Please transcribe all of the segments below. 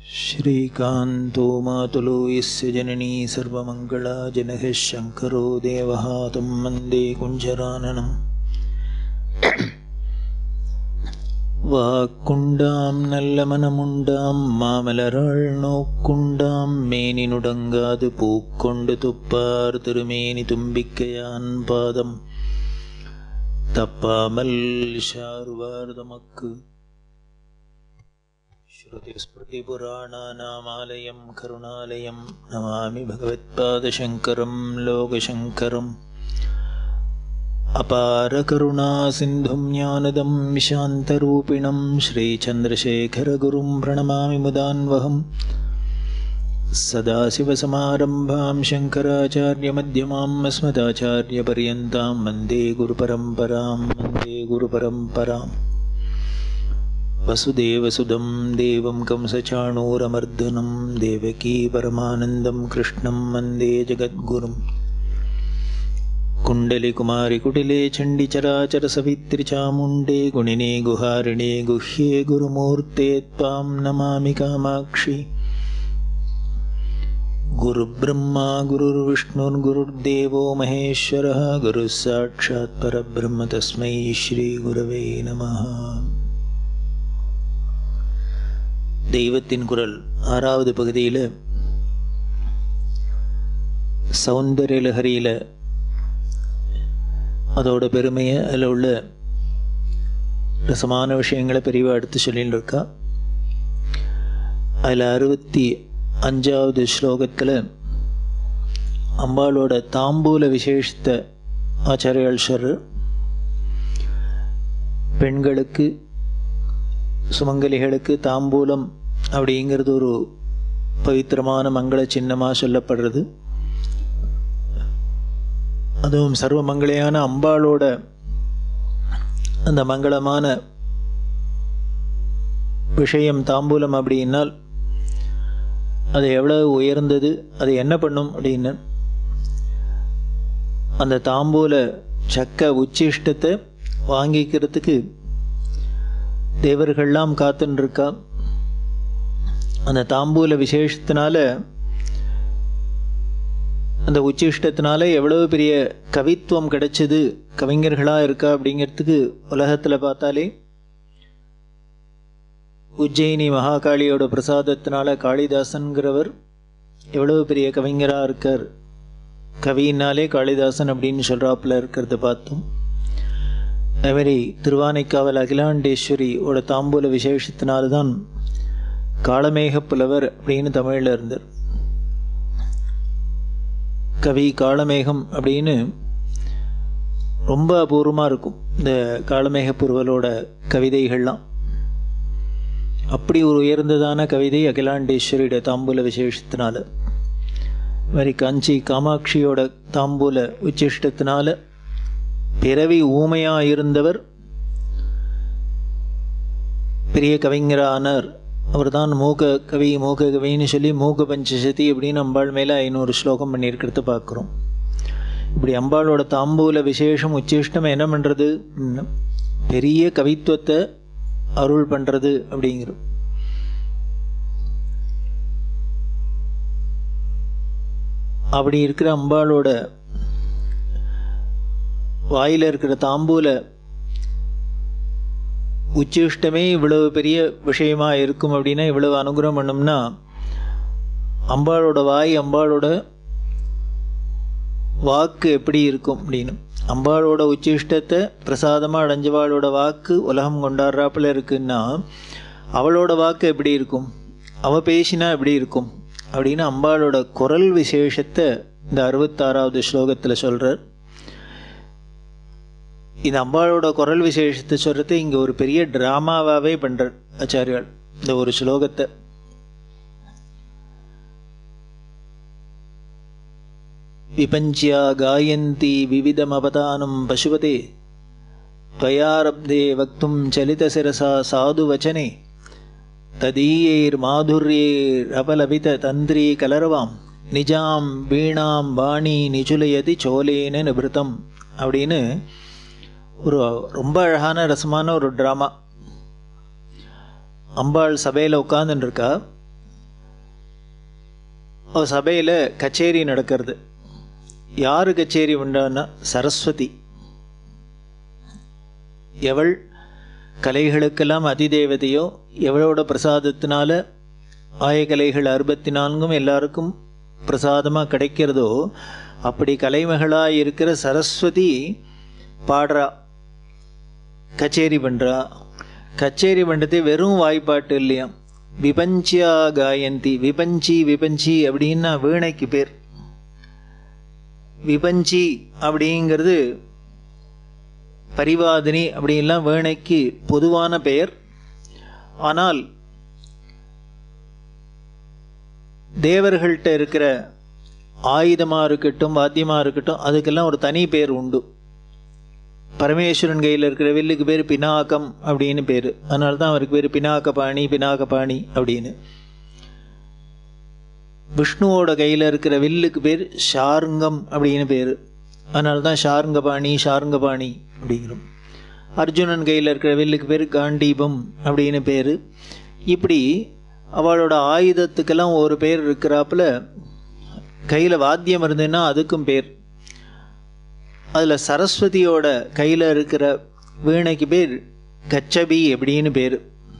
श्रीकान्तो मातुलो यस्य जननी सर्वमङ्गला जनः शङ्करो देवः तं वन्दे कुञ्जराननम् வாக்குண்டாம் நல்ல மனமுண்டாம் மாமலராள் நோக்குண்டாம் மேனி நுடங்காது பூக்கொண்டு துப்பார் திருமேனி தும்பிக்கையான் பாதம் தப்பாமல் ஷார்வார் தமக்கு श्रुतिस्मृतिपुराणानामालयं करुणालयं नमामि भगवत्पादशङ्करं लोकशङ्करम् अपारकरुणासिन्धुं ज्ञानदं शान्तरूपिणं श्रीचन्द्रशेखरगुरुं प्रणमामि मुदान्वहम् सदाशिवसमारम्भां शङ्कराचार्यमध्यमाम् अस्मदाचार्यपर्यन्तां वन्दे गुरुपरम्परां वन्दे गुरुपरम्पराम् वसुदेवसुदं देवं कंसचाणूरमर्दनं देवकी परमानन्दं कृष्णं वन्दे जगद्गुरुम् कुण्डलिकुमारिकुटिले चण्डिचराचरसवित्रिचामुण्डे गुणिने गुहारिणे गुह्ये गुरुमूर्ते त्वां नमामि कामाक्षि गुरुब्रह्मा गुरुर्विष्णुर्गुरुर्देवो महेश्वरः गुरुः साक्षात् परब्रह्म तस्मै श्रीगुरवे नमः தெய்வத்தின் குரல் ஆறாவது பகுதியில் சௌந்தர்யலஹரியில் அதோட பெருமையை அதில் உள்ள ரசமான விஷயங்களை பெரியவா எடுத்து சொல்லின்னு இருக்கா அதில் அறுபத்தி அஞ்சாவது ஸ்லோகத்தில் அம்பாளோட தாம்பூல விசேஷத்தை ஆச்சாரியால் சொல்ற பெண்களுக்கு சுமங்கலிகளுக்கு தாம்பூலம் அப்படிங்கிறது ஒரு பவித்திரமான மங்கள சின்னமாக சொல்லப்படுறது அதுவும் சர்வ மங்களையான அம்பாளோட அந்த மங்களமான விஷயம் தாம்பூலம் அப்படின்னால் அது எவ்வளவு உயர்ந்தது அது என்ன பண்ணும் அப்படின்னு அந்த தாம்பூல சக்க உச்சிஷ்டத்தை வாங்கிக்கிறதுக்கு தேவர்கள்லாம் காத்துன்னு இருக்கா அந்த தாம்பூல விசேஷத்தினால அந்த உச்சிஷ்டத்தினால எவ்வளவு பெரிய கவித்துவம் கிடைச்சது கவிஞர்களாக இருக்கா அப்படிங்கிறதுக்கு உலகத்தில் பார்த்தாலே உஜ்ஜயினி மகாகாளியோட பிரசாதத்தினால காளிதாசன்கிறவர் எவ்வளவு பெரிய கவிஞராக இருக்கார் கவியினாலே காளிதாசன் அப்படின்னு சொல்கிறாப்புல இருக்கிறத பார்த்தோம் அதுமாரி திருவானைக்காவல் அகிலாண்டேஸ்வரியோட தாம்பூல விசேஷத்தினால்தான் காளமேக புலவர் அப்படின்னு தமிழில் இருந்தார் கவி காளமேகம் அப்படின்னு ரொம்ப அபூர்வமாக இருக்கும் இந்த காளமேக புருவலோட கவிதைகள்லாம் அப்படி ஒரு உயர்ந்ததான கவிதை அகிலாண்டேஸ்வரியோட தாம்பூல விசேஷத்தினால மாதிரி காஞ்சி காமாட்சியோட தாம்பூல உச்சிஷ்டத்தினால பிறவி ஊமையா இருந்தவர் பெரிய கவிஞரானார் அவர் தான் மூக கவி மூக கவின்னு சொல்லி மூக பஞ்சசதி அப்படின்னு அம்பாள் மேலே ஐநூறு ஸ்லோகம் பண்ணியிருக்கிறத பார்க்குறோம் இப்படி அம்பாளோட தாம்பூல விசேஷம் உச்சிஷ்டம் என்ன பண்ணுறது பெரிய கவித்துவத்தை அருள் பண்ணுறது அப்படிங்கிறோம் அப்படி இருக்கிற அம்பாளோட வாயில் இருக்கிற தாம்பூல உச்சிஷ்டமே இவ்வளவு பெரிய விஷயமா இருக்கும் அப்படின்னா இவ்வளவு அனுகிரகம் பண்ணோம்னா அம்பாளோட வாய் அம்பாளோட வாக்கு எப்படி இருக்கும் அப்படின்னு அம்பாளோட உச்சிஷ்டத்தை பிரசாதமாக அடைஞ்சவாளோட வாக்கு உலகம் கொண்டாடுறாப்புல இருக்குன்னா அவளோட வாக்கு எப்படி இருக்கும் அவ பேசினா எப்படி இருக்கும் அப்படின்னு அம்பாளோட குரல் விசேஷத்தை இந்த அறுபத்தாறாவது ஸ்லோகத்தில் சொல்கிறார் இந்த அம்பாளோட குரல் விசேஷத்தை சொல்கிறது இங்கே ஒரு பெரிய ட்ராமாவாகவே பண்ணுறார் ஆச்சாரியால் இந்த ஒரு ஸ்லோகத்தை விபஞ்சியா காயந்தி விவிதமபதானம் பசுபதே त्वयारब्धे वक्तुं चलितशिरसा साधुवचने तदीयैर्माधुर्यैरपलपिततन्त्रीकलरवां நிஜாம் வீணாம் வாணி நிஜுலயதி சோலேன நிபிருத்தம் அப்படின்னு ஒரு ரொம்ப அழகான ரசமான ஒரு ட்ராமா அம்பாள் சபையில் உட்காந்துருக்கா அவ சபையில் கச்சேரி நடக்கிறது யார் கச்சேரி உண்டான்னா சரஸ்வதி எவள் கலைகளுக்கெல்லாம் அதிதேவதையோ எவளோட பிரசாதத்தினால ஆயக்கலைகள் அறுபத்தி நான்கும் எல்லாருக்கும் பிரசாதமாக கிடைக்கிறதோ அப்படி கலைமகளாக இருக்கிற சரஸ்வதி பாடுறா கச்சேரி பண்ணுறா கச்சேரி பண்ணுறது வெறும் வாய்ப்பாட்டு இல்லையா விபஞ்சியா காயந்தி விபஞ்சி விபஞ்சி அப்படின்னா வீணைக்கு பேர் விபஞ்சி அப்படிங்கிறது பரிவாதினி அப்படின்லாம் வீணைக்கு பொதுவான பெயர் ஆனால் தேவர்கள்ட்ட இருக்கிற ஆயுதமாக இருக்கட்டும் வாத்தியமாக இருக்கட்டும் அதுக்கெல்லாம் ஒரு தனி பேர் உண்டு பரமேஸ்வரன் கையில் இருக்கிற வில்லுக்கு பேர் பினாக்கம் அப்படின்னு பேர் அதனால தான் அவருக்கு பேர் பினாக்கபாணி பினாக்கபாணி அப்படின்னு விஷ்ணுவோட கையில் இருக்கிற வில்லுக்கு பேர் ஷாருங்கம் அப்படின்னு பேர் அதனால தான் ஷாருங்கபாணி ஷாருங்கபாணி அப்படிங்கிறோம் அர்ஜுனன் கையில் இருக்கிற வில்லுக்கு பேர் காண்டீபம் அப்படின்னு பேர் இப்படி அவளோட ஆயுதத்துக்கெல்லாம் ஒரு பேர் இருக்கிறாப்புல கையில் வாத்தியம் இருந்ததுன்னா அதுக்கும் பேர் அதில் சரஸ்வதியோட கையில் இருக்கிற வீணைக்கு பேர் கச்சபி அப்படின்னு பேர்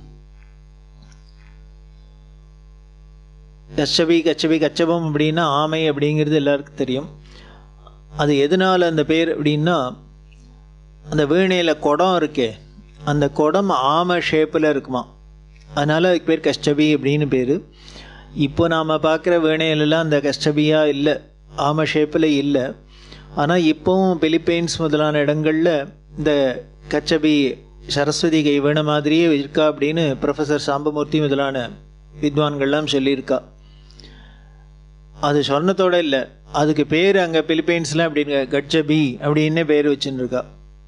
கச்சபி கச்சபி கச்சபம் அப்படின்னா ஆமை அப்படிங்கிறது எல்லாருக்கும் தெரியும் அது எதனால் அந்த பேர் அப்படின்னா அந்த வீணையில் குடம் இருக்கே அந்த குடம் ஆமை ஷேப்பில் இருக்குமா அதனால் அதுக்கு பேர் கஷ்டபி அப்படின்னு பேர் இப்போ நாம் பார்க்குற வீணையிலலாம் அந்த கஷ்டபியாக இல்லை ஆமை ஷேப்பில் இல்லை ஆனால் இப்போவும் பிலிப்பைன்ஸ் முதலான இடங்களில் இந்த கச்சபி சரஸ்வதி கை வீண மாதிரியே இருக்கா அப்படின்னு ப்ரொஃபஸர் சாம்பமூர்த்தி முதலான வித்வான்கள்லாம் சொல்லியிருக்கா அது சொன்னதோட இல்லை அதுக்கு பேர் அங்கே பிலிப்பைன்ஸ்லாம் அப்படிங்க கட்சபி அப்படின்னு பேர் வச்சுன்னு இருக்கா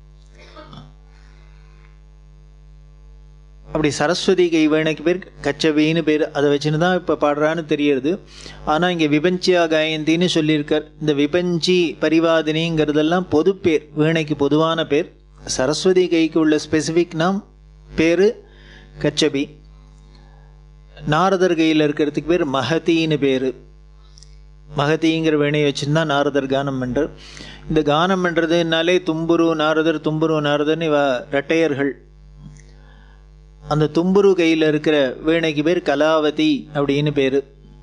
அப்படி சரஸ்வதி கை வேணைக்கு பேர் கச்சபின்னு பேர் அதை வச்சுன்னு தான் இப்போ பாடுறான்னு தெரியுது ஆனால் இங்கே விபஞ்சியா காயந்தின்னு சொல்லியிருக்கார் இந்த விபஞ்சி பரிவாதினிங்கிறதெல்லாம் பொது பேர் வீணைக்கு பொதுவான பேர் சரஸ்வதி கைக்கு உள்ள ஸ்பெசிஃபிக் நாம் பேர் கச்சபி நாரதர் கையில் இருக்கிறதுக்கு பேர் மகதின்னு பேர் மகதிங்கிற வேணையை வச்சுருந்தா நாரதர் கானம் பண்ணுறார் இந்த கானம் பண்ணுறதுனாலே தும்புரு நாரதர் தும்புரு நாரதர்னு இவ ரெட்டையர்கள் அந்த தும்புரு கையில் இருக்கிற வீணைக்கு பேர் கலாவதி அப்படின்னு பேர்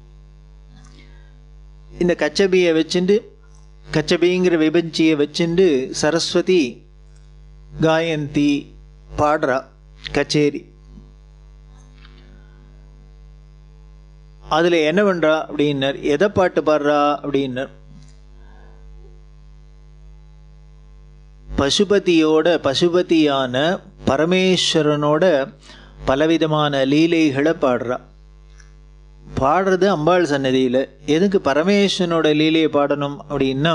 இந்த கச்சபியை வச்சுண்டு கச்சபிங்கிற விபஞ்சியை வச்சுண்டு சரஸ்வதி காயந்தி பாடுறா கச்சேரி அதில் என்ன பண்ணுறா அப்படின்னர் எதை பாட்டு பாடுறா அப்படின்னர் பசுபதியோட பசுபதியான பரமேஸ்வரனோட பலவிதமான லீலைகளை பாடுறா பாடுறது அம்பாள் சன்னதியில் எதுக்கு பரமேஸ்வரனோட லீலையை பாடணும் அப்படின்னா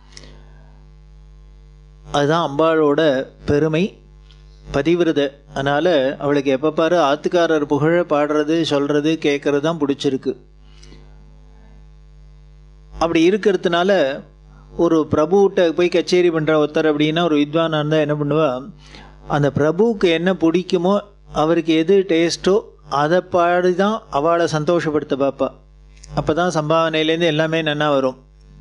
அதுதான் அம்பாளோட பெருமை பதிவிரத அதனால் அவளுக்கு எப்போ பாரு ஆத்துக்காரர் புகழ பாடுறது சொல்கிறது கேட்குறது தான் பிடிச்சிருக்கு அப்படி இருக்கிறதுனால ஒரு பிரபுகிட்ட போய் கச்சேரி பண்ணுற ஒருத்தர் அப்படின்னா ஒரு வித்வானாக இருந்தால் என்ன பண்ணுவா அந்த பிரபுவுக்கு என்ன பிடிக்குமோ அவருக்கு எது டேஸ்ட்டோ அதை பாடி தான் அவளை சந்தோஷப்படுத்த பார்ப்பா அப்போ தான் சம்பாவனையிலேருந்து எல்லாமே நன்னா வரும்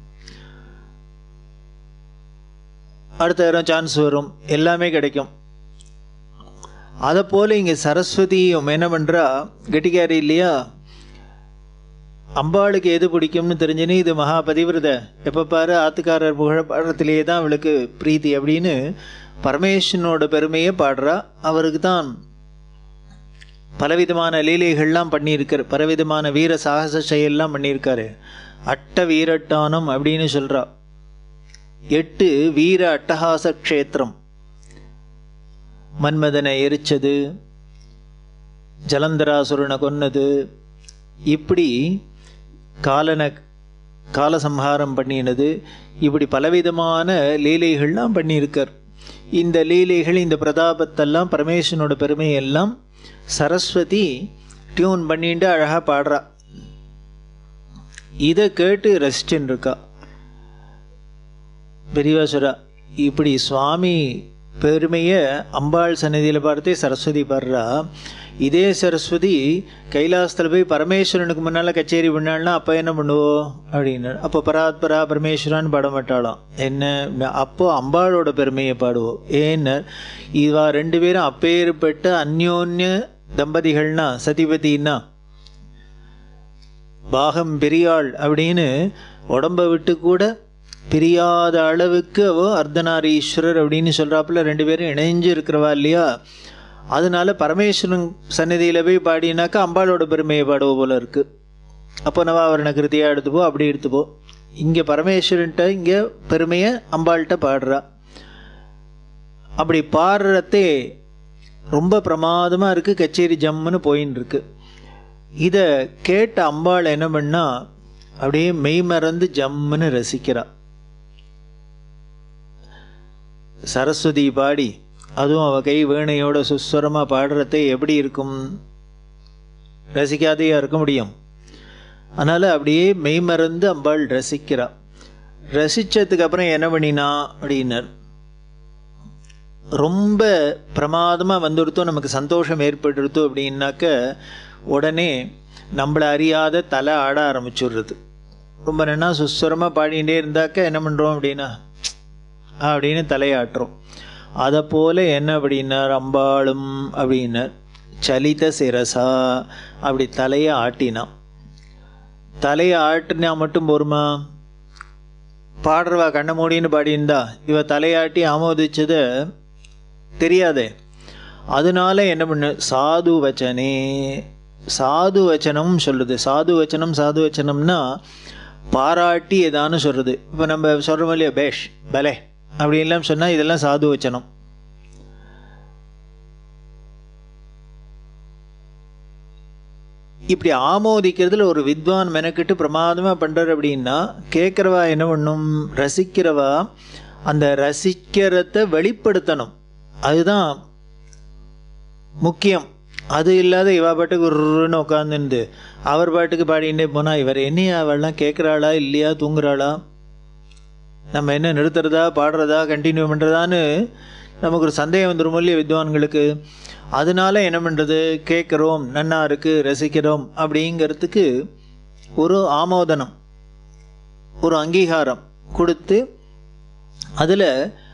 அடுத்த நேரம் சான்ஸ் வரும் எல்லாமே கிடைக்கும் அதை போல் இங்கே சரஸ்வதியும் என்ன பண்ணுறா கெட்டிக்காரி இல்லையா அம்பாளுக்கு எது பிடிக்கும்னு தெரிஞ்சுன்னு இது மகா பதிவிரத எப்போ பாரு ஆத்துக்காரர் புகழ பாடுறதுலேயே தான் அவளுக்கு பிரீத்தி அப்படின்னு பரமேஸ்வரனோட பெருமையை பாடுறா அவருக்கு தான் பலவிதமான லீலைகள்லாம் பண்ணியிருக்கார் பலவிதமான வீர சாகச செயல்லாம் பண்ணியிருக்காரு அட்ட வீரட்டானம் அப்படின்னு சொல்கிறா எட்டு வீர அட்டகாச க்ஷேத்திரம் மன்மதனை எரிச்சது ஜலந்தராசுரனை கொன்னது இப்படி காலனை காலசம்ஹாரம் பண்ணினது இப்படி பலவிதமான லீலைகள்லாம் பண்ணியிருக்கார் இந்த லீலைகள் இந்த பிரதாபத்தெல்லாம் பரமேஸ்வரனோட பெருமையெல்லாம் சரஸ்வதி டியூன் பண்ணிட்டு அழகாக பாடுறா இதை கேட்டு ரசிச்சுன்னு இருக்கா பெரியவா சொல்றா இப்படி சுவாமி பெருமையை அம்பாள் சன்னதியில் பார்த்தே சரஸ்வதி பாடுறா இதே சரஸ்வதி கைலாசத்தில் போய் பரமேஸ்வரனுக்கு முன்னால் கச்சேரி பண்ணாள்னா அப்போ என்ன பண்ணுவோம் அப்படின்னு அப்போ பராத்பரா பரமேஸ்வரான்னு பாட மாட்டாளாம் என்ன அப்போ அம்பாளோட பெருமையை பாடுவோம் ஏன்னு இவா ரெண்டு பேரும் அப்பேற்பட்ட அந்யோன்ய தம்பதிகள்னா சதிபதினா பாகம் பெரியாள் அப்படின்னு உடம்பை விட்டு கூட பிரியாத அளவுக்கு அவ அர்த்தநாரீஸ்வரர் அப்படின்னு சொல்கிறாப்புல ரெண்டு பேரும் இணைஞ்சு இருக்கிறவா இல்லையா அதனால பரமேஸ்வரன் சன்னதியில் போய் பாடினாக்கா அம்பாளோட பெருமையை பாடுவோம் போல இருக்கு அப்போ நவாவரண கிருத்தியாக எடுத்துப்போ அப்படி எடுத்துப்போ இங்கே பரமேஸ்வரன்ட்ட இங்கே பெருமையை அம்பாள்கிட்ட பாடுறா அப்படி பாடுறதே ரொம்ப பிரமாதமாக இருக்குது கச்சேரி ஜம்முன்னு போயின்னு இருக்கு இதை கேட்ட அம்பாள் என்ன பண்ணா அப்படியே மெய் மறந்து ஜம்முன்னு ரசிக்கிறா சரஸ்வதி பாடி அதுவும் அவ கை வீணையோட சுஸ்வரமாக பாடுறதே எப்படி இருக்கும் ரசிக்காதையா இருக்க முடியும் அதனால் அப்படியே மெய் மறந்து அம்பாள் ரசிக்கிறா ரசித்ததுக்கு அப்புறம் என்ன பண்ணினா அப்படின்னார் ரொம்ப பிரமாதமாக வந்துடுத்தோ நமக்கு சந்தோஷம் ஏற்பட்டுடுத்தோ அப்படின்னாக்க உடனே நம்மளை அறியாத தலை ஆட ஆரம்பிச்சுடுறது ரொம்ப நன்னா சுஸ்வரமாக பாடிகிட்டே இருந்தாக்க என்ன பண்ணுறோம் அப்படின்னா அப்படின்னு தலையாட்டுறோம் அதை போல் என்ன அப்படின்னார் அம்பாளும் அப்படின்னார் சலித சிரசா அப்படி தலையை ஆட்டினான் தலையை ஆட்டினா மட்டும் போருமா பாடுறவா கண்ண மூடின்னு பாடியிருந்தா இவ தலையாட்டி ஆமோதிச்சதை தெரியாதே அதனால என்ன பண்ணு சாது வச்சனே சாது வச்சனம் சொல்லுது சாது வச்சனம் சாது வச்சனம்னா பாராட்டி ஏதான்னு சொல்கிறது இப்போ நம்ம சொல்கிறோம் இல்லையா பேஷ் பலே அப்படின்லாம் சொன்னால் இதெல்லாம் சாது வச்சனம் இப்படி ஆமோதிக்கிறதுல ஒரு வித்வான் மெனக்கிட்டு பிரமாதமாக பண்ணுறார் அப்படின்னா கேட்குறவா என்ன பண்ணும் ரசிக்கிறவா அந்த ரசிக்கிறத வெளிப்படுத்தணும் அதுதான் முக்கியம் அது இல்லாத இவா பாட்டுக்கு உருன்னு உட்காந்துருந்து அவர் பாட்டுக்கு பாடிகிட்டே போனால் இவர் என்னையா அவள்லாம் கேட்குறாளா இல்லையா தூங்குறாளா நம்ம என்ன நிறுத்துறதா பாடுறதா கண்டினியூ பண்ணுறதான்னு நமக்கு ஒரு சந்தேகம் வந்துடும் இல்லையா வித்வான்களுக்கு அதனால என்ன பண்ணுறது கேட்குறோம் நன்னா இருக்குது ரசிக்கிறோம் அப்படிங்கிறதுக்கு ஒரு ஆமோதனம் ஒரு அங்கீகாரம் கொடுத்து அதில்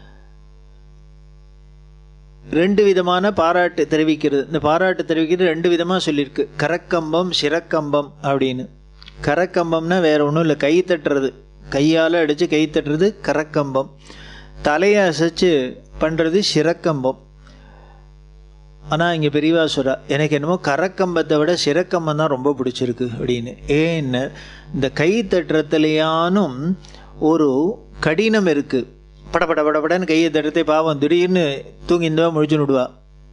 ரெண்டு விதமான பாராட்டு தெரிவிக்கிறது இந்த பாராட்டு தெரிவிக்கிறது ரெண்டு விதமாக சொல்லியிருக்கு கரக்கம்பம் சிறக்கம்பம் அப்படின்னு கரக்கம்பம்னா வேற ஒன்றும் இல்லை கை தட்டுறது கையால் அடித்து கை தட்டுறது கரக்கம்பம் தலையை அசைச்சு பண்ணுறது சிறக்கம்பம் ஆனால் இங்கே பெரியவா சொல்கிறா எனக்கு என்னமோ கரக்கம்பத்தை விட சிறக்கம்பம் தான் ரொம்ப பிடிச்சிருக்கு அப்படின்னு ஏன்னு இந்த கை தட்டுறதுலையானும் ஒரு கடினம் இருக்குது பட பட படபடன்னு கையை தடுத்தே பாவம் திடீர்னு தூங்கி இந்தவா முழிச்சு விடுவா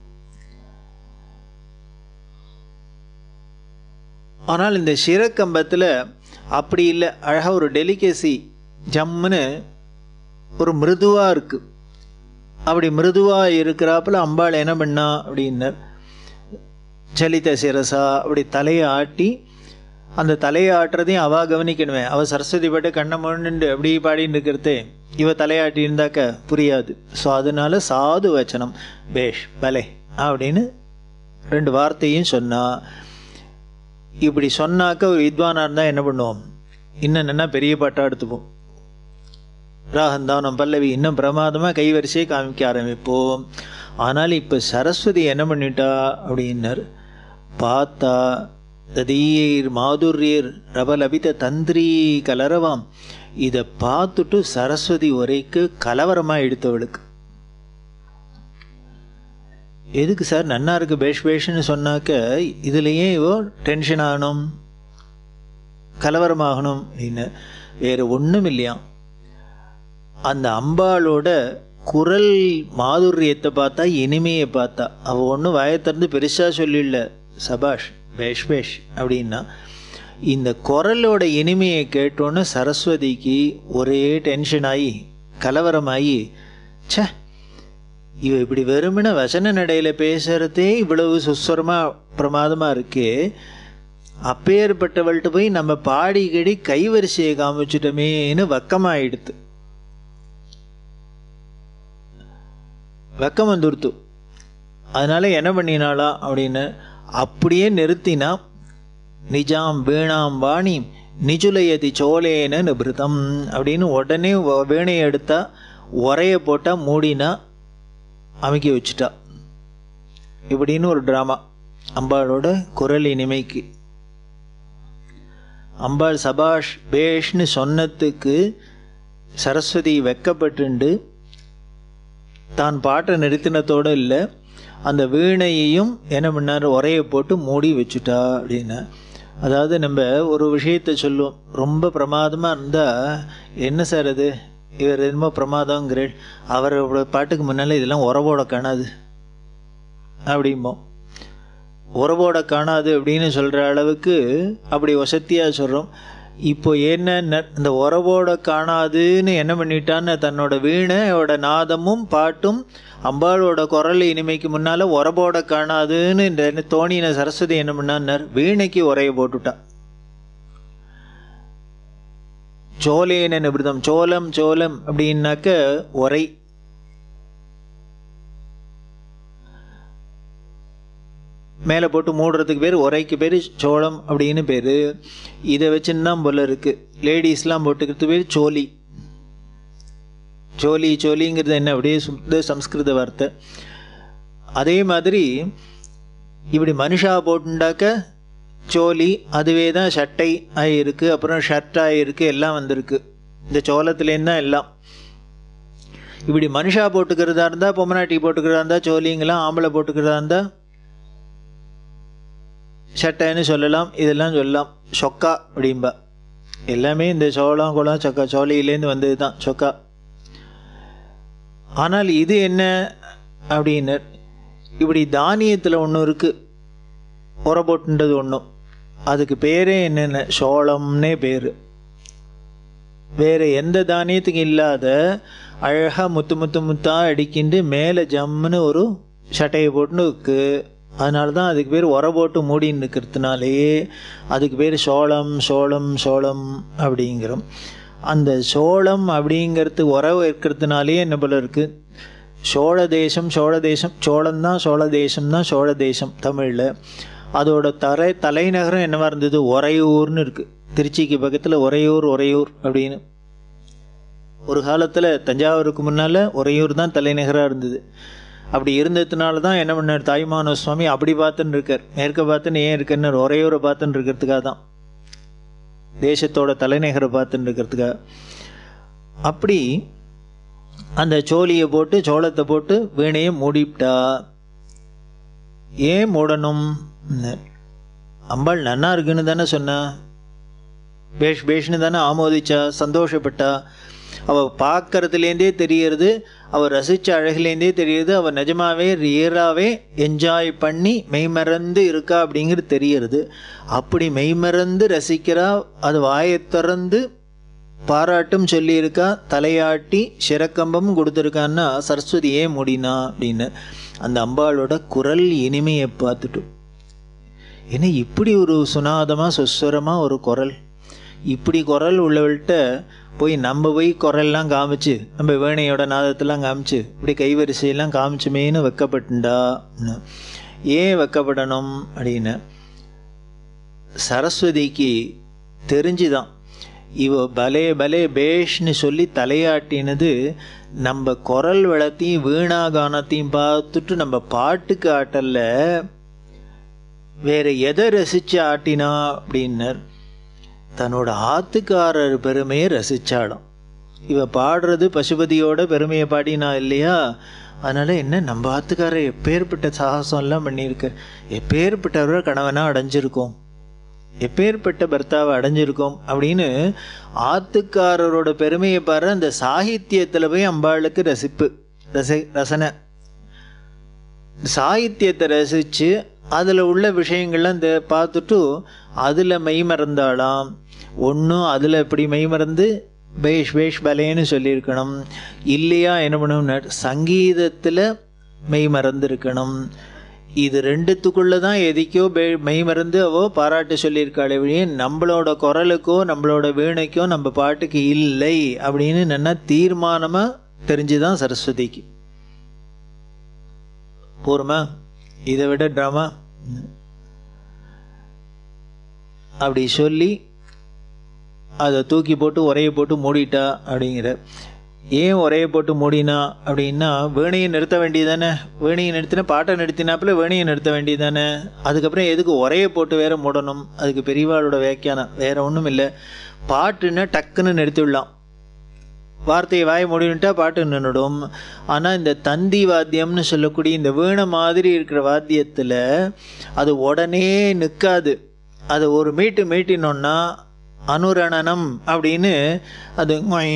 ஆனால் இந்த சிறக்கம்பத்தில் அப்படி இல்லை அழகாக ஒரு டெலிகேசி ஜம்முன்னு ஒரு மிருதுவாக இருக்குது அப்படி மிருதுவாக இருக்கிறாப்புல அம்பாள் என்ன பண்ணா அப்படின்னார் சலித சிரசா அப்படி தலையை ஆட்டி அந்த தலையை ஆட்டுறதையும் அவ கவனிக்கணுமே அவள் சரஸ்வதி பாட்டு கண்ணை முன்னுண்டு அப்படி பாடின்னு இருக்கிறதே இவ தலையாட்டி இருந்தாக்க புரியாது ஸோ அதனால சாது வச்சனம் பேஷ் பலே அப்படின்னு ரெண்டு வார்த்தையும் சொன்னா இப்படி சொன்னாக்க ஒரு வித்வானாக இருந்தால் என்ன பண்ணுவோம் இன்னும் என்னென்னா பெரிய பாட்டாக எடுத்துப்போம் ராகந்தானம் பல்லவி இன்னும் பிரமாதமாக கைவரிசையை காமிக்க ஆரம்பிப்போம் ஆனால் இப்போ சரஸ்வதி என்ன பண்ணிட்டா அப்படின்னார் பார்த்தா ததீர் மாதுரியர் ரபலபித தந்திரி கலரவாம் இதை பார்த்துட்டு சரஸ்வதி ஒரேக்கு கலவரமாக எடுத்தவளுக்கு எதுக்கு சார் நன்னா இருக்கு பேஷ் பேஷ்னு சொன்னாக்க இதுலேயே இவோ டென்ஷன் ஆகணும் கலவரமாகணும் அப்படின்னு வேறு ஒன்றும் இல்லையா அந்த அம்பாளோட குரல் மாதுரியத்தை பார்த்தா இனிமையை பார்த்தா அவள் ஒன்றும் வாயை திறந்து பெருசாக சொல்லிடல சபாஷ் பேஷ் பேஷ் அப்படின்னா இந்த குரலோட இனிமையை கேட்டோன்னு சரஸ்வதிக்கு ஒரே டென்ஷன் ஆகி கலவரமாகி ச்சே இவ இப்படி வெறுமன வசன நடையில் பேசுகிறதே இவ்வளவு சுஸ்வரமாக பிரமாதமாக இருக்கே அப்பேற்பட்டவள்கிட்ட போய் நம்ம பாடி கடி கைவரிசையை காமிச்சிட்டோமேன்னு வக்கமாயிடுது வெக்கம் வந்துருத்து அதனால என்ன பண்ணினாளா அப்படின்னு அப்படியே நிறுத்தினா நிஜாம் வீணாம் வாணி நிஜுலயதி சோலேன நிபிருதம் அப்படின்னு உடனே வ- வீணையை எடுத்தா உரைய போட்டா மூடினா அமைக்கி வச்சுட்டா இப்படின்னு ஒரு ட்ராமா அம்பாளோட குரல் இனிமைக்கு அம்பாள் சபாஷ் பேஷ்னு சொன்னதுக்கு சரஸ்வதி வெக்கப்பட்டுண்டு தான் பாட்டை நிறுத்தினத்தோடு இல்லை அந்த வீணையையும் என்ன பண்ணார் உரையை போட்டு மூடி வச்சுட்டா அப்படின்னு அதாவது நம்ம ஒரு விஷயத்தை சொல்லுவோம் ரொம்ப பிரமாதமாக இருந்தால் என்ன சார் அது இவர் என்னமோ பிரமாதங்கிறேன் அவரோட பாட்டுக்கு முன்னால் இதெல்லாம் உறவோட காணாது அப்படிம்போம் உறவோட காணாது அப்படின்னு சொல்கிற அளவுக்கு அப்படி வசத்தியாக சொல்கிறோம் இப்போ என்ன ந- இந்த உறவோட காணாதுன்னு என்ன பண்ணிட்டான்னு தன்னோட வீணையோட நாதமும் பாட்டும் அம்பாளோட குரல் இனிமைக்கு முன்னால் உறவோட காணாதுன்னு இந்த தோணின சரஸ்வதி என்ன பண்ணான்னார் வீணைக்கு உரைய போட்டுட்டா சோலேன நிபிருதம் சோலம் சோலம் அப்படின்னாக்க உரை மேலே போட்டு மூடுறதுக்கு பேர் உரைக்கு பேர் சோளம் அப்படின்னு பேர் இதை வச்சுன்னு தான் போல இருக்கு லேடிஸ்லாம் போட்டுக்கிறது பேர் சோலி சோலி சோலிங்கிறது என்ன அப்படியே சுத்த சம்ஸ்கிருத வார்த்தை அதே மாதிரி இப்படி மனுஷா போட்டுண்டாக்க சோலி அதுவே தான் சட்டை ஆகியிருக்கு அப்புறம் ஷர்ட் ஆகியிருக்கு எல்லாம் வந்திருக்கு இந்த சோளத்துலேருந்து தான் எல்லாம் இப்படி மனுஷா போட்டுக்கிறதா இருந்தால் பொம்மநாட்டி போட்டுக்கிறதா இருந்தால் சோலிங்கெல்லாம் ஆம்பளை போட்டுக்கிறதா இருந்தால் சட்டைன்னு சொல்லலாம் இதெல்லாம் சொல்லலாம் சொக்கா அப்படிம்பா எல்லாமே இந்த சோளம் குளம் சொக்கா சோழியிலேருந்து வந்தது தான் சொக்கா ஆனால் இது என்ன அப்படின்னு இப்படி தானியத்தில் ஒன்று இருக்குது உரபோட்டுன்றது ஒன்றும் அதுக்கு பேரே என்னென்ன சோளம்னே பேர் வேறு எந்த தானியத்துக்கும் இல்லாத அழகாக முத்து முத்து முத்தாக அடிக்கிண்டு மேலே ஜம்முன்னு ஒரு சட்டையை போட்டுன்னு இருக்கு அதனால தான் அதுக்கு பேர் உர போட்டு மூடின்னு இருக்கிறதுனாலே அதுக்கு பேர் சோளம் சோளம் சோளம் அப்படிங்கிறோம் அந்த சோளம் அப்படிங்கிறது உறவு இருக்கிறதுனாலே என்ன போல இருக்குது சோழ தேசம் சோழ தேசம் சோழம் தான் சோழ தேசம் தான் சோழ தேசம் தமிழில் அதோட தரை தலைநகரம் என்னவா இருந்தது உறையூர்னு இருக்குது திருச்சிக்கு பக்கத்தில் உறையூர் உறையூர் அப்படின்னு ஒரு காலத்தில் தஞ்சாவூருக்கு முன்னால் உறையூர் தான் தலைநகராக இருந்தது அப்படி இருந்ததுனால தான் என்ன பண்ணார் தாய்மான சுவாமி அப்படி பார்த்துன்னு இருக்கார் மேற்க பார்த்துன்னு ஏன் இருக்கன்னு உறையூரை பார்த்துன்னு இருக்கிறதுக்காக தான் தேசத்தோட தலைநகரை பார்த்துன்னு இருக்கிறதுக்காக அப்படி அந்த சோழியை போட்டு சோளத்தை போட்டு வீணையை மூடிவிட்டா ஏன் மூடணும் அம்பாள் நன்னா இருக்குன்னு தானே சொன்னா பேஷ் பேஷ்னு தானே ஆமோதிச்சா சந்தோஷப்பட்டா அவள் பார்க்கறதுலேருந்தே தெரியறது அவள் ரசித்த அழகுலேருந்தே தெரியுது அவள் நிஜமாவே ரியராகவே என்ஜாய் பண்ணி மெய்மறந்து இருக்கா அப்படிங்கிறது தெரியறது அப்படி மெய்மறந்து ரசிக்கிறா அது வாயை திறந்து பாராட்டும் சொல்லியிருக்கா தலையாட்டி சிறக்கம்பம் கொடுத்துருக்கான்னா சரஸ்வதி ஏன் முடினா அப்படின்னு அந்த அம்பாளோட குரல் இனிமையை பார்த்துட்டு ஏன்னா இப்படி ஒரு சுனாதமாக சுஸ்வரமாக ஒரு குரல் இப்படி குரல் உள்ளவள்கிட்ட போய் நம்ம போய் குரல்லாம் காமிச்சு நம்ம வேணையோட நாதத்தெல்லாம் காமிச்சு இப்படி கைவரிசையெல்லாம் காமிச்சுமேன்னு வெக்கப்பட்டுண்டா ஏன் வெக்கப்படணும் அப்படின்னு சரஸ்வதிக்கு தெரிஞ்சுதான் இவ பலே பலே பேஷ்னு சொல்லி தலையாட்டினது நம்ம குரல் வளத்தையும் வீணாகானத்தையும் பார்த்துட்டு நம்ம பாட்டுக்கு ஆட்டல்ல வேற எதை ரசிச்சு ஆட்டினா அப்படின்னர் தன்னோட ஆத்துக்காரர் பெருமையை ரசிச்சாலும் இவ பாடுறது பசுபதியோட பெருமையை பாடினா இல்லையா அதனால என்ன நம்ம ஆத்துக்காரர் எப்பேற்பட்ட சாகசம் எல்லாம் பண்ணியிருக்க எப்பேற்பட்டவரை கணவனாக அடைஞ்சிருக்கோம் எப்பேற்பட்ட பர்த்தாவை அடைஞ்சிருக்கோம் அப்படின்னு ஆத்துக்காரரோட பெருமையை பாரு அந்த சாகித்யத்தில் போய் அம்பாளுக்கு ரசிப்பு ரச ரசனை சாகித்யத்தை ரசித்து அதில் உள்ள விஷயங்கள்லாம் இந்த பார்த்துட்டு அதில் மெய்மறந்தாலாம் ஒன்றும் அதில் இப்படி மெய்மறந்து பேஷ் பேஷ் பலேன்னு சொல்லியிருக்கணும் இல்லையா என்ன பண்ணணும் சங்கீதத்தில் மெய் மறந்துருக்கணும் இது ரெண்டுத்துக்குள்ளே தான் எதுக்கோ பே மெய் மறந்து அவோ பாராட்டு சொல்லியிருக்காளே வழியே நம்மளோட குரலுக்கோ நம்மளோட வீணைக்கோ நம்ம பாட்டுக்கு இல்லை அப்படின்னு நல்லா தீர்மானமாக தெரிஞ்சுதான் சரஸ்வதிக்கு போருமா இதை விட ட்ராமா அப்படி சொல்லி அதை தூக்கி போட்டு உரையை போட்டு மூடிட்டா அப்படிங்கிற ஏன் உரைய போட்டு மூடினா அப்படின்னா வேணியை நிறுத்த வேண்டியதானே வேணியை நிறுத்தினா பாட்டை நிறுத்தினாப்புல வேணியை நிறுத்த வேண்டியதானே அதுக்கப்புறம் எதுக்கு உரைய போட்டு வேற மூடணும் அதுக்கு பெரியவாளோட வியாக்கியானம் வேற ஒன்றும் இல்லை பாட்டுன்னா டக்குன்னு நிறுத்திவிடலாம் வார்த்தையை வாய முடிவிட்டா பாட்டு நின்றுடும் ஆனால் இந்த தந்தி வாத்தியம்னு சொல்லக்கூடிய இந்த வீணை மாதிரி இருக்கிற வாத்தியத்தில் அது உடனே நிற்காது அது ஒரு மீட்டு மீட்டினோன்னா அனுரணனம் அப்படின்னு அது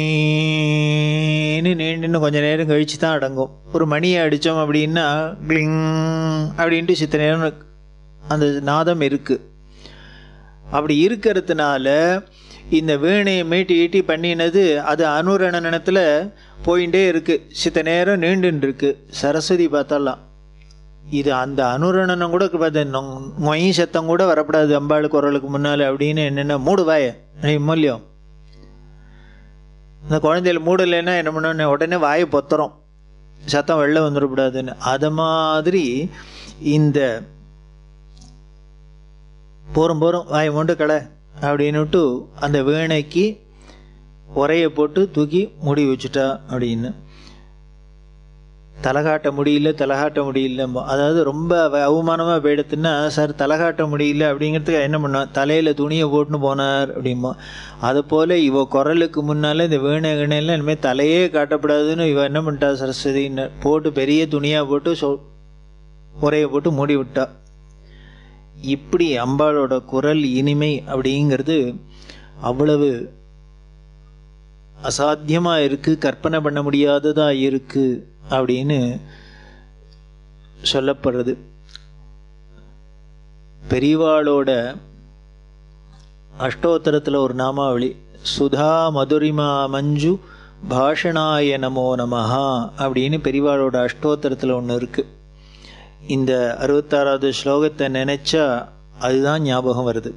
ன்னு நீண்டு கொஞ்ச நேரம் கழித்து தான் அடங்கும் ஒரு மணியை அடித்தோம் அப்படின்னா கிளிங் அப்படின்ட்டு சித்த நேரம் அந்த நாதம் இருக்குது அப்படி இருக்கிறதுனால இந்த வீணையை மீட்டி ஈட்டி பண்ணினது அது அனுரணனத்தில் போயிட்டே இருக்குது சித்த நேரம் நீண்டுன்னு இருக்கு சரஸ்வதி பார்த்தாலாம் இது அந்த அனுரணனம் கூட பார்த்து நொய் சத்தம் கூட வரப்படாது அம்பாள் குரலுக்கு முன்னால் அப்படின்னு என்னென்ன மூடு வாய மூலியம் இந்த குழந்தைகள் மூடலைன்னா என்ன பண்ணணும் உடனே வாயை பொத்துறோம் சத்தம் வெளில வந்துடக்கூடாதுன்னு அது மாதிரி இந்த போகிறோம் போகிறோம் வாய் மூண்டு கடை அப்படின்னுட்டு அந்த வீணைக்கு உரையை போட்டு தூக்கி மூடி வச்சுட்டா அப்படின்னு தலைகாட்ட முடியல தலைகாட்ட முடியல அதாவது ரொம்ப அவமானமாக போயிடுத்துன்னா சார் தலைகாட்ட முடியல அப்படிங்கிறதுக்கு என்ன பண்ணோம் தலையில் துணியை போட்டுன்னு போனார் அப்படிம்போ அது போல் இவ குரலுக்கு முன்னால் இந்த வீணை கிணையெல்லாம் இனிமேல் தலையே காட்டப்படாதுன்னு இவ என்ன பண்ணிட்டா சரஸ்வதின்னு போட்டு பெரிய துணியாக போட்டு சொ உரையை போட்டு மூடி விட்டா இப்படி அம்பாளோட குரல் இனிமை அப்படிங்கிறது அவ்வளவு அசாத்தியமாக இருக்குது கற்பனை பண்ண முடியாததாக இருக்குது அப்படின்னு சொல்லப்படுறது பெரியவாளோட அஷ்டோத்தரத்தில் ஒரு நாமாவளி சுதா மதுரிமா மஞ்சு பாஷணாய நமோ நமஹா அப்படின்னு பெரியவாளோட அஷ்டோத்தரத்தில் ஒன்று இருக்குது இந்த அறுபத்தாறாவது ஸ்லோகத்தை நினச்சா அதுதான் ஞாபகம் வருது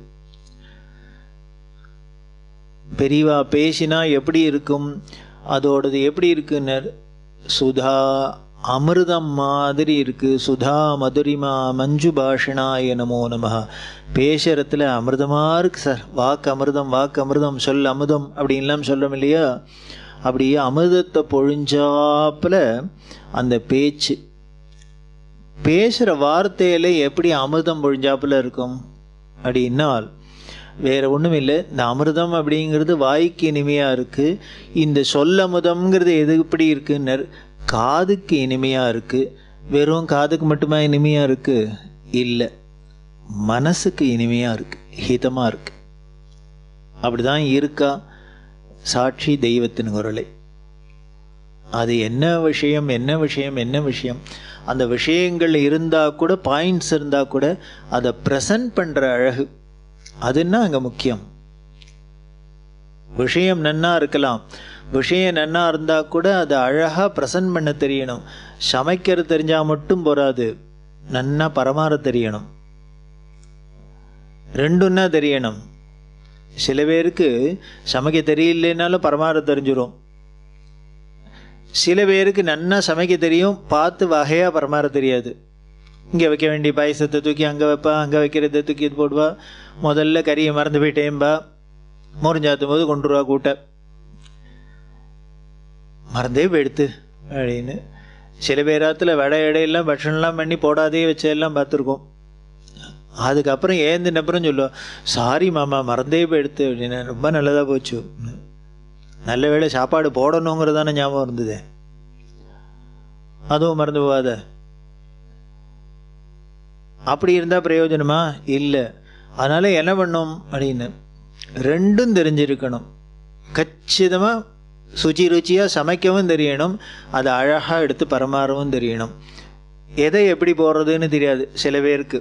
பெரியவா பேசினா எப்படி இருக்கும் அதோடது எப்படி இருக்குன்னு சுதா அமிர்தம் மாதிரி இருக்கு சுதா மதுரிமா மஞ்சு பாஷணாய நமோ நம பேசுறதுல அமிர்தமா இருக்கு சார் வாக்கு அமிர்தம் வாக்கு அமிர்தம் சொல் அமுதம் அப்படின்லாம் சொல்கிறோம் இல்லையா அப்படியே அமிர்தத்தை பொழிஞ்சாப்புல அந்த பேச்சு பேசுகிற வார்த்தையில் எப்படி அமிர்தம் பொழிஞ்சாப்புல இருக்கும் அப்படின்னால் வேற ஒன்றும் இல்லை இந்த அமிர்தம் அப்படிங்கிறது வாய்க்கு இனிமையாக இருக்குது இந்த சொல்லமுதம்ங்கிறது எது எப்படி இருக்குன்னு காதுக்கு இனிமையாக இருக்குது வெறும் காதுக்கு மட்டுமா இனிமையாக இருக்குது இல்லை மனசுக்கு இனிமையாக இருக்குது ஹிதமாக இருக்குது அப்படி தான் இருக்கா சாட்சி தெய்வத்தின் குரலை அது என்ன விஷயம் என்ன விஷயம் என்ன விஷயம் அந்த விஷயங்கள் இருந்தால் கூட பாயிண்ட்ஸ் இருந்தால் கூட அதை ப்ரெசன்ட் பண்ணுற அழகு அதுன்னா அங்கே முக்கியம் விஷயம் நன்னா இருக்கலாம் விஷயம் நன்னா இருந்தால் கூட அதை அழகாக ப்ரெசன்ட் பண்ண தெரியணும் சமைக்கிறது தெரிஞ்சால் மட்டும் போகாது நன்னா பரமாற தெரியணும் ரெண்டுன்னா தெரியணும் சில பேருக்கு சமைக்க தெரியலனாலும் பரமாற தெரிஞ்சிடும் சில பேருக்கு நன்னா சமைக்க தெரியும் பார்த்து வகையாக பரமாற தெரியாது இங்கே வைக்க வேண்டிய பாயசத்தை தூக்கி அங்கே வைப்பா அங்கே வைக்கிறத தூக்கி இது போடுவா முதல்ல கறியை மறந்து போயிட்டேன்பா மோரிஞ்சாத்தும் போது கொண்டுருவா கூட்ட மறந்தே போயிடுத்து அப்படின்னு சில பேராத்தில் வடை இடையெல்லாம் பட்சணம்லாம் பண்ணி போடாதே வச்செல்லாம் பார்த்துருக்கோம் அதுக்கப்புறம் ஏந்தின அப்புறம் சொல்லுவோம் சாரி மாமா மறந்தே போயிடுத்து அப்படின்னு ரொம்ப நல்லதாக போச்சு நல்ல வேளை சாப்பாடு போடணுங்கிறதான ஞாபகம் இருந்தது அதுவும் மறந்து போகாத அப்படி இருந்தால் பிரயோஜனமா இல்லை அதனால் என்ன பண்ணும் அப்படின்னு ரெண்டும் தெரிஞ்சிருக்கணும் கச்சிதமாக சுச்சி ருச்சியாக சமைக்கவும் தெரியணும் அதை அழகாக எடுத்து பரமாறவும் தெரியணும் எதை எப்படி போடுறதுன்னு தெரியாது சில பேருக்கு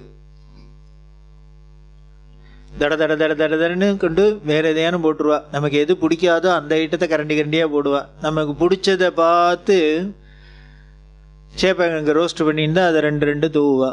தட தட தட தட தடன்னு கொண்டு வேறு எதையானு போட்டுருவா நமக்கு எது பிடிக்காதோ அந்த ஐட்டத்தை கரண்டி கரண்டியாக போடுவா நமக்கு பிடிச்சதை பார்த்து சேப்பங்கிழங்கு ரோஸ்ட் பண்ணியிருந்தா அதை ரெண்டு ரெண்டு தூவா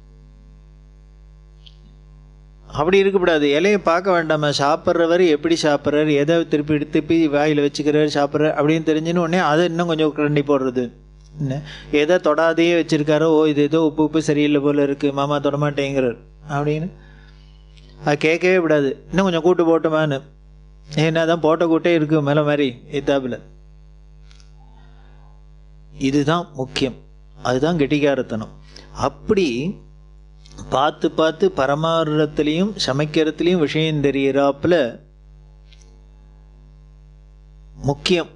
அப்படி இருக்கக்கூடாது இலையை பார்க்க வேண்டாமா சாப்பிட்றவர் எப்படி சாப்பிட்றாரு எதை திருப்பி திருப்பி வாயில் வச்சுக்கிறாரு சாப்பிட்றாரு அப்படின்னு தெரிஞ்சுன்னு உடனே அதை இன்னும் கொஞ்சம் கரண்டி போடுறது என்ன எதை தொடாதையே வச்சுருக்காரோ ஓ இது ஏதோ உப்பு உப்பு சரியில்லை போல் இருக்குது மாமா தொடமாட்டேங்கிறார் அப்படின்னு அது கேட்கவே விடாது இன்னும் கொஞ்சம் கூட்டு போட்டுமான்னு ஏன்னா தான் போட்ட கூட்டே இருக்குது மேலே மாதிரி எத்தாப்பில் இதுதான் முக்கியம் அதுதான் கெட்டிக்காரத்தனம் அப்படி பார்த்து பார்த்து பரமாரத்துலேயும் சமைக்கிறதுலேயும் விஷயம் தெரியறாப்புல முக்கியம்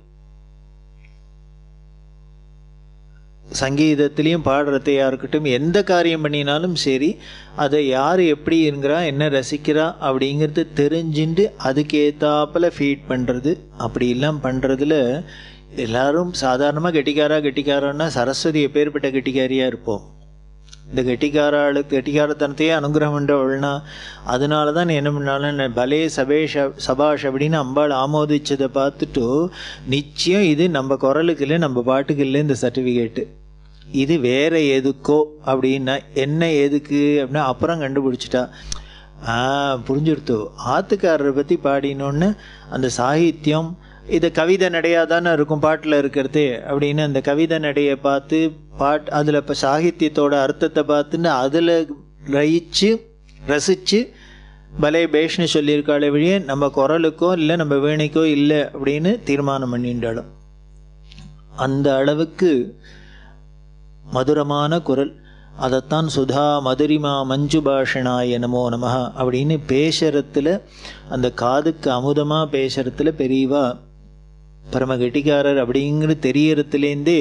சங்கீதத்திலையும் பாடுறதையா இருக்கட்டும் எந்த காரியம் பண்ணினாலும் சரி அதை யார் எப்படி இருக்கிறா என்ன ரசிக்கிறா அப்படிங்கிறது தெரிஞ்சுட்டு அதுக்கு ஏத்தாப்புல ஃபீட் பண்ணுறது அப்படி எல்லாம் பண்ணுறதுல எல்லாரும் சாதாரணமாக கெட்டிக்காரா கெட்டிக்காரான்னா சரஸ்வதி எப்பேற்பட்ட கெட்டிக்காரியாக இருப்போம் இந்த கெட்டிக்காராளுக்கு கெட்டிக்காரத்தனத்தையே அனுகிரகம் பண்ணுறவள்னா அதனால தான் என்ன பண்ணாலும் பலே சபேஷ சபாஷ் அப்படின்னு அம்பாள் ஆமோதிச்சதை பார்த்துட்டு நிச்சயம் இது நம்ம குரலுக்கு இல்லை நம்ம பாட்டுக்கு இல்லை இந்த சர்டிஃபிகேட்டு இது வேற எதுக்கோ அப்படின்னா என்ன எதுக்கு அப்படின்னா அப்புறம் கண்டுபிடிச்சிட்டா ஆ புரிஞ்சுடுத்து ஆத்துக்காரரை பற்றி பாடினோன்னு அந்த சாகித்யம் இது கவிதை நடையாக தானே இருக்கும் பாட்டில் இருக்கிறது அப்படின்னு அந்த கவிதை நடையை பார்த்து பாட் அதில் இப்போ சாகித்யத்தோட அர்த்தத்தை பார்த்துன்னு அதில் லயிச்சு ரசித்து பலே பேஷ்னு சொல்லியிருக்காளே வழியே நம்ம குரலுக்கோ இல்லை நம்ம வேணிக்கோ இல்லை அப்படின்னு தீர்மானம் பண்ணிட்டாலும் அந்த அளவுக்கு மதுரமான குரல் அதைத்தான் சுதா மதுரிமா மஞ்சு பாஷணாய நமோ நம அப்படின்னு பேசுறத்துல அந்த காதுக்கு அமுதமாக பேசுறதுல பெரியவா பரம கெட்டிக்காரர் அப்படிங்கிற தெரியறதுலேருந்தே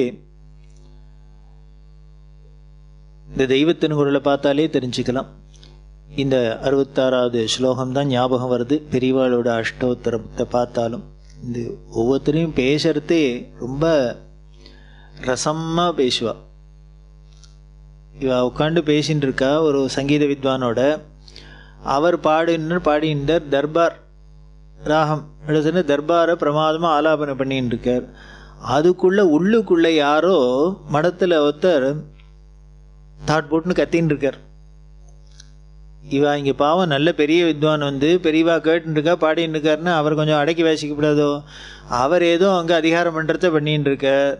இந்த தெய்வத்தின் குரலை பார்த்தாலே தெரிஞ்சுக்கலாம் இந்த அறுபத்தாறாவது ஸ்லோகம் தான் ஞாபகம் வருது பெரியவாளோட அஷ்டோத்தரத்தை பார்த்தாலும் இந்த ஒவ்வொருத்தரையும் பேசுறதே ரொம்ப ரசமாக பேசுவா இவ உட்காந்து பேசின்னு இருக்கா ஒரு சங்கீத வித்வானோட அவர் பாடினர் பாடினார் தர்பார் ராகம் எழுதுன தர்பாரை பிரமாதமாக ஆலாபனை பண்ணின்னு இருக்கார் அதுக்குள்ளே உள்ளுக்குள்ளே யாரோ மடத்தில் ஒருத்தர் தாட் போட்டுன்னு கத்தின்னு இருக்கார் இவா இங்கே பாவம் நல்ல பெரிய வித்வான் வந்து பெரியவா கேட்டுன்னு இருக்கா பாடின்னு இருக்காருன்னா அவர் கொஞ்சம் அடக்கி வாசிக்கப்படாதோ அவர் ஏதோ அங்கே அதிகாரம் பண்ணுறத பண்ணின்னு இருக்கார்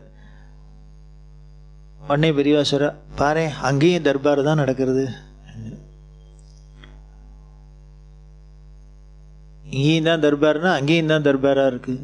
உடனே பெரியவா சொல்கிறா பாரு அங்கேயும் தர்பார் தான் நடக்கிறது இங்கேயும் தான் தர்பார்னா அங்கேயும் தான் தர்பாராக இருக்கு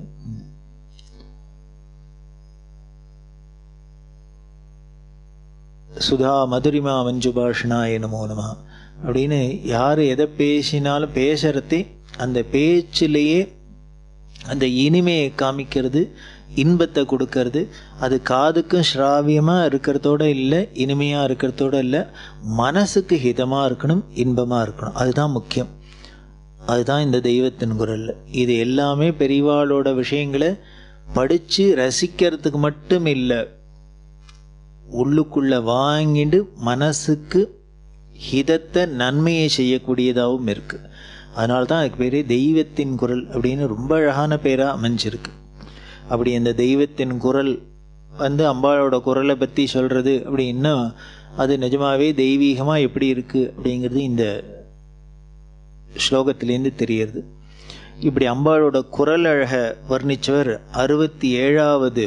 சுதா மதுரிமா மஞ்சு பாஷனாய நமோ நம அப்படின்னு யார் எதை பேசினாலும் பேசுறதே அந்த பேச்சிலேயே அந்த இனிமையை காமிக்கிறது இன்பத்தை கொடுக்கறது அது காதுக்கும் ஸ்ராவியமாக இருக்கிறதோட இல்லை இனிமையாக இருக்கிறதோட இல்லை மனசுக்கு ஹிதமாக இருக்கணும் இன்பமாக இருக்கணும் அதுதான் முக்கியம் அதுதான் இந்த தெய்வத்தின் குரல் இது எல்லாமே பெரியவாளோட விஷயங்களை படித்து ரசிக்கிறதுக்கு மட்டும் இல்லை உள்ளுக்குள்ளே வாங்கிட்டு மனசுக்கு ஹிதத்தை நன்மையை செய்யக்கூடியதாகவும் இருக்குது அதனால தான் அதுக்கு பேர் தெய்வத்தின் குரல் அப்படின்னு ரொம்ப அழகான பேராக அமைஞ்சிருக்கு அப்படி அந்த தெய்வத்தின் குரல் வந்து அம்பாளோட குரலை பற்றி சொல்கிறது அப்படின்னா அது நிஜமாவே தெய்வீகமாக எப்படி இருக்குது அப்படிங்கிறது இந்த ஸ்லோகத்திலேருந்து தெரியுது இப்படி அம்பாளோட குரல் அழகை வர்ணித்தவர் அறுபத்தி ஏழாவது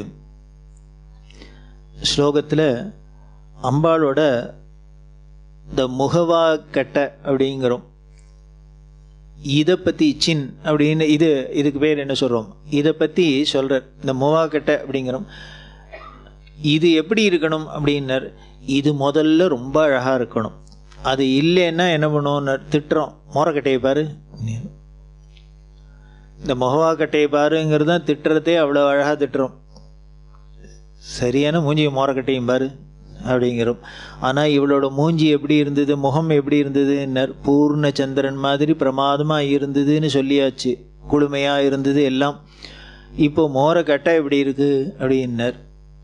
ஸ்லோகத்தில் அம்பாளோட இந்த முகவா கட்டை அப்படிங்கிறோம் இதை பற்றி சின் அப்படின்னு இது இதுக்கு பேர் என்ன சொல்கிறோம் இதை பற்றி சொல்கிறார் இந்த முவாக்கட்டை அப்படிங்கிறோம் இது எப்படி இருக்கணும் அப்படின்னார் இது முதல்ல ரொம்ப அழகாக இருக்கணும் அது இல்லைன்னா என்ன பண்ணுவோம்னு திட்டுறோம் மோரக்கட்டையை பாரு இந்த முகவாக்கட்டையை பாருங்கிறது தான் திட்டுறதே அவ்வளோ அழகாக திட்டுறோம் சரியான மூஞ்சி மோரக்கட்டையும் பாரு அப்படிங்கிறோம் ஆனால் இவளோட மூஞ்சி எப்படி இருந்தது முகம் எப்படி இருந்ததுன்னர் பூர்ண சந்திரன் மாதிரி பிரமாதமாக இருந்ததுன்னு சொல்லியாச்சு குளுமையாக இருந்தது எல்லாம் இப்போ மோரக்கட்டை எப்படி இருக்கு அப்படின்னர்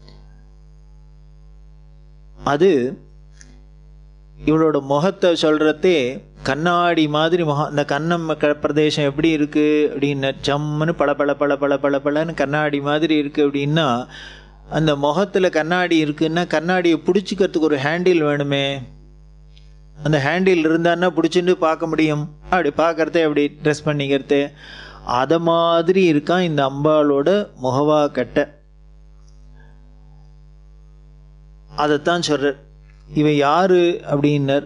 அது இவளோட முகத்தை சொல்கிறதே கண்ணாடி மாதிரி முகம் இந்த கண்ணம் பிரதேசம் எப்படி இருக்குது அப்படின்னா ஜம்முன்னு பல பல பல பல பல பலன்னு கண்ணாடி மாதிரி இருக்குது அப்படின்னா அந்த முகத்தில் கண்ணாடி இருக்குன்னா கண்ணாடியை பிடிச்சிக்கிறதுக்கு ஒரு ஹேண்டில் வேணுமே அந்த ஹேண்டில் இருந்தான்னா பிடிச்சிட்டு பார்க்க முடியும் அப்படி பார்க்குறதே அப்படி ட்ரெஸ் பண்ணிக்கிறதே அதை மாதிரி இருக்கான் இந்த அம்பாளோட முகவா கட்டை அதைத்தான் சொல்கிறார் இவ யாரு அப்படின்னர்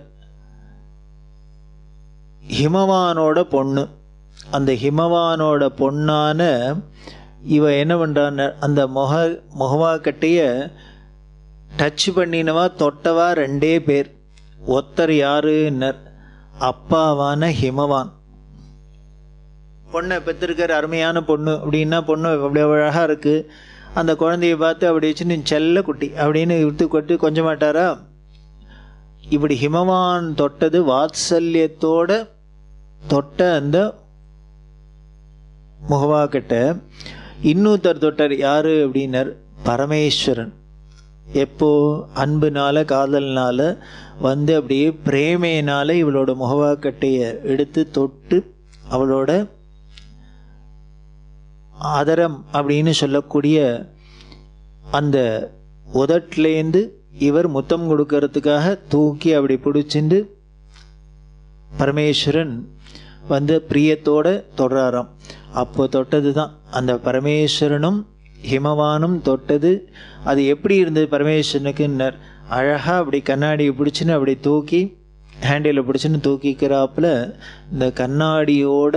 ஹிமவானோட பொண்ணு அந்த ஹிமவானோட பொண்ணான இவ என்ன பண்ணுறான்னு அந்த முக முகவாக்கட்டைய டச் பண்ணினவா தொட்டவா ரெண்டே பேர் ஒத்தர் யாருன்னர் அப்பாவான ஹிமவான் பொண்ணை பெற்றிருக்கிற அருமையான பொண்ணு அப்படின்னா பொண்ணு அவ்வளோ அழகாக இருக்குது அந்த குழந்தைய பார்த்து அப்படி வச்சு நீ செல்ல குட்டி அப்படின்னு விட்டு கொட்டு கொஞ்ச மாட்டாரா இப்படி ஹிமவான் தொட்டது வாத்சல்யத்தோட தொட்ட அந்த முகவாக்கிட்ட இன்னொருத்தர் தொட்டார் யாரு அப்படின்னர் பரமேஸ்வரன் எப்போ அன்புனால காதல்னால வந்து அப்படியே பிரேமையினால இவளோட முகவாக்கட்டையை எடுத்து தொட்டு அவளோட அதரம் அப்படின்னு சொல்லக்கூடிய அந்த உதட்லேருந்து இவர் முத்தம் கொடுக்கறதுக்காக தூக்கி அப்படி பிடிச்சிண்டு பரமேஸ்வரன் வந்து பிரியத்தோட தொடராராம் அப்போ தொட்டது தான் அந்த பரமேஸ்வரனும் ஹிமவானும் தொட்டது அது எப்படி இருந்தது பரமேஸ்வரனுக்குன்னர் அழகாக அப்படி கண்ணாடியை பிடிச்சின்னு அப்படி தூக்கி ஹேண்டில் பிடிச்சின்னு தூக்கிக்கிறாப்புல இந்த கண்ணாடியோட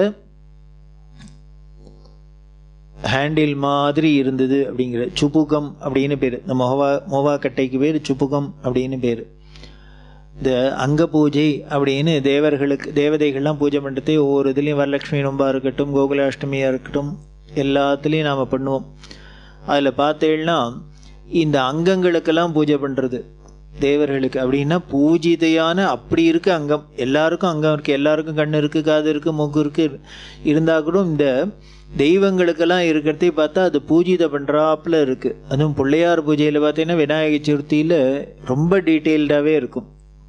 ஹேண்டில் மாதிரி இருந்தது அப்படிங்கிற சுப்புகம் அப்படின்னு பேர் இந்த மொஹவா மொவா கட்டைக்கு பேர் சுப்புகம் அப்படின்னு பேர் இந்த அங்க பூஜை அப்படின்னு தேவர்களுக்கு தேவதைகள்லாம் பூஜை பண்ணுறதே ஒவ்வொரு இதுலேயும் வரலட்சுமி நோம்பா இருக்கட்டும் கோகுலாஷ்டமியாக இருக்கட்டும் எல்லாத்துலேயும் நாம் பண்ணுவோம் அதில் பார்த்தேன்னா இந்த அங்கங்களுக்கெல்லாம் பூஜை பண்ணுறது தேவர்களுக்கு அப்படின்னா பூஜிதையான அப்படி இருக்கு அங்கம் எல்லாருக்கும் அங்கம் இருக்குது எல்லாருக்கும் கண் இருக்குது காது இருக்குது மூக்கு இருக்குது இருந்தால் கூட இந்த தெய்வங்களுக்கெல்லாம் இருக்கிறதே பார்த்தா அது பூஜிதை பண்ணுறாப்புல இருக்குது அதுவும் பிள்ளையார் பூஜையில் பார்த்தீங்கன்னா விநாயகர் சதுர்த்தியில் ரொம்ப டீட்டெயில்டாகவே இருக்கும்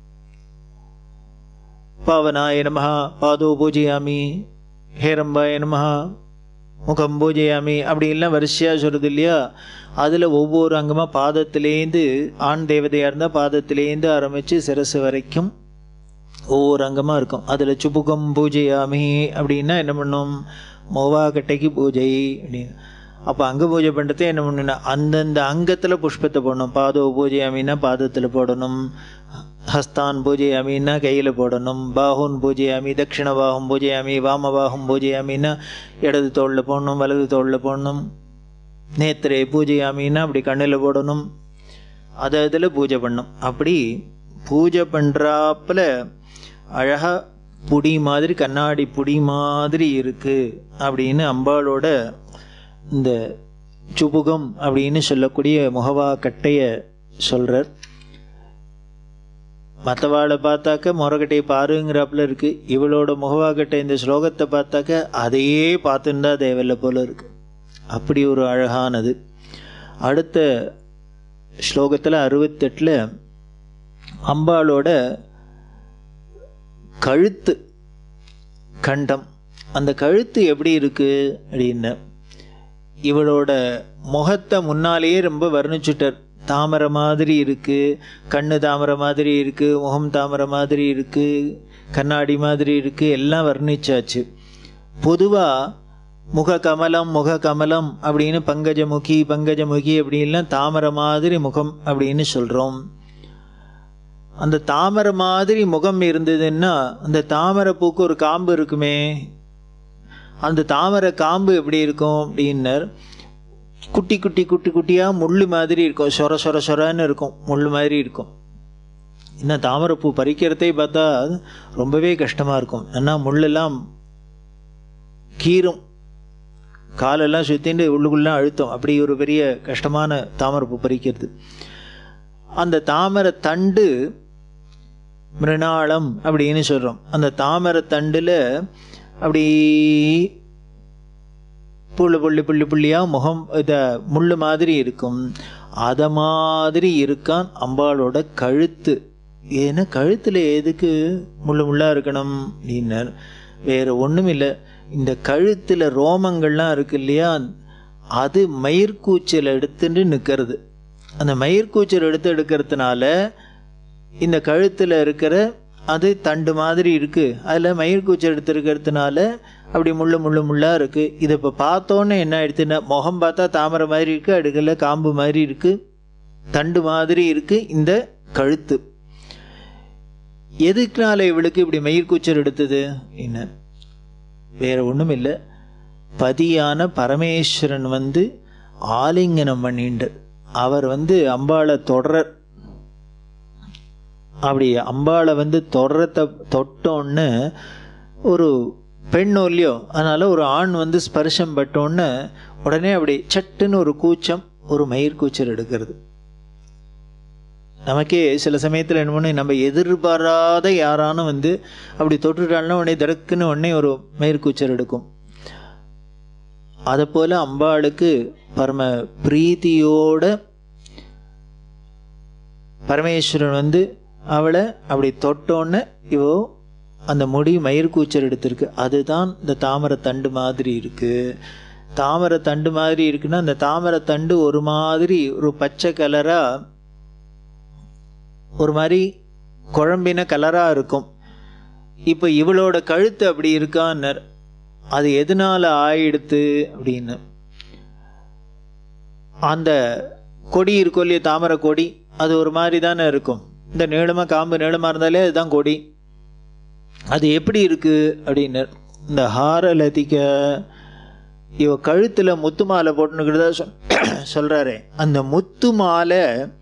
பாவனாய நமஹ பாதோ பூஜையாமி ஹேரம்பாய நமஹ முகம் பூஜையாமி அப்படின்லாம் வரிசையாக சொல்கிறது இல்லையா அதில் ஒவ்வொரு அங்கமாக பாதத்திலேருந்து ஆண் தேவதையாக இருந்தால் பாதத்திலேருந்து ஆரம்பித்து சிரசு வரைக்கும் ஒவ்வொரு அங்கமாக இருக்கும் அதில் சுப்புகம் பூஜையாமி அப்படின்னா என்ன பண்ணும் மோவாக்கட்டைக்கு பூஜை அப்படின்னு அப்போ அங்க பூஜை பண்ணுறது என்ன பண்ணுன்னா அந்தந்த அங்கத்தில் புஷ்பத்தை போடணும் பாதோ பூஜை அமீனா பாதத்தில் போடணும் ஹஸ்தான் பூஜை அமீனா கையில் போடணும் பாகுன் பூஜை அமி தட்சிண பாகம் பூஜை அமி வாம பாகம் பூஜை அமீனா இடது தோளில் போடணும் வலது தோளில் போடணும் நேத்திரை பூஜை அமீனா அப்படி கண்ணில் போடணும் அதை இதில் பூஜை பண்ணும் அப்படி பூஜை பண்ணுறாப்புல அழகாக புடி மாதிரி கண்ணாடி புடி மாதிரி இருக்கு அப்படின்னு அம்பாளோட இந்த சுபுகம் அப்படின்னு சொல்லக்கூடிய முகவா கட்டைய சொல்கிறார் மற்றவாளை பார்த்தாக்க முறக்கட்டையை பாருங்கிறாப்புல இருக்கு இவளோட முகவாக்கட்டை இந்த ஸ்லோகத்தை பார்த்தாக்க அதையே பார்த்துருந்தா தேவையில்லை போல இருக்கு அப்படி ஒரு அழகானது அடுத்த ஸ்லோகத்தில் அறுபத்தெட்டில் அம்பாளோட கழுத்து கண்டம் அந்த கழுத்து எப்படி இருக்கு அப்படின்னு இவளோட முகத்தை முன்னாலேயே ரொம்ப வர்ணிச்சுட்டார் தாமரை மாதிரி இருக்கு கண்ணு தாமரை மாதிரி இருக்கு முகம் தாமரை மாதிரி இருக்கு கண்ணாடி மாதிரி இருக்கு எல்லாம் வர்ணிச்சாச்சு பொதுவாக முக கமலம் முக கமலம் அப்படின்னு பங்கஜமுகி பங்கஜமுகி அப்படின்லாம் தாமரை மாதிரி முகம் அப்படின்னு சொல்கிறோம் அந்த தாமரை மாதிரி முகம் இருந்ததுன்னா அந்த தாமரை பூக்கு ஒரு காம்பு இருக்குமே அந்த தாமரை காம்பு எப்படி இருக்கும் அப்படின்னர் குட்டி குட்டி குட்டி குட்டியாக முள் மாதிரி இருக்கும் சொர சொர சொரன்னு இருக்கும் முள் மாதிரி இருக்கும் என்ன தாமரைப்பூ பறிக்கிறதே பார்த்தா ரொம்பவே கஷ்டமாக இருக்கும் ஏன்னா முள்ளெல்லாம் கீரும் காலெல்லாம் சுற்றிட்டு உள்ளுக்குள்ளே அழுத்தம் அப்படி ஒரு பெரிய கஷ்டமான தாமரைப்பூ பறிக்கிறது அந்த தாமரை தண்டு மிருணாளம் அப்படின்னு சொல்கிறோம் அந்த தாமரை தண்டில் அப்படி புள்ளு புள்ளி புள்ளி புள்ளியாக முகம் இதை முள் மாதிரி இருக்கும் அதை மாதிரி இருக்கான் அம்பாளோட கழுத்து ஏன்னா கழுத்தில் எதுக்கு முள்ளு முள்ளாக இருக்கணும் அப்படின்னார் வேறு ஒன்றும் இல்லை இந்த கழுத்தில் ரோமங்கள்லாம் இருக்கு இல்லையா அது மயிர்கூச்சல் எடுத்துட்டு நிற்கிறது அந்த மயிர்கூச்சல் எடுத்து எடுக்கிறதுனால இந்த கழுத்தில் இருக்கிற அது தண்டு மாதிரி இருக்குது அதில் மயிர்கூச்சல் எடுத்துருக்கிறதுனால அப்படி முள்ளு முள்ளு முள்ளாக இருக்குது இதை இப்போ பார்த்தோன்னே என்ன ஆயிடுச்சுன்னா முகம் பார்த்தா தாமரை மாதிரி இருக்குது அடுக்கல காம்பு மாதிரி இருக்குது தண்டு மாதிரி இருக்கு இந்த கழுத்து எதுக்குனால இவளுக்கு இப்படி மயிர்கூச்சல் எடுத்தது என்ன வேற ஒன்றும் இல்லை பதியான பரமேஸ்வரன் வந்து ஆலிங்கனம் பண்ணிண்டு அவர் வந்து அம்பாளை தொடர் அப்படி அம்பாளை வந்து தொடரத்தை தொட்டோன்னு ஒரு பெண் இல்லையோ அதனால் ஒரு ஆண் வந்து ஸ்பர்ஷம் பட்டோன்னு உடனே அப்படி சட்டுன்னு ஒரு கூச்சம் ஒரு மயிர் கூச்சல் எடுக்கிறது நமக்கே சில சமயத்தில் என்ன பண்ணு நம்ம எதிர்பாராத யாரானும் வந்து அப்படி தொட்டுட்டாள்னா உடனே தடக்குன்னு உடனே ஒரு மயிர் கூச்சல் எடுக்கும் அதை போல் அம்பாளுக்கு பரம பிரீத்தியோட பரமேஸ்வரன் வந்து அவளை அப்படி தொட்டோன்னு இவோ அந்த முடி மயிர் கூச்சல் எடுத்திருக்கு அதுதான் இந்த தாமரை தண்டு மாதிரி இருக்கு தாமரை தண்டு மாதிரி இருக்குன்னா அந்த தாமரை தண்டு ஒரு மாதிரி ஒரு பச்சை கலரா ஒரு மாதிரி குழம்பின கலராக இருக்கும் இப்போ இவளோட கழுத்து அப்படி இருக்கான்னர் அது எதனால ஆயிடுத்து அப்படின்னு அந்த கொடி இருக்கும் இல்லையா தாமரை கொடி அது ஒரு மாதிரி தானே இருக்கும் இந்த நீளமாக காம்பு நீளமாக இருந்தாலே அதுதான் கொடி அது எப்படி இருக்கு அப்படின்னு இந்த ஹார லதிக்க இவ கழுத்தில் முத்து மாலை போட்டுனுக்கிறதா சொல் சொல்கிறாரே அந்த முத்து மாலை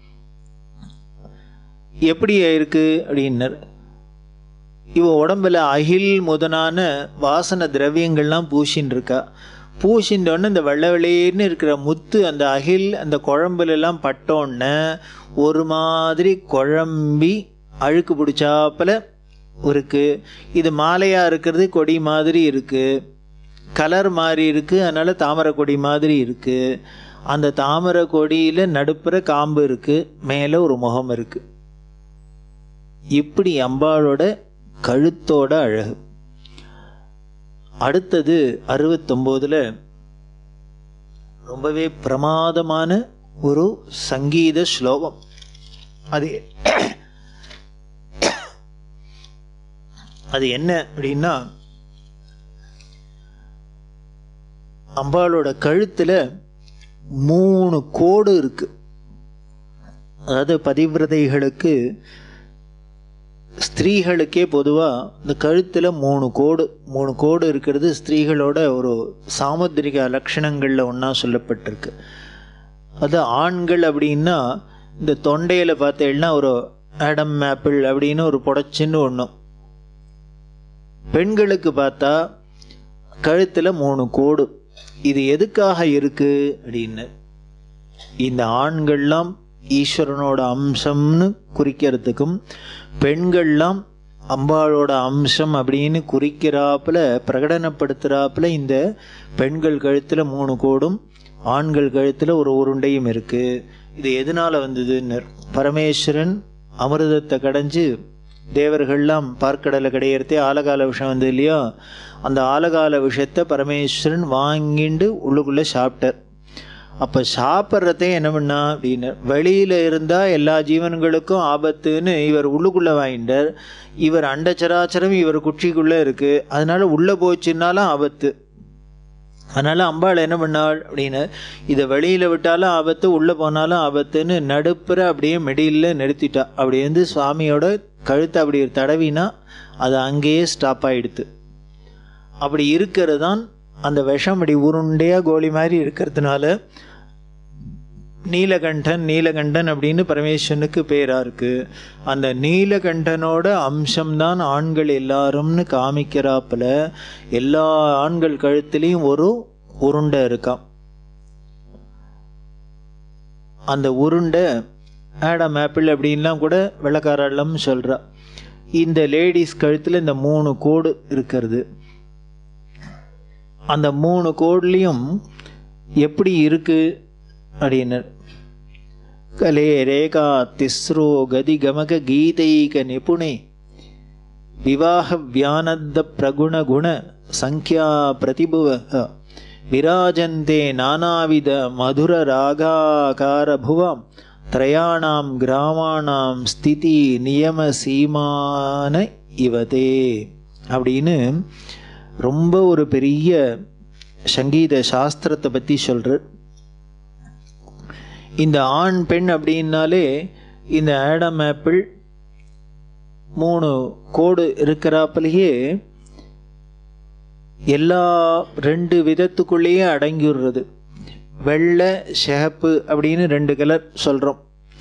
எப்படி இருக்கு அப்படின்னர் இவ உடம்புல அகில் முதனான வாசன திரவியங்கள்லாம் பூசின்னு இருக்கா பூசின்றோன்னு இந்த வெள்ளை வெளியேன்னு இருக்கிற முத்து அந்த அகில் அந்த குழம்புலெல்லாம் பட்டோன்னே ஒரு மாதிரி குழம்பி அழுக்கு பிடிச்சாப்புல இருக்கு இது மாலையாக இருக்கிறது கொடி மாதிரி இருக்குது கலர் மாதிரி இருக்குது அதனால் தாமரை கொடி மாதிரி இருக்குது அந்த தாமரை கொடியில் நடுப்புற காம்பு இருக்குது மேலே ஒரு முகம் இருக்குது இப்படி அம்பாளோட கழுத்தோட அழகு அடுத்தது அறுபத்தொம்போதில் ரொம்பவே பிரமாதமான ஒரு சங்கீத ஸ்லோகம் அது அது என்ன அப்படின்னா அம்பாளோட கழுத்தில் மூணு கோடு இருக்கு அதாவது பதிவிரதைகளுக்கு ஸ்திரீகளுக்கே பொதுவாக இந்த கழுத்தில் மூணு கோடு மூணு கோடு இருக்கிறது ஸ்திரீகளோட ஒரு சாமுத்திரிக லட்சணங்களில் ஒன்றா சொல்லப்பட்டிருக்கு அது ஆண்கள் அப்படின்னா இந்த தொண்டையில் பார்த்தீங்கன்னா ஒரு ஆடம் ஆப்பிள் அப்படின்னு ஒரு புடச்சின்னு ஒன்றும் பெண்களுக்கு பார்த்தா கழுத்தில் மூணு கோடு இது எதுக்காக இருக்கு அப்படின்னு இந்த ஆண்கள்லாம் ஈஸ்வரனோட அம்சம்னு குறிக்கிறதுக்கும் பெண்கள்லாம் அம்பாளோட அம்சம் அப்படின்னு குறிக்கிறாப்புல பிரகடனப்படுத்துகிறாப்புல இந்த பெண்கள் கழுத்தில் மூணு கோடும் ஆண்கள் கழுத்தில் ஒரு உருண்டையும் இருக்கு இது எதனால வந்ததுன்னு பரமேஸ்வரன் அமிர்தத்தை கடைஞ்சு தேவர்கள்லாம் பார்க்கடலை கிடையிறதே ஆலகால விஷம் வந்தது இல்லையா அந்த ஆலகால விஷத்தை பரமேஸ்வரன் வாங்கிண்டு உள்ளுக்குள்ளே சாப்பிட்டார் அப்போ சாப்பிட்றதே என்ன பண்ணா அப்படின்னு வெளியில் இருந்தால் எல்லா ஜீவன்களுக்கும் ஆபத்துன்னு இவர் உள்ளுக்குள்ளே வாங்கிட்டார் இவர் அண்டச்சராச்சரம் இவர் குச்சிக்குள்ளே இருக்குது அதனால உள்ளே போச்சுன்னாலும் ஆபத்து அதனால் அம்பாள் என்ன பண்ணாள் அப்படின்னு இதை வெளியில் விட்டாலும் ஆபத்து உள்ளே போனாலும் ஆபத்துன்னு நடுப்புற அப்படியே மெடியில் நிறுத்திட்டா அப்படி வந்து சுவாமியோட கழுத்தை அப்படி தடவினா அது அங்கேயே ஸ்டாப் ஆகிடுது அப்படி இருக்கிறது தான் அந்த விஷம் அப்படி உருண்டையாக கோலி மாதிரி இருக்கிறதுனால நீலகண்டன் நீலகண்டன் அப்படின்னு பரமேஸ்வரனுக்கு பேராக இருக்குது அந்த நீலகண்டனோட அம்சம்தான் ஆண்கள் எல்லாரும்னு காமிக்கிறாப்புல எல்லா ஆண்கள் கழுத்துலேயும் ஒரு உருண்டை இருக்காம் அந்த உருண்டை ஆடம் ஆப்பிள் அப்படின்லாம் கூட வெள்ளக்காரெல்லாம் சொல்கிறா இந்த லேடிஸ் கழுத்தில் இந்த மூணு கோடு இருக்கிறது அந்த மூணு கோட்லேயும் எப்படி இருக்கு அப்படின்னு கலே ரேகா திஸ்ரோ கதி கமக கீதைக நிபுணே விவாக வியானத்த பிரகுண குண சங்கியா பிரதிபுவ விராஜந்தே நானாவித மதுர ராகாகார புவாம் திரயாணாம் கிராமாணாம் ஸ்திதி நியம சீமான இவதே அப்படின்னு ரொம்ப ஒரு பெரிய சங்கீத சாஸ்திரத்தை பற்றி சொல்கிறார் இந்த ஆண் பெண் அப்படின்னாலே இந்த ஆடம் ஆப்பிள் மூணு கோடு இருக்கிறாப்பிலேயே எல்லா ரெண்டு விதத்துக்குள்ளேயே அடங்கிடுறது வெள்ளை சிகப்பு அப்படின்னு ரெண்டு கலர் சொல்கிறோம்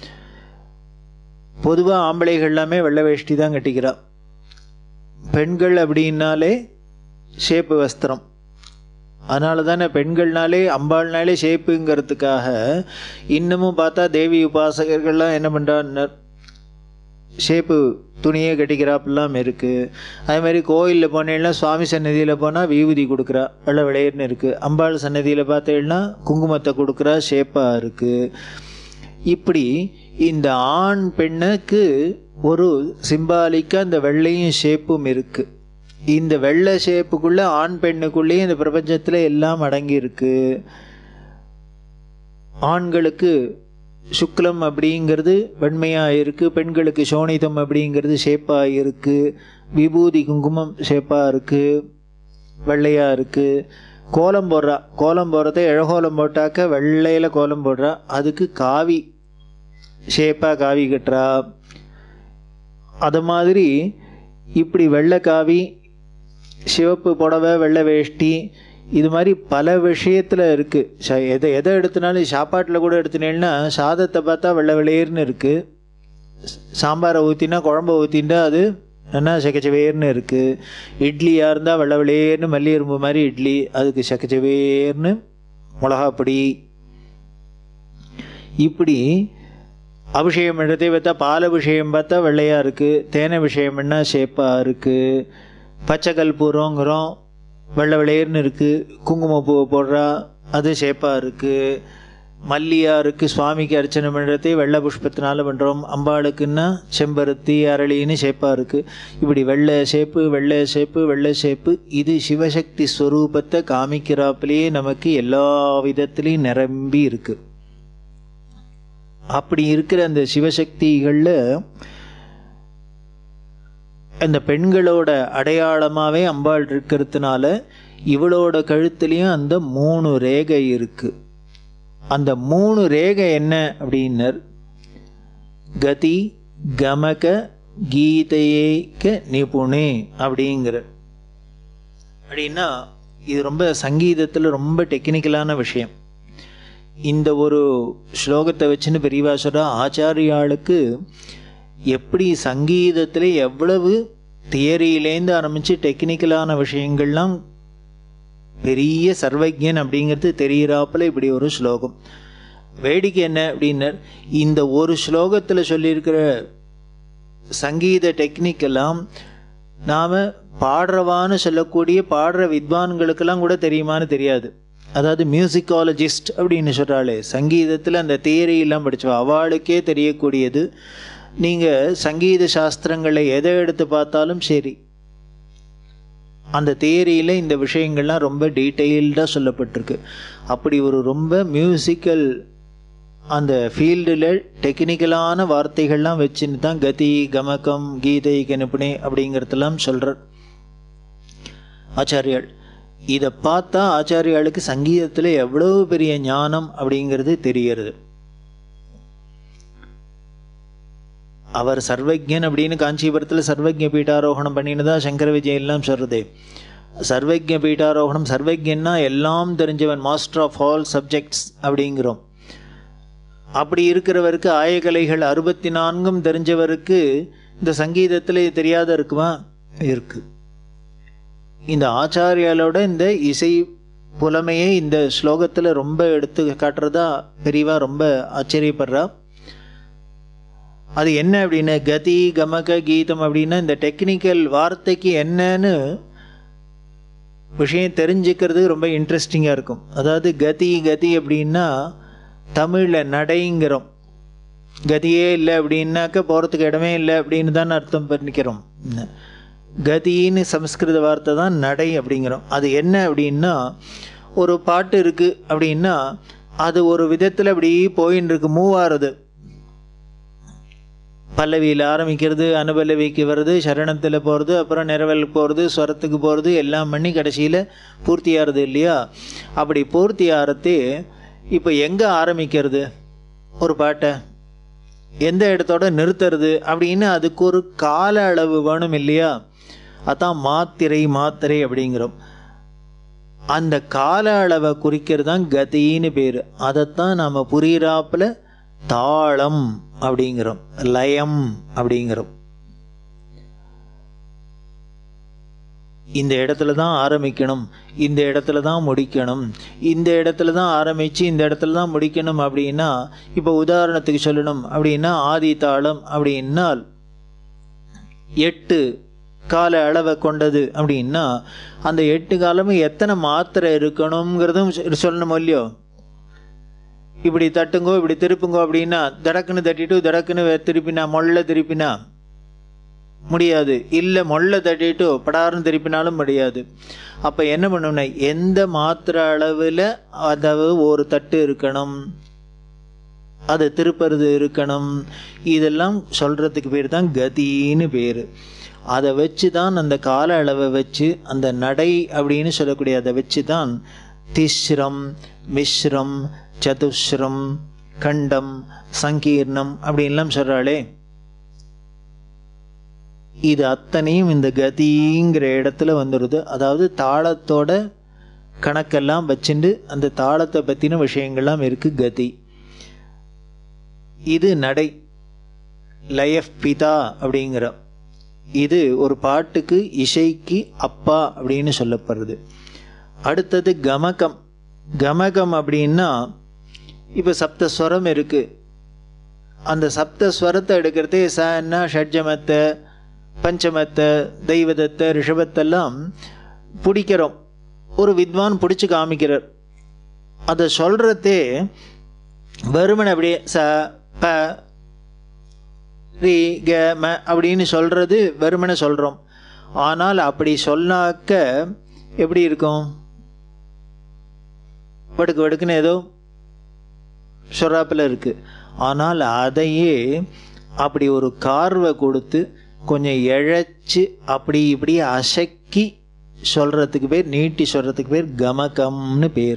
பொதுவாக ஆம்பளைகள் எல்லாமே வெள்ளை வேஷ்டி தான் கட்டிக்கிறா பெண்கள் அப்படின்னாலே ஷேப்பு வஸ்திரம் அதனால தானே பெண்கள்னாலே அம்பாள்னாலே ஷேப்புங்கிறதுக்காக இன்னமும் பார்த்தா தேவி உபாசகர்கள்லாம் என்ன பண்ணுறான்னு ஷேப்பு துணியே கட்டிக்கிறாப்பெல்லாம் இருக்குது அதே மாதிரி கோயிலில் போனேன்னா சுவாமி சன்னதியில் போனால் விபூதி கொடுக்குறா வெள்ளை விளையர்னு இருக்குது அம்பாள் சன்னதியில் பார்த்தேன்னா குங்குமத்தை கொடுக்குறா ஷேப்பாக இருக்குது இப்படி இந்த ஆண் பெண்ணுக்கு ஒரு சிம்பாலிக்காக இந்த வெள்ளையும் ஷேப்பும் இருக்குது இந்த வெள்ளை ஷேப்புக்குள்ளே ஆண் பெண்ணுக்குள்ளேயும் இந்த பிரபஞ்சத்தில் எல்லாம் அடங்கி இருக்கு ஆண்களுக்கு சுக்லம் அப்படிங்கிறது வெண்மையாக இருக்குது பெண்களுக்கு சோனிதம் அப்படிங்கிறது ஷேப்பாக இருக்குது விபூதி குங்குமம் ஷேப்பாக இருக்குது வெள்ளையாக இருக்குது கோலம் போடுறா கோலம் போடுறத இழகோலம் போட்டாக்க வெள்ளையில் கோலம் போடுறா அதுக்கு காவி ஷேப்பாக காவி கட்டுறா அது மாதிரி இப்படி வெள்ளை காவி சிவப்பு புடவை வெள்ளை வேஷ்டி இது மாதிரி பல விஷயத்தில் இருக்குது எதை எதை எடுத்தினாலும் சாப்பாட்டில் கூட எடுத்தினேன்னா சாதத்தை பார்த்தா வெள்ளை வெளியேர்னு இருக்குது சாம்பாரை ஊற்றினா குழம்ப ஊற்றினா அது என்ன சக்கச்சவேர்னு இருக்குது இட்லியாக இருந்தால் வெள்ளை வெளியேர்னு மல்லி எறும்பு மாதிரி இட்லி அதுக்கு சக்கச்சவேர்னு மிளகாப்பொடி இப்படி அபிஷேகம் எடுத்தே பார்த்தா பால் அபிஷேகம் பார்த்தா வெள்ளையாக இருக்குது தேனை அபிஷேகம் பண்ணால் ஷேப்பாக இருக்குது பச்சை கற்பூரங்கிறோம் வெள்ளை விளையர்னு இருக்குது குங்குமப்பூவை போடுறா அது ஷேப்பாக இருக்குது மல்லியாக இருக்குது சுவாமிக்கு அர்ச்சனை பண்ணுறதே வெள்ளை புஷ்பத்தினால பண்ணுறோம் அம்பாளுக்குன்னா செம்பருத்தி அரளின்னு ஷேப்பாக இருக்குது இப்படி வெள்ளை ஷேப்பு வெள்ளை ஷேப்பு வெள்ளை ஷேப்பு இது சிவசக்தி ஸ்வரூபத்தை காமிக்கிறாப்பிலேயே நமக்கு எல்லா விதத்துலேயும் நிரம்பி இருக்குது அப்படி இருக்கிற அந்த சிவசக்திகளில் அந்த பெண்களோட அடையாளமாகவே அம்பாள் இருக்கிறதுனால இவளோட கழுத்துலேயும் அந்த மூணு ரேகை இருக்குது அந்த மூணு ரேகை என்ன அப்படின்னர் கதி கமக கீதையேக்க நிபுணே அப்படிங்கிற அப்படின்னா இது ரொம்ப சங்கீதத்தில் ரொம்ப டெக்னிக்கலான விஷயம் இந்த ஒரு ஸ்லோகத்தை வச்சுன்னு பெரியவா சொல்கிறா ஆச்சாரியாளுக்கு எப்படி சங்கீதத்தில் எவ்வளவு தியரியிலேருந்து ஆரம்பித்து டெக்னிக்கலான விஷயங்கள்லாம் பெரிய சர்வஜன் அப்படிங்கிறது தெரிகிறாப்புல இப்படி ஒரு ஸ்லோகம் வேடிக்கை என்ன அப்படின்னர் இந்த ஒரு ஸ்லோகத்தில் சொல்லியிருக்கிற சங்கீத டெக்னிக்கெல்லாம் நாம் பாடுறவான்னு சொல்லக்கூடிய பாடுற வித்வான்களுக்கெல்லாம் கூட தெரியுமான்னு தெரியாது அதாவது மியூசிக்காலஜிஸ்ட் அப்படின்னு சொல்கிறாளே சங்கீதத்தில் அந்த தியரியெல்லாம் படித்தவா அவளுக்கே தெரியக்கூடியது நீங்கள் சங்கீத சாஸ்திரங்களை எதை எடுத்து பார்த்தாலும் சரி அந்த தியரியில் இந்த விஷயங்கள்லாம் ரொம்ப டீட்டெயில்டாக சொல்லப்பட்டிருக்கு அப்படி ஒரு ரொம்ப மியூசிக்கல் அந்த ஃபீல்டில் டெக்னிக்கலான வார்த்தைகள்லாம் வச்சுன்னு தான் கதி கமகம் கீதை கணிப்புனே அப்படிங்கிறதெல்லாம் சொல்கிறார் ஆச்சாரியாள் இதை பார்த்தா ஆச்சாரியாளுக்கு சங்கீதத்தில் எவ்வளவு பெரிய ஞானம் அப்படிங்கிறது தெரியறது அவர் சர்வஜன் அப்படின்னு காஞ்சிபுரத்தில் சர்வஜ பீட்டாரோகணம் பண்ணின்னு தான் சங்கர விஜயெல்லாம் சொல்கிறது சர்வஜ பீட்டாரோகணம் சர்வஜன்னா எல்லாம் தெரிஞ்சவன் மாஸ்டர் ஆஃப் ஆல் சப்ஜெக்ட்ஸ் அப்படிங்கிறோம் அப்படி இருக்கிறவருக்கு ஆயக்கலைகள் அறுபத்தி நான்கும் தெரிஞ்சவருக்கு இந்த சங்கீதத்தில் தெரியாத இருக்குமா இருக்கு இந்த ஆச்சாரியாலோட இந்த இசை புலமையை இந்த ஸ்லோகத்தில் ரொம்ப எடுத்து காட்டுறதா பெரியவா ரொம்ப ஆச்சரியப்படுறா அது என்ன அப்படின்னா கதி கமக கீதம் அப்படின்னா இந்த டெக்னிக்கல் வார்த்தைக்கு என்னன்னு விஷயம் தெரிஞ்சுக்கிறது ரொம்ப இன்ட்ரெஸ்டிங்காக இருக்கும் அதாவது கதி கதி அப்படின்னா தமிழில் நடைங்கிறோம் கதியே இல்லை அப்படின்னாக்க போகிறதுக்கு இடமே இல்லை அப்படின்னு தான் அர்த்தம் பண்ணிக்கிறோம் கதின்னு சம்ஸ்கிருத வார்த்தை தான் நடை அப்படிங்கிறோம் அது என்ன அப்படின்னா ஒரு பாட்டு இருக்குது அப்படின்னா அது ஒரு விதத்தில் அப்படி போயின்னு இருக்கு மூவ் ஆறுது பல்லவியில் ஆரம்பிக்கிறது அனுபல்லவிக்கு வருது சரணத்தில் போகிறது அப்புறம் நிறவல் போகிறது ஸ்வரத்துக்கு போகிறது எல்லாம் பண்ணி கடைசியில் பூர்த்தி ஆறுது இல்லையா அப்படி பூர்த்தி ஆகிறதே இப்போ எங்கே ஆரம்பிக்கிறது ஒரு பாட்டை எந்த இடத்தோட நிறுத்துறது அப்படின்னு அதுக்கு ஒரு கால அளவு வேணும் இல்லையா அதான் மாத்திரை மாத்திரை அப்படிங்கிறோம் அந்த கால அளவை குறிக்கிறது தான் கதின்னு பேர் அதைத்தான் நம்ம புரியிறாப்புல தாளம் அப்படிங்கிறோம் லயம் அப்படிங்கிறோம் இந்த இடத்துல தான் ஆரம்பிக்கணும் இந்த இடத்துல தான் முடிக்கணும் இந்த இடத்துல தான் ஆரம்பித்து இந்த இடத்துல தான் முடிக்கணும் அப்படின்னா இப்போ உதாரணத்துக்கு சொல்லணும் அப்படின்னா ஆதி தாளம் அப்படின்னால் எட்டு கால அளவை கொண்டது அப்படின்னா அந்த எட்டு காலமும் எத்தனை மாத்திரை இருக்கணுங்கிறதும் சொல்லணும் இல்லையோ இப்படி தட்டுங்கோ இப்படி திருப்புங்கோ அப்படின்னா தடக்குன்னு தட்டிட்டு தடக்குன்னு திருப்பினா மொள்ள திருப்பினா முடியாது இல்லை மொள்ள தட்டிட்டு படாருன்னு திருப்பினாலும் முடியாது அப்போ என்ன பண்ணணும்னா எந்த மாத்திரை அளவில் அதாவது ஒரு தட்டு இருக்கணும் அதை திருப்பறது இருக்கணும் இதெல்லாம் சொல்கிறதுக்கு பேர் தான் கதின்னு பேர் அதை வச்சு தான் அந்த கால அளவை வச்சு அந்த நடை அப்படின்னு சொல்லக்கூடிய அதை வச்சு தான் திஸ்ரம் மிஸ்ரம் சதுஸ்ரம் கண்டம் சங்கீர்ணம் அப்படின்லாம் சொல்கிறாளே இது அத்தனையும் இந்த கதிங்கிற இடத்துல வந்துடுது அதாவது தாளத்தோட கணக்கெல்லாம் வச்சுட்டு அந்த தாளத்தை பற்றின விஷயங்கள்லாம் இருக்குது கதி இது நடை லயஃப் பிதா அப்படிங்கிற இது ஒரு பாட்டுக்கு இசைக்கு அப்பா அப்படின்னு சொல்லப்படுறது அடுத்தது கமகம் கமகம் அப்படின்னா இப்போ சப்தஸ்வரம் இருக்குது அந்த சப்தஸ்வரத்தை எடுக்கிறதே சன்னா ஷட்ஜமத்தை பஞ்சமத்தை தெய்வதத்தை ரிஷபத்தெல்லாம் பிடிக்கிறோம் ஒரு வித்வான் பிடிச்சி காமிக்கிறார் அதை சொல்கிறதே வெறுமனை அப்படியே ச ப ரி க ம அப்படின்னு சொல்கிறது வெறுமனை சொல்கிறோம் ஆனால் அப்படி சொன்னாக்க எப்படி இருக்கும் வடுக்கு வடுக்குன்னு ஏதோ சொராப்பில் இருக்குது ஆனால் அதையே அப்படி ஒரு கார்வை கொடுத்து கொஞ்சம் இழைச்சி அப்படி இப்படி அசக்கி சொல்கிறதுக்கு பேர் நீட்டி சொல்கிறதுக்கு பேர் கமகம்னு பேர்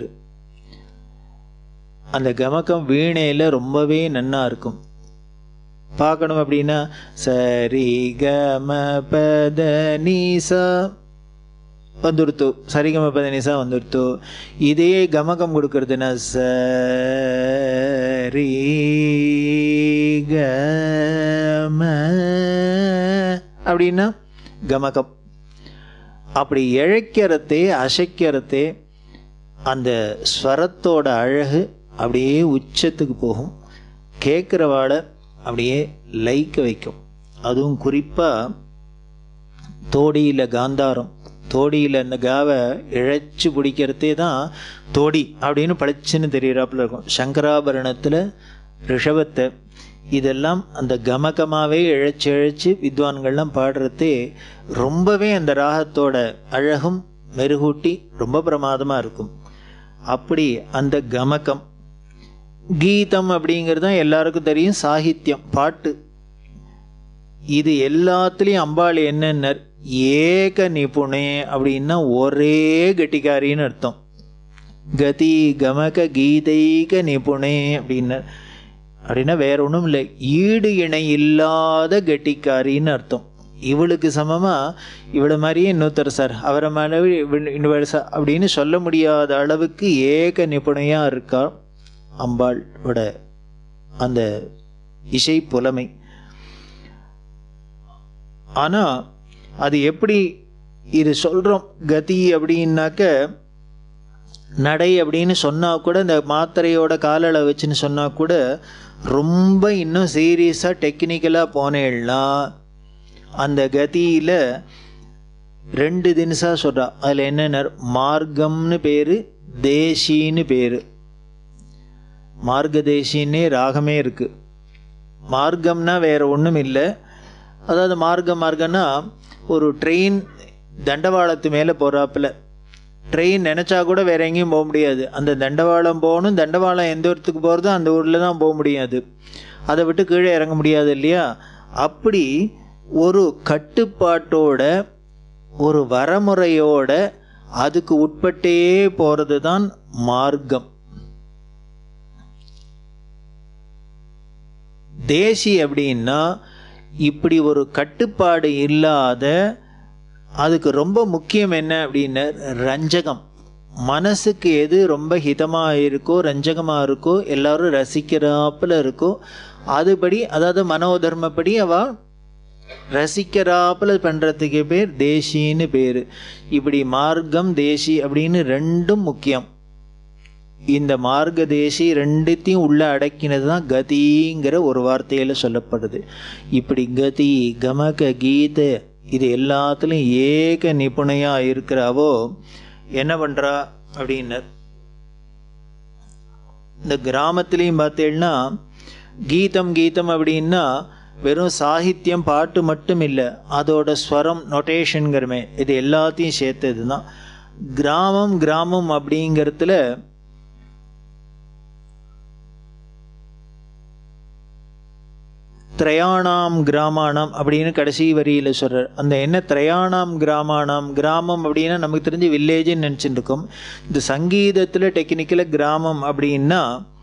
அந்த கமகம் வீணையில் ரொம்பவே நன்னா இருக்கும் பார்க்கணும் அப்படின்னா சரி கம பத நீசா வந்துடுத்து சரிகம பத நிசா வந்துடுத்து இதே கமகம் கொடுக்கறதுன்னா சரி கம அப்படின்னா கமகம் அப்படி இழைக்கிறதே அசைக்கிறதே அந்த ஸ்வரத்தோட அழகு அப்படியே உச்சத்துக்கு போகும் கேட்குறவாளை அப்படியே லைக்க வைக்கும் அதுவும் குறிப்பாக தோடியில் காந்தாரம் தோடியில் அந்த காவை இழைச்சி பிடிக்கிறதே தான் தோடி அப்படின்னு பளிச்சுன்னு தெரியறாப்புல இருக்கும் சங்கராபரணத்தில் ரிஷபத்தை இதெல்லாம் அந்த கமகமாகவே இழைச்சி இழைச்சி வித்வான்கள்லாம் பாடுறதே ரொம்பவே அந்த ராகத்தோட அழகும் மெருகூட்டி ரொம்ப பிரமாதமாக இருக்கும் அப்படி அந்த கமகம் கீதம் அப்படிங்கிறது தான் எல்லாருக்கும் தெரியும் சாகித்யம் பாட்டு இது எல்லாத்துலேயும் அம்பாள் என்னென்ன ஏக நிபுணே அப்படின்னா ஒரே கட்டிக்காரின்னு அர்த்தம் கதி கமக கீதைக நிபுணே அப்படின்னா அப்படின்னா வேற ஒன்றும் இல்லை ஈடு இணை இல்லாத கெட்டிக்காரின்னு அர்த்தம் இவளுக்கு சமமாக இவளை மாதிரியே இன்னொருத்தர் சார் அவரை மாதிரி இன்னொரு சார் அப்படின்னு சொல்ல முடியாத அளவுக்கு ஏக நிபுணையாக இருக்கா அம்பாளோட அந்த இசை புலமை ஆனால் அது எப்படி இது சொல்கிறோம் கதி அப்படின்னாக்க நடை அப்படின்னு சொன்னால் கூட இந்த மாத்திரையோட காலளை வச்சுன்னு சொன்னால் கூட ரொம்ப இன்னும் சீரியஸாக டெக்னிக்கலாக போனேன்னா அந்த கதியில் ரெண்டு தினசாக சொல்கிறா அதில் என்னென்ன மார்க்கம்னு பேர் தேசின்னு பேர் மார்க்கதேசின்னே ராகமே இருக்குது மார்க்கம்னா வேறு ஒன்றும் இல்லை அதாவது மார்க்கம் மார்க்கம்னா ஒரு ட்ரெயின் தண்டவாளத்து மேலே போகிறாப்புல ட்ரெயின் நினச்சா கூட வேற எங்கேயும் போக முடியாது அந்த தண்டவாளம் போகணும் தண்டவாளம் எந்த இடத்துக்கு போகிறதோ அந்த ஊரில் தான் போக முடியாது அதை விட்டு கீழே இறங்க முடியாது இல்லையா அப்படி ஒரு கட்டுப்பாட்டோட ஒரு வரமுறையோட அதுக்கு உட்பட்டே போகிறது தான் மார்க்கம் தேசி அப்படின்னா இப்படி ஒரு கட்டுப்பாடு இல்லாத அதுக்கு ரொம்ப முக்கியம் என்ன அப்படின்னா ரஞ்சகம் மனசுக்கு எது ரொம்ப ஹிதமாக இருக்கோ ரஞ்சகமாக இருக்கோ எல்லாரும் ரசிக்கிறாப்புல இருக்கோ அதுபடி அதாவது மனோதர்மப்படி அவ ரசிக்கிறாப்புல பண்ணுறதுக்கு பேர் தேசின்னு பேர் இப்படி மார்க்கம் தேசி அப்படின்னு ரெண்டும் முக்கியம் இந்த மார்க்க தேசி ரெண்டுத்தையும் உள்ள அடக்கினது தான் கதிங்கிற ஒரு வார்த்தையில் சொல்லப்படுது இப்படி கதி கமக கீத இது எல்லாத்துலேயும் ஏக நிபுணையாக இருக்கிறாவோ என்ன பண்ணுறா அப்படின்னர் இந்த கிராமத்துலேயும் பார்த்தேன்னா கீதம் கீதம் அப்படின்னா வெறும் சாகித்யம் பாட்டு மட்டும் இல்லை அதோட ஸ்வரம் நொட்டேஷனுங்கிறமே இது எல்லாத்தையும் சேர்த்தது தான் கிராமம் கிராமம் அப்படிங்கிறதுல திரையாணாம் கிராமாணம் அப்படின்னு கடைசி வரியில் சொல்கிறார் அந்த என்ன திரையாணாம் கிராமாணம் கிராமம் அப்படின்னா நமக்கு தெரிஞ்சு வில்லேஜ்னு நினச்சிட்டு இருக்கோம் இந்த சங்கீதத்தில் டெக்னிக்கலாக கிராமம் அப்படின்னா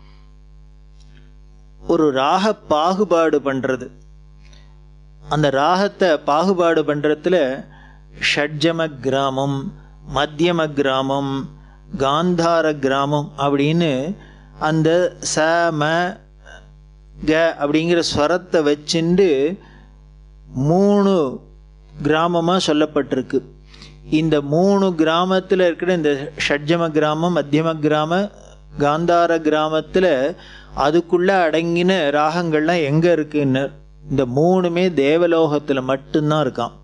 ஒரு ராக பாகுபாடு பண்ணுறது அந்த ராகத்தை பாகுபாடு பண்ணுறதுல ஷட்ஜம கிராமம் மத்தியம கிராமம் காந்தார கிராமம் அப்படின்னு அந்த ச ம க அப்படிங்கிற ஸ்வரத்தை வச்சுண்டு மூணு கிராமமாக சொல்லப்பட்டிருக்கு இந்த மூணு கிராமத்தில் இருக்கிற இந்த ஷட்ஜம கிராமம் மத்தியம கிராம காந்தார கிராமத்தில் அதுக்குள்ளே அடங்கின ராகங்கள்லாம் எங்கே இருக்குன்னு இந்த மூணுமே தேவலோகத்தில் மட்டும்தான் இருக்கான்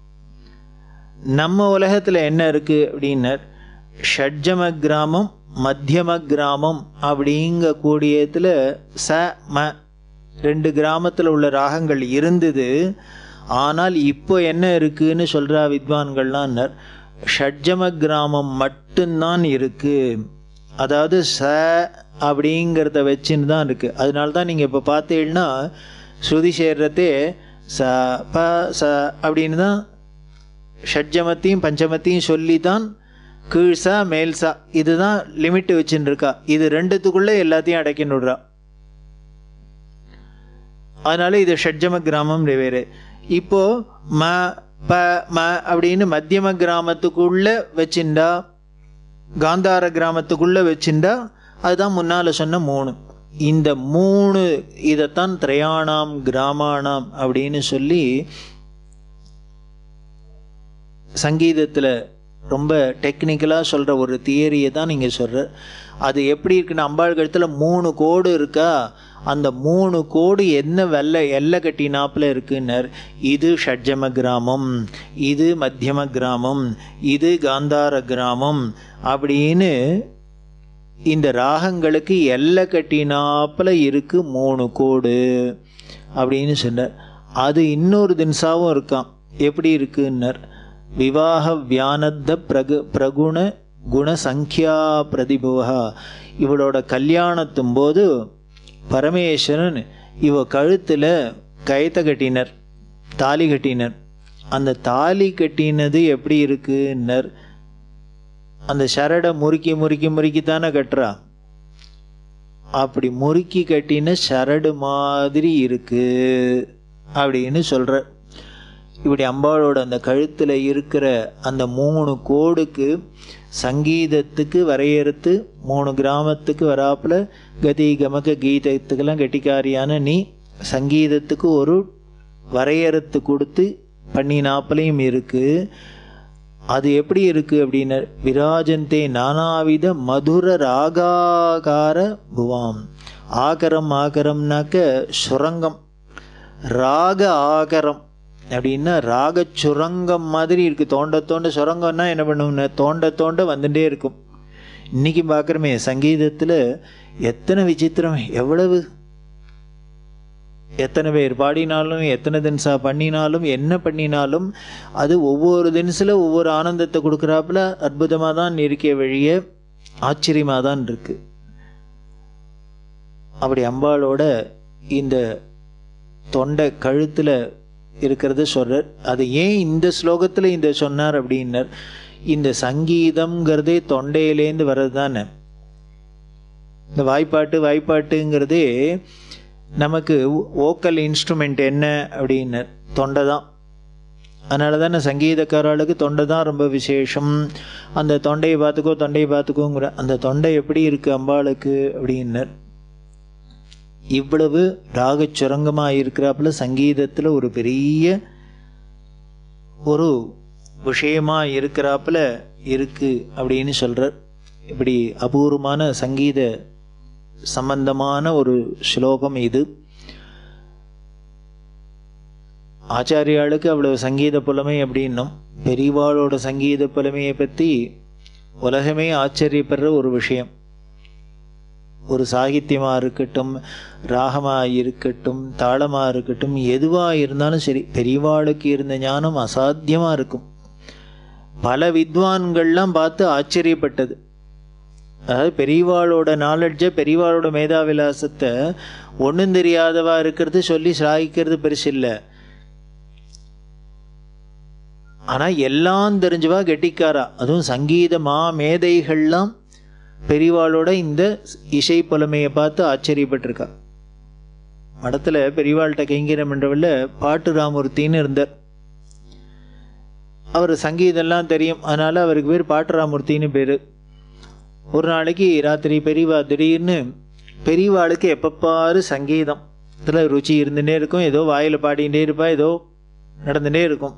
நம்ம உலகத்தில் என்ன இருக்குது அப்படின்னர் ஷட்ஜம கிராமம் மத்தியம கிராமம் அப்படிங்கக்கூடியதில் ச ம ரெண்டு கிராமத்தில் உள்ள ராகங்கள் இருந்தது ஆனால் இப்போ என்ன இருக்குன்னு சொல்கிறா வித்வான்கள்லாம் ஷட்ஜம கிராமம் மட்டும்தான் இருக்குது அதாவது ச அப்படிங்கிறத வச்சுன்னு தான் இருக்குது அதனால தான் நீங்கள் இப்போ பார்த்தீங்கன்னா ஸ்ருதி சேர்றதே ச ப ச அப்படின்னு தான் ஷட்ஜமத்தையும் பஞ்சமத்தையும் சொல்லி தான் கீழ்சா மேல்சா இதுதான் லிமிட் வச்சுன்னு இருக்கா இது ரெண்டுத்துக்குள்ளே எல்லாத்தையும் அடைக்கின்னு விடுறா அதனால இது ஷட்ஜம கிராமம் வேறு இப்போ ம ப ம அப்படின்னு மத்தியம கிராமத்துக்குள்ள வச்சுண்டா காந்தார கிராமத்துக்குள்ள வச்சுண்டா அதுதான் முன்னால் சொன்ன மூணு இந்த மூணு இதைத்தான் திரையாணாம் கிராமாணாம் அப்படின்னு சொல்லி சங்கீதத்தில் ரொம்ப டெக்னிக்கலாக சொல்கிற ஒரு தியரியை தான் நீங்கள் சொல்கிற அது எப்படி இருக்குன்னு அம்பாள் கழுத்தில் மூணு கோடு இருக்கா அந்த மூணு கோடு என்ன வெள்ளை எல்லை கட்டினாப்பில் இருக்குன்னர் இது ஷட்ஜம கிராமம் இது மத்தியம கிராமம் இது காந்தார கிராமம் அப்படின்னு இந்த ராகங்களுக்கு எல்லை கட்டினாப்பில் இருக்கு மூணு கோடு அப்படின்னு சொன்னார் அது இன்னொரு தின்சாவும் இருக்கான் எப்படி இருக்குன்னர் விவாக வியானத்த பிரகு பிரகுண குணசங்கியா பிரதிபுவா இவளோட கல்யாணத்தும் போது பரமேஸ்வரன் இவ கழுத்தில் கயத்தை கட்டினர் தாலி கட்டினர் அந்த தாலி கட்டினது எப்படி இருக்குன்னர் அந்த சரடை முறுக்கி முறுக்கி முறுக்கி தானே கட்டுறா அப்படி முறுக்கி கட்டின சரடு மாதிரி இருக்கு அப்படின்னு சொல்கிற இப்படி அம்பாளோட அந்த கழுத்தில் இருக்கிற அந்த மூணு கோடுக்கு சங்கீதத்துக்கு வரையறுத்து மூணு கிராமத்துக்கு வராப்புல கதி கமக கீதத்துக்கெல்லாம் கெட்டிக்காரியான நீ சங்கீதத்துக்கு ஒரு வரையறுத்து கொடுத்து பண்ணினாப்புலையும் இருக்கு அது எப்படி இருக்கு அப்படின்னு விராஜந்தே நானாவித மதுர ராகாகார புவாம் ஆகரம் ஆகரம்னாக்க சுரங்கம் ராக ஆகரம் அப்படின்னா ராக சுரங்கம் மாதிரி இருக்கு தோண்ட தோண்ட சுரங்கம்னா என்ன பண்ணுவோம்னா தோண்ட தோண்ட வந்துட்டே இருக்கும் இன்னைக்கு பார்க்குறோமே சங்கீதத்தில் எத்தனை விசித்திரம் எவ்வளவு எத்தனை பேர் பாடினாலும் எத்தனை தினசா பண்ணினாலும் என்ன பண்ணினாலும் அது ஒவ்வொரு தினசில் ஒவ்வொரு ஆனந்தத்தை கொடுக்குறாப்புல அற்புதமாக தான் இருக்க வழிய ஆச்சரியமாக தான் இருக்கு அப்படி அம்பாளோட இந்த தொண்டை கழுத்தில் இருக்கிறத சொல்கிறார் அது ஏன் இந்த ஸ்லோகத்தில் இந்த சொன்னார் அப்படின்னர் இந்த சங்கீதம்ங்கிறதே தொண்டையிலேருந்து வர்றது தானே இந்த வாய்ப்பாட்டு வாய்ப்பாட்டுங்கிறதே நமக்கு ஓக்கல் இன்ஸ்ட்ருமெண்ட் என்ன அப்படின்னு தொண்டை தான் அதனால தானே சங்கீதக்காரர்களுக்கு தொண்டை தான் ரொம்ப விசேஷம் அந்த தொண்டையை பார்த்துக்கோ தொண்டையை பார்த்துக்கோங்கிற அந்த தொண்டை எப்படி இருக்குது அம்பாளுக்கு அப்படின்னர் இவ்வளவு ராகச் சுரங்கமாக இருக்கிறாப்புல சங்கீதத்தில் ஒரு பெரிய ஒரு விஷயமா இருக்கிறாப்புல இருக்கு அப்படின்னு சொல்கிறார் இப்படி அபூர்வமான சங்கீத சம்பந்தமான ஒரு ஸ்லோகம் இது ஆச்சாரியாளுக்கு அவ்வளவு சங்கீத புலமை அப்படின்னும் பெரியவாளோட சங்கீத புலமையை பற்றி உலகமே ஆச்சரியப்படுற ஒரு விஷயம் ஒரு சாகித்யமாக இருக்கட்டும் ராகமாக இருக்கட்டும் தாளமாக இருக்கட்டும் எதுவாக இருந்தாலும் சரி பெரியவாளுக்கு இருந்த ஞானம் அசாத்தியமாக இருக்கும் பல வித்வான்கள்லாம் பார்த்து ஆச்சரியப்பட்டது அதாவது பெரியவாளோட நாலெட்ஜை பெரியவாளோட மேதாவிலாசத்தை ஒன்றும் தெரியாதவா இருக்கிறது சொல்லி சாகிக்கிறது பெருசு இல்லை ஆனால் எல்லாம் தெரிஞ்சவா கெட்டிக்காரா அதுவும் சங்கீத மா மேதைகள்லாம் பெரியவாளோட இந்த இசை புலமையை பார்த்து ஆச்சரியப்பட்டிருக்கா மடத்தில் பெரியவாள்கிட்ட கைங்கரம் என்றவள்ள பாட்டு ராமூர்த்தின்னு இருந்தார் அவர் சங்கீதம்லாம் தெரியும் அதனால் அவருக்கு பேர் பாட்டு ராமூர்த்தின்னு பேர் ஒரு நாளைக்கு ராத்திரி பெரியவா திடீர்னு பெரியவாளுக்கு எப்பப்பாரு சங்கீதம் இதில் ருச்சி இருந்துகிட்டே இருக்கும் ஏதோ வாயில் பாடிகிட்டே இருப்பா ஏதோ நடந்துகிட்டே இருக்கும்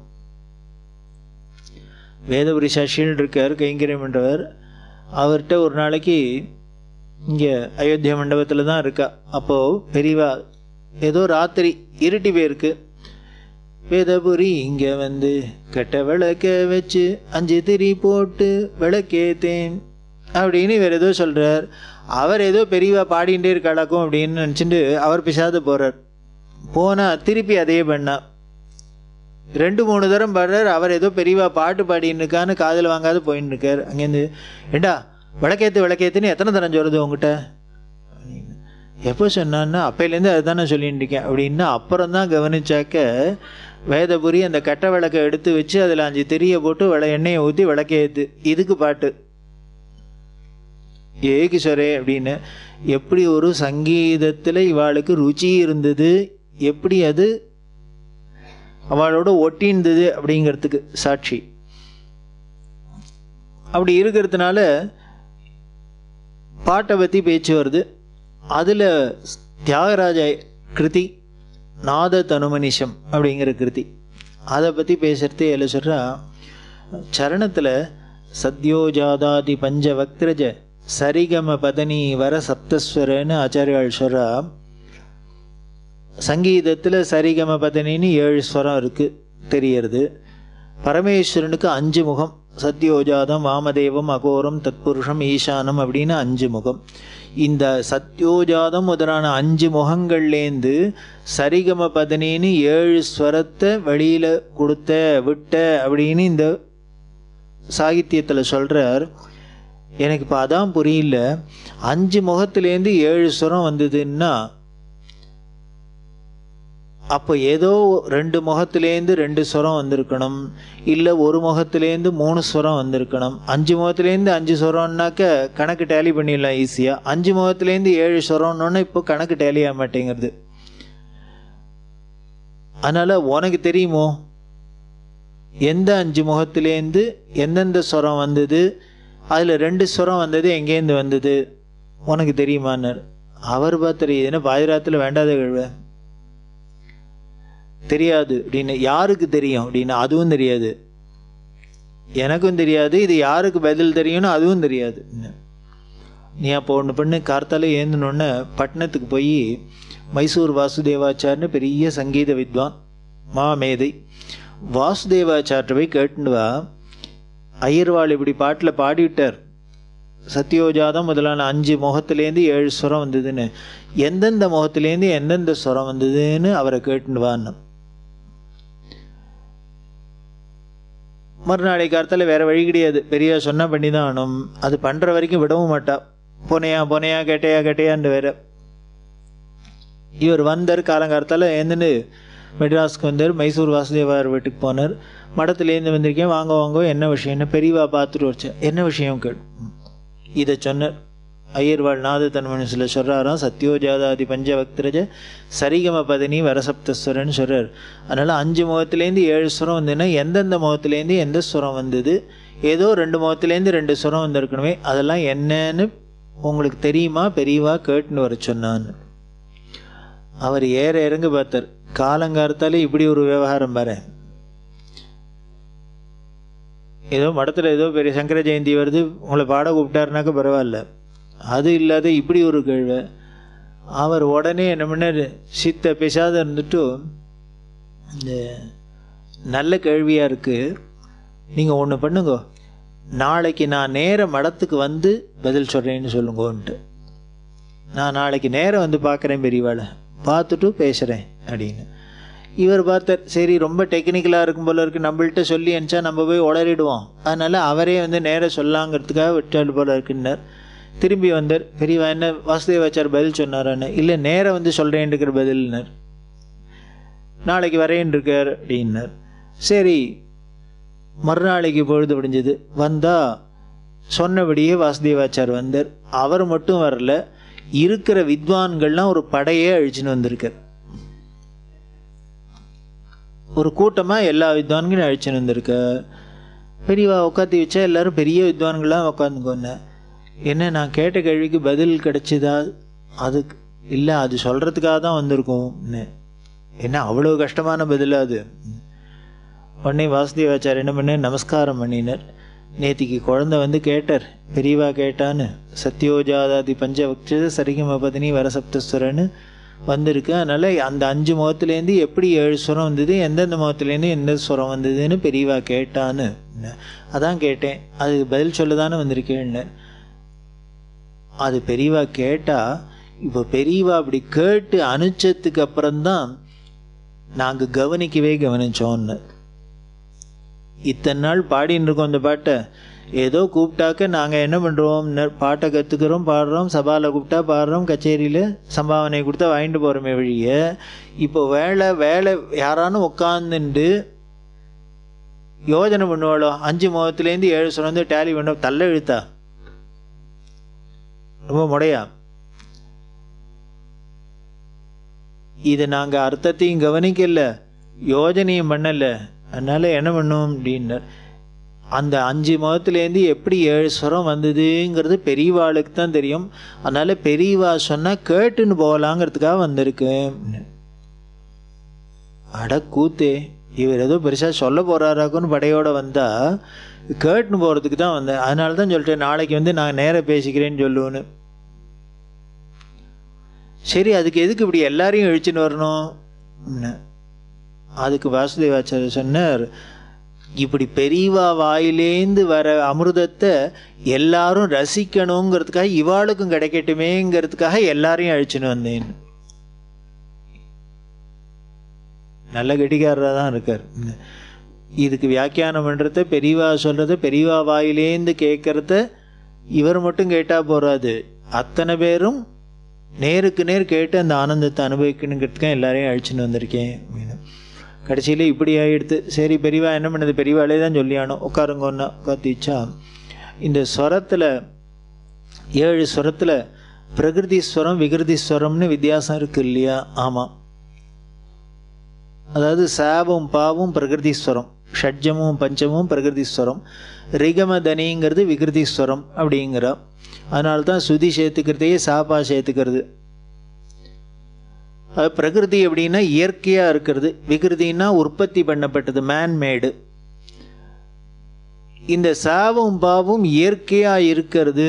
வேதபுரி சஷின்னு இருக்கார் கைங்கரியம் என்றவர் அவர்கிட்ட ஒரு நாளைக்கு இங்கே அயோத்தியா மண்டபத்தில் தான் இருக்கா அப்போது பெரியவா ஏதோ ராத்திரி இருட்டி போயிருக்கு வேதபுரி இங்கே வந்து கெட்ட விளக்க வச்சு அஞ்சு திரி போட்டு விளக்கேத்தேன் அப்படின்னு இவர் ஏதோ சொல்கிறார் அவர் ஏதோ பெரியவா பாடிகிட்டே இருக்காளாக்கும் அப்படின்னு நினச்சிட்டு அவர் பிசாது போகிறார் போனால் திருப்பி அதே பண்ணா ரெண்டு மூணு தரம் பாடுறார் அவர் ஏதோ பெரியவா பாட்டு பாடின்னு இருக்கான்னு காதில் வாங்காத போயின்னு இருக்கார் அங்கேருந்து ஏண்டா விளக்கேத்து விளக்கேத்துன்னு எத்தனை தரம் சொல்கிறது உங்ககிட்ட எப்போ சொன்னான்னா அப்பையிலேருந்து அதுதானே சொல்லிட்டு இருக்கேன் அப்படின்னா அப்புறம் தான் கவனிச்சாக்க வேதபுரி அந்த கட்டை விளக்கை எடுத்து வச்சு அதில் அஞ்சு திரிய போட்டு விள எண்ணெயை ஊற்றி விளக்கேத்து இதுக்கு பாட்டு ஏ கிஷோரே அப்படின்னு எப்படி ஒரு சங்கீதத்தில் இவாளுக்கு ருச்சி இருந்தது எப்படி அது அவளோட ஒட்டி இருந்தது அப்படிங்கிறதுக்கு சாட்சி அப்படி இருக்கிறதுனால பாட்டை பற்றி பேச்சு வருது அதில் தியாகராஜ கிருதி நாத தனுமனிஷம் அப்படிங்கிற கிருதி அதை பற்றி பேசுகிறதே என்ன சொல்கிறா சரணத்தில் சத்யோஜாதாதி பஞ்ச வக்திரஜ சரிகம பதனி வர சப்தஸ்வரன்னு ஆச்சாரியால் சொல்கிறா சங்கீதத்தில் சரிகம பதனின்னு ஏழு ஸ்வரம் இருக்குது தெரியறது பரமேஸ்வரனுக்கு அஞ்சு முகம் சத்யோஜாதம் வாமதேவம் அகோரம் தத்புருஷம் ஈசானம் அப்படின்னு அஞ்சு முகம் இந்த சத்யோஜாதம் முதலான அஞ்சு முகங்கள்லேருந்து சரிகம பதனின்னு ஏழு ஸ்வரத்தை வெளியில் கொடுத்த விட்ட அப்படின்னு இந்த சாகித்யத்தில் சொல்கிறார் எனக்கு இப்போ அதான் புரியல அஞ்சு முகத்துலேருந்து ஏழு ஸ்வரம் வந்ததுன்னா அப்போ ஏதோ ரெண்டு முகத்துலேருந்து ரெண்டு ஸ்வரம் வந்திருக்கணும் இல்லை ஒரு முகத்துலேருந்து மூணு ஸ்வரம் வந்திருக்கணும் அஞ்சு முகத்துலேருந்து அஞ்சு ஸ்வரம்னாக்க கணக்கு டேலி பண்ணிடலாம் ஈஸியாக அஞ்சு முகத்துலேருந்து ஏழு ஸ்வரம்னு இப்போ கணக்கு டேலி ஆக மாட்டேங்கிறது அதனால் உனக்கு தெரியுமோ எந்த அஞ்சு முகத்துலேருந்து எந்தெந்த ஸ்வரம் வந்தது அதில் ரெண்டு ஸ்வரம் வந்தது எங்கேருந்து வந்தது உனக்கு தெரியுமான்னார் அவர் பார்த்து தெரியுதுன்னா பாதிராத்தில் வேண்டாத கழுவை தெரியாது அப்படின்னு யாருக்கு தெரியும் அப்படின்னு அதுவும் தெரியாது எனக்கும் தெரியாது இது யாருக்கு பதில் தெரியும்னு அதுவும் தெரியாது நீ அப்போ ஒன்று பண்ணு கார்த்தால ஏந்தினோடனே பட்டணத்துக்கு போய் மைசூர் வாசுதேவாச்சார்னு பெரிய சங்கீத வித்வான் மாமேதை வாசுதேவாச்சார்ட்ட போய் கேட்டுன்னு வா ஐயர்வாள் இப்படி பாட்டில் பாடிவிட்டார் சத்யோஜாதம் முதலான அஞ்சு முகத்துலேருந்து ஏழு ஸ்வரம் வந்ததுன்னு எந்தெந்த முகத்துலேருந்து எந்தெந்த ஸ்வரம் வந்ததுன்னு அவரை கேட்டுன்னு வான்னு மறுநாளை காலத்தில் வேறு வழி கிடையாது பெரியா சொன்னால் பண்ணி தான் ஆகணும் அது பண்ணுற வரைக்கும் விடவும் மாட்டா போனையா போனையா கேட்டையா கேட்டையான்னு வேற இவர் வந்தார் காலங்காலத்தால் ஏந்துன்னு மெட்ராஸ்க்கு வந்தார் மைசூர் வாசுதேவார் வீட்டுக்கு போனார் மடத்துலேருந்து வந்திருக்கேன் வாங்க வாங்க என்ன விஷயம்னு பெரியவா பார்த்துட்டு வச்சேன் என்ன விஷயம் கேள் இதை சொன்னார் ஐயர்வாள் நாத தன்மனசில் சொல்கிறாராம் சத்யோஜாதாதி பஞ்சபக்திரஜ சரிகம பதனி வரசப்தஸ்வரன்னு சொல்கிறார் அதனால் அஞ்சு முகத்துலேருந்து ஏழு சுரம் வந்ததுன்னா எந்தெந்த முகத்துலேருந்து எந்த சுரம் வந்தது ஏதோ ரெண்டு முகத்துலேருந்து ரெண்டு சுரம் வந்திருக்கணுமே அதெல்லாம் என்னன்னு உங்களுக்கு தெரியுமா பெரியவா கேட்டுன்னு வர சொன்னான்னு அவர் ஏற இறங்க பார்த்தார் காலங்காலத்தாலே இப்படி ஒரு விவகாரம் பாரு ஏதோ மடத்தில் ஏதோ பெரிய சங்கர ஜெயந்தி வருது உங்களை பாட கூப்பிட்டாருனாக்க பரவாயில்ல அது இல்லாத இப்படி ஒரு கேள்வி அவர் உடனே என்ன பண்ணார் சித்த பேசாத இருந்துட்டு இந்த நல்ல கேள்வியாக இருக்குது நீங்கள் ஒன்று பண்ணுங்க நாளைக்கு நான் நேர மடத்துக்கு வந்து பதில் சொல்கிறேன்னு சொல்லுங்கன்ட்டு நான் நாளைக்கு நேரம் வந்து பார்க்குறேன் பெரியவாளை பார்த்துட்டு பேசுகிறேன் அப்படின்னு இவர் பார்த்தார் சரி ரொம்ப டெக்னிக்கலாக இருக்கும் போல இருக்குது நம்மள்கிட்ட சொல்லி அனுப்பிச்சா நம்ம போய் உளறிடுவோம் அதனால் அவரே வந்து நேராக சொல்லாங்கிறதுக்காக விட்டால் போல இருக்குன்னார் திரும்பி வந்தார் பெரியவா என்ன வாசுதேவாச்சார் பதில் சொன்னாரான்னு இல்லை நேராக வந்து சொல்கிறேன்னுக்கிற பதில்னார் நாளைக்கு வரேன் இருக்கார் அப்படின்னார் சரி மறுநாளைக்கு பொழுது விடிஞ்சது வந்தால் சொன்னபடியே வாசுதேவாச்சார் வந்தார் அவர் மட்டும் வரல இருக்கிற வித்வான்கள்லாம் ஒரு படையே அழிச்சுன்னு வந்திருக்கார் ஒரு கூட்டமாக எல்லா வித்வான்களையும் அழிச்சுன்னு வந்திருக்க பெரியவா உட்காந்து வச்சா எல்லாரும் பெரிய வித்வான்களாம் உட்காந்துக்கோங்க என்ன நான் கேட்ட கேள்விக்கு பதில் கிடைச்சிதா அதுக்கு இல்லை அது சொல்கிறதுக்காக தான் வந்திருக்கோம் என்ன அவ்வளோ கஷ்டமான பதில் அது உடனே வாசுதேவாச்சார் என்ன பண்ண நமஸ்காரம் பண்ணினார் நேத்திக்கு குழந்தை வந்து கேட்டார் பெரியவா கேட்டான்னு சத்யோஜாதாதி பஞ்சபக்ஷ சரிகம பதனி வரசப்தஸ்வரன்னு வந்திருக்கு அதனால் அந்த அஞ்சு முகத்துலேருந்து எப்படி ஏழு சுரம் வந்தது எந்தெந்த முகத்துலேருந்து எந்த சுரம் வந்ததுன்னு பெரியவா கேட்டான்னு அதான் கேட்டேன் அதுக்கு பதில் சொல்ல தானே வந்திருக்கேன்னு அது பெரியவா கேட்டால் இப்போ பெரியவா அப்படி கேட்டு அனுச்சதுக்கு அப்புறம்தான் நாங்கள் கவனிக்கவே கவனிச்சோன்னு இத்தனை நாள் பாடின்னு இருக்கோம் அந்த பாட்டை ஏதோ கூப்பிட்டாக்க நாங்கள் என்ன பண்ணுறோம் பாட்டை கற்றுக்கிறோம் பாடுறோம் சபாவில் கூப்பிட்டா பாடுறோம் கச்சேரியில் சம்பாவனை கொடுத்தா வாங்கிட்டு போகிறோமே வழிய இப்போ வேலை வேலை யாரானும் உட்காந்துண்டு யோஜனை பண்ணுவாளோ அஞ்சு முகத்துலேருந்து ஏழு சுரந்து டேலி பண்ண தள்ள இழுத்தா ரொம்ப முடையா இது நாங்கள் அர்த்தத்தையும் கவனிக்கல யோஜனையும் பண்ணலை அதனால் என்ன பண்ணுவோம் அப்படின்னார் அந்த அஞ்சு மதத்துலேருந்து எப்படி ஏழு சுரம் வந்ததுங்கிறது பெரியவாளுக்கு தான் தெரியும் அதனால் பெரியவா சொன்னால் கேட்டுன்னு போகலாங்கிறதுக்காக வந்திருக்கு அட கூத்தே இவர் ஏதோ பெருசாக சொல்ல போகிறாராக்குன்னு படையோடு வந்தால் கேட்டுன்னு போகிறதுக்கு தான் வந்தேன் அதனால தான் சொல்லிட்டேன் நாளைக்கு வந்து நான் நேராக பேசிக்கிறேன்னு சொல்லுவேன்னு சரி அதுக்கு எதுக்கு இப்படி எல்லாரையும் இழிச்சுன்னு வரணும் அதுக்கு வாசுதேவாச்சாரியர் சொன்னார் இப்படி பெரியவா வாயிலேந்து வர அமிர்தத்தை எல்லாரும் ரசிக்கணுங்கிறதுக்காக இவாளுக்கும் கிடைக்கட்டுமேங்கிறதுக்காக எல்லாரையும் அழிச்சுன்னு வந்தேன் நல்ல கெட்டிக்காரராக தான் இருக்கார் இதுக்கு வியாக்கியானம் பண்ணுறத பெரியவா சொல்கிறத பெரியவா வாயிலேந்து கேட்குறத இவர் மட்டும் கேட்டால் போகாது அத்தனை பேரும் நேருக்கு நேர் கேட்டு அந்த ஆனந்தத்தை அனுபவிக்கணுங்கிறதுக்காக எல்லாரையும் அழிச்சுன்னு வந்திருக்கேன் அப்படின்னு கடைசியில் இப்படி ஆகிடுது சரி பெரியவா என்ன பண்ணுது பெரியவாளே தான் சொல்லியானோ உட்காருங்கன்னு உட்காத்திச்சா இந்த ஸ்வரத்தில் ஏழு ஸ்வரத்தில் பிரகிருதி ஸ்வரம் விகிருதி ஸ்வரம்னு வித்தியாசம் இருக்குது இல்லையா ஆமாம் அதாவது சாபம் பாவும் பிரகிருதி ஸ்வரம் ஷட்ஜமும் பஞ்சமும் பிரகிருதி ஸ்வரம் ரிகமதனிங்கிறது விகிருதி ஸ்வரம் அப்படிங்கிறா அதனால தான் சுதி சேர்த்துக்கிறதையே சாப்பா சேர்த்துக்கிறது அது பிரகிருதி அப்படின்னா இயற்கையாக இருக்கிறது விகிருதினா உற்பத்தி பண்ணப்பட்டது மேன்மேடு இந்த சாவும் பாவும் இயற்கையாக இருக்கிறது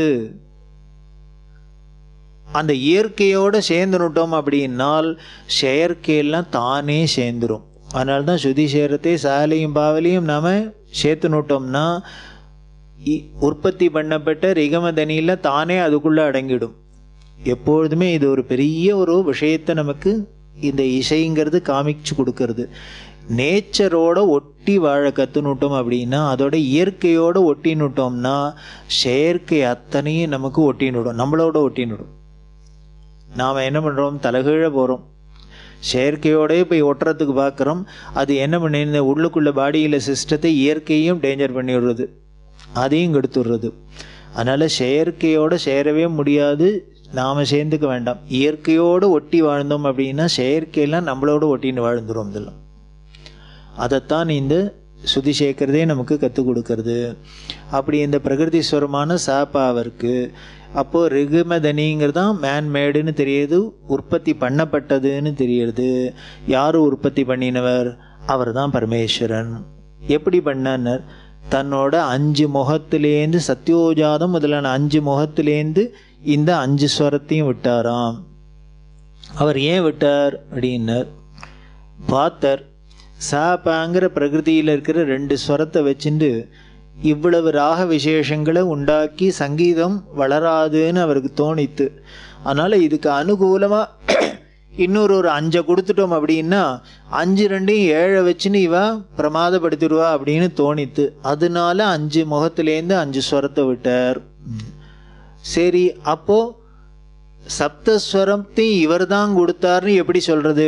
அந்த இயற்கையோடு சேர்ந்துனுட்டோம் அப்படின்னால் செயற்கையெல்லாம் தானே சேர்ந்துடும் அதனால தான் சுதி சேரத்தை சாலையும் பாவலையும் நாம் சேர்த்துனுட்டோம்னா உற்பத்தி பண்ணப்பட்ட ரிகமதனியில் தானே அதுக்குள்ளே அடங்கிடும் எப்பொழுதுமே இது ஒரு பெரிய ஒரு விஷயத்தை நமக்கு இந்த இசைங்கிறது காமிச்சு கொடுக்கறது நேச்சரோட ஒட்டி வாழ கற்றுனுட்டோம் அப்படின்னா அதோட இயற்கையோடு ஒட்டினுட்டோம்னா செயற்கை அத்தனையும் நமக்கு ஒட்டினுடும் நம்மளோட ஒட்டினுடும் நாம் என்ன பண்ணுறோம் தலைகீழ போகிறோம் செயற்கையோடே போய் ஒட்டுறதுக்கு பார்க்குறோம் அது என்ன பண்ணி இந்த உள்ளுக்குள்ள பாடியில் சிஸ்டத்தை இயற்கையும் டேஞ்சர் பண்ணி விடுறது அதையும் கெடுத்துடுறது அதனால் செயற்கையோடு சேரவே முடியாது நாம் சேர்ந்துக்க வேண்டாம் இயற்கையோடு ஒட்டி வாழ்ந்தோம் அப்படின்னா செயற்கையெல்லாம் நம்மளோட ஒட்டின்னு வாழ்ந்துரும் இதெல்லாம் அதைத்தான் இந்த சுதி சேர்க்கிறதே நமக்கு கற்றுக் கொடுக்கறது அப்படி இந்த பிரகிருதிஸ்வரமான சாப்பாவிற்கு அப்போது ரிகுமதனிங்கிறது தான் மேன்மேடுன்னு தெரியுது உற்பத்தி பண்ணப்பட்டதுன்னு தெரியுது யார் உற்பத்தி பண்ணினவர் அவர் தான் பரமேஸ்வரன் எப்படி பண்ணார் தன்னோட அஞ்சு முகத்திலேருந்து சத்யோஜாதம் முதலான அஞ்சு முகத்திலேருந்து இந்த அஞ்சு ஸ்வரத்தையும் விட்டாராம் அவர் ஏன் விட்டார் அப்படின்னார் பார்த்தர் சாப்பாங்கிற பிரகிருதியில் இருக்கிற ரெண்டு ஸ்வரத்தை வச்சுட்டு இவ்வளவு ராக விசேஷங்களை உண்டாக்கி சங்கீதம் வளராதுன்னு அவருக்கு தோணித்து அதனால் இதுக்கு அனுகூலமாக இன்னொரு ஒரு அஞ்சை கொடுத்துட்டோம் அப்படின்னா அஞ்சு ரெண்டையும் ஏழை வச்சுன்னு இவ பிரமாதப்படுத்திடுவா அப்படின்னு தோணித்து அதனால அஞ்சு முகத்திலேருந்து அஞ்சு ஸ்வரத்தை விட்டார் சரி அப்போ சப்தஸ்வரத்தையும் இவர் தான் கொடுத்தாருன்னு எப்படி சொல்றது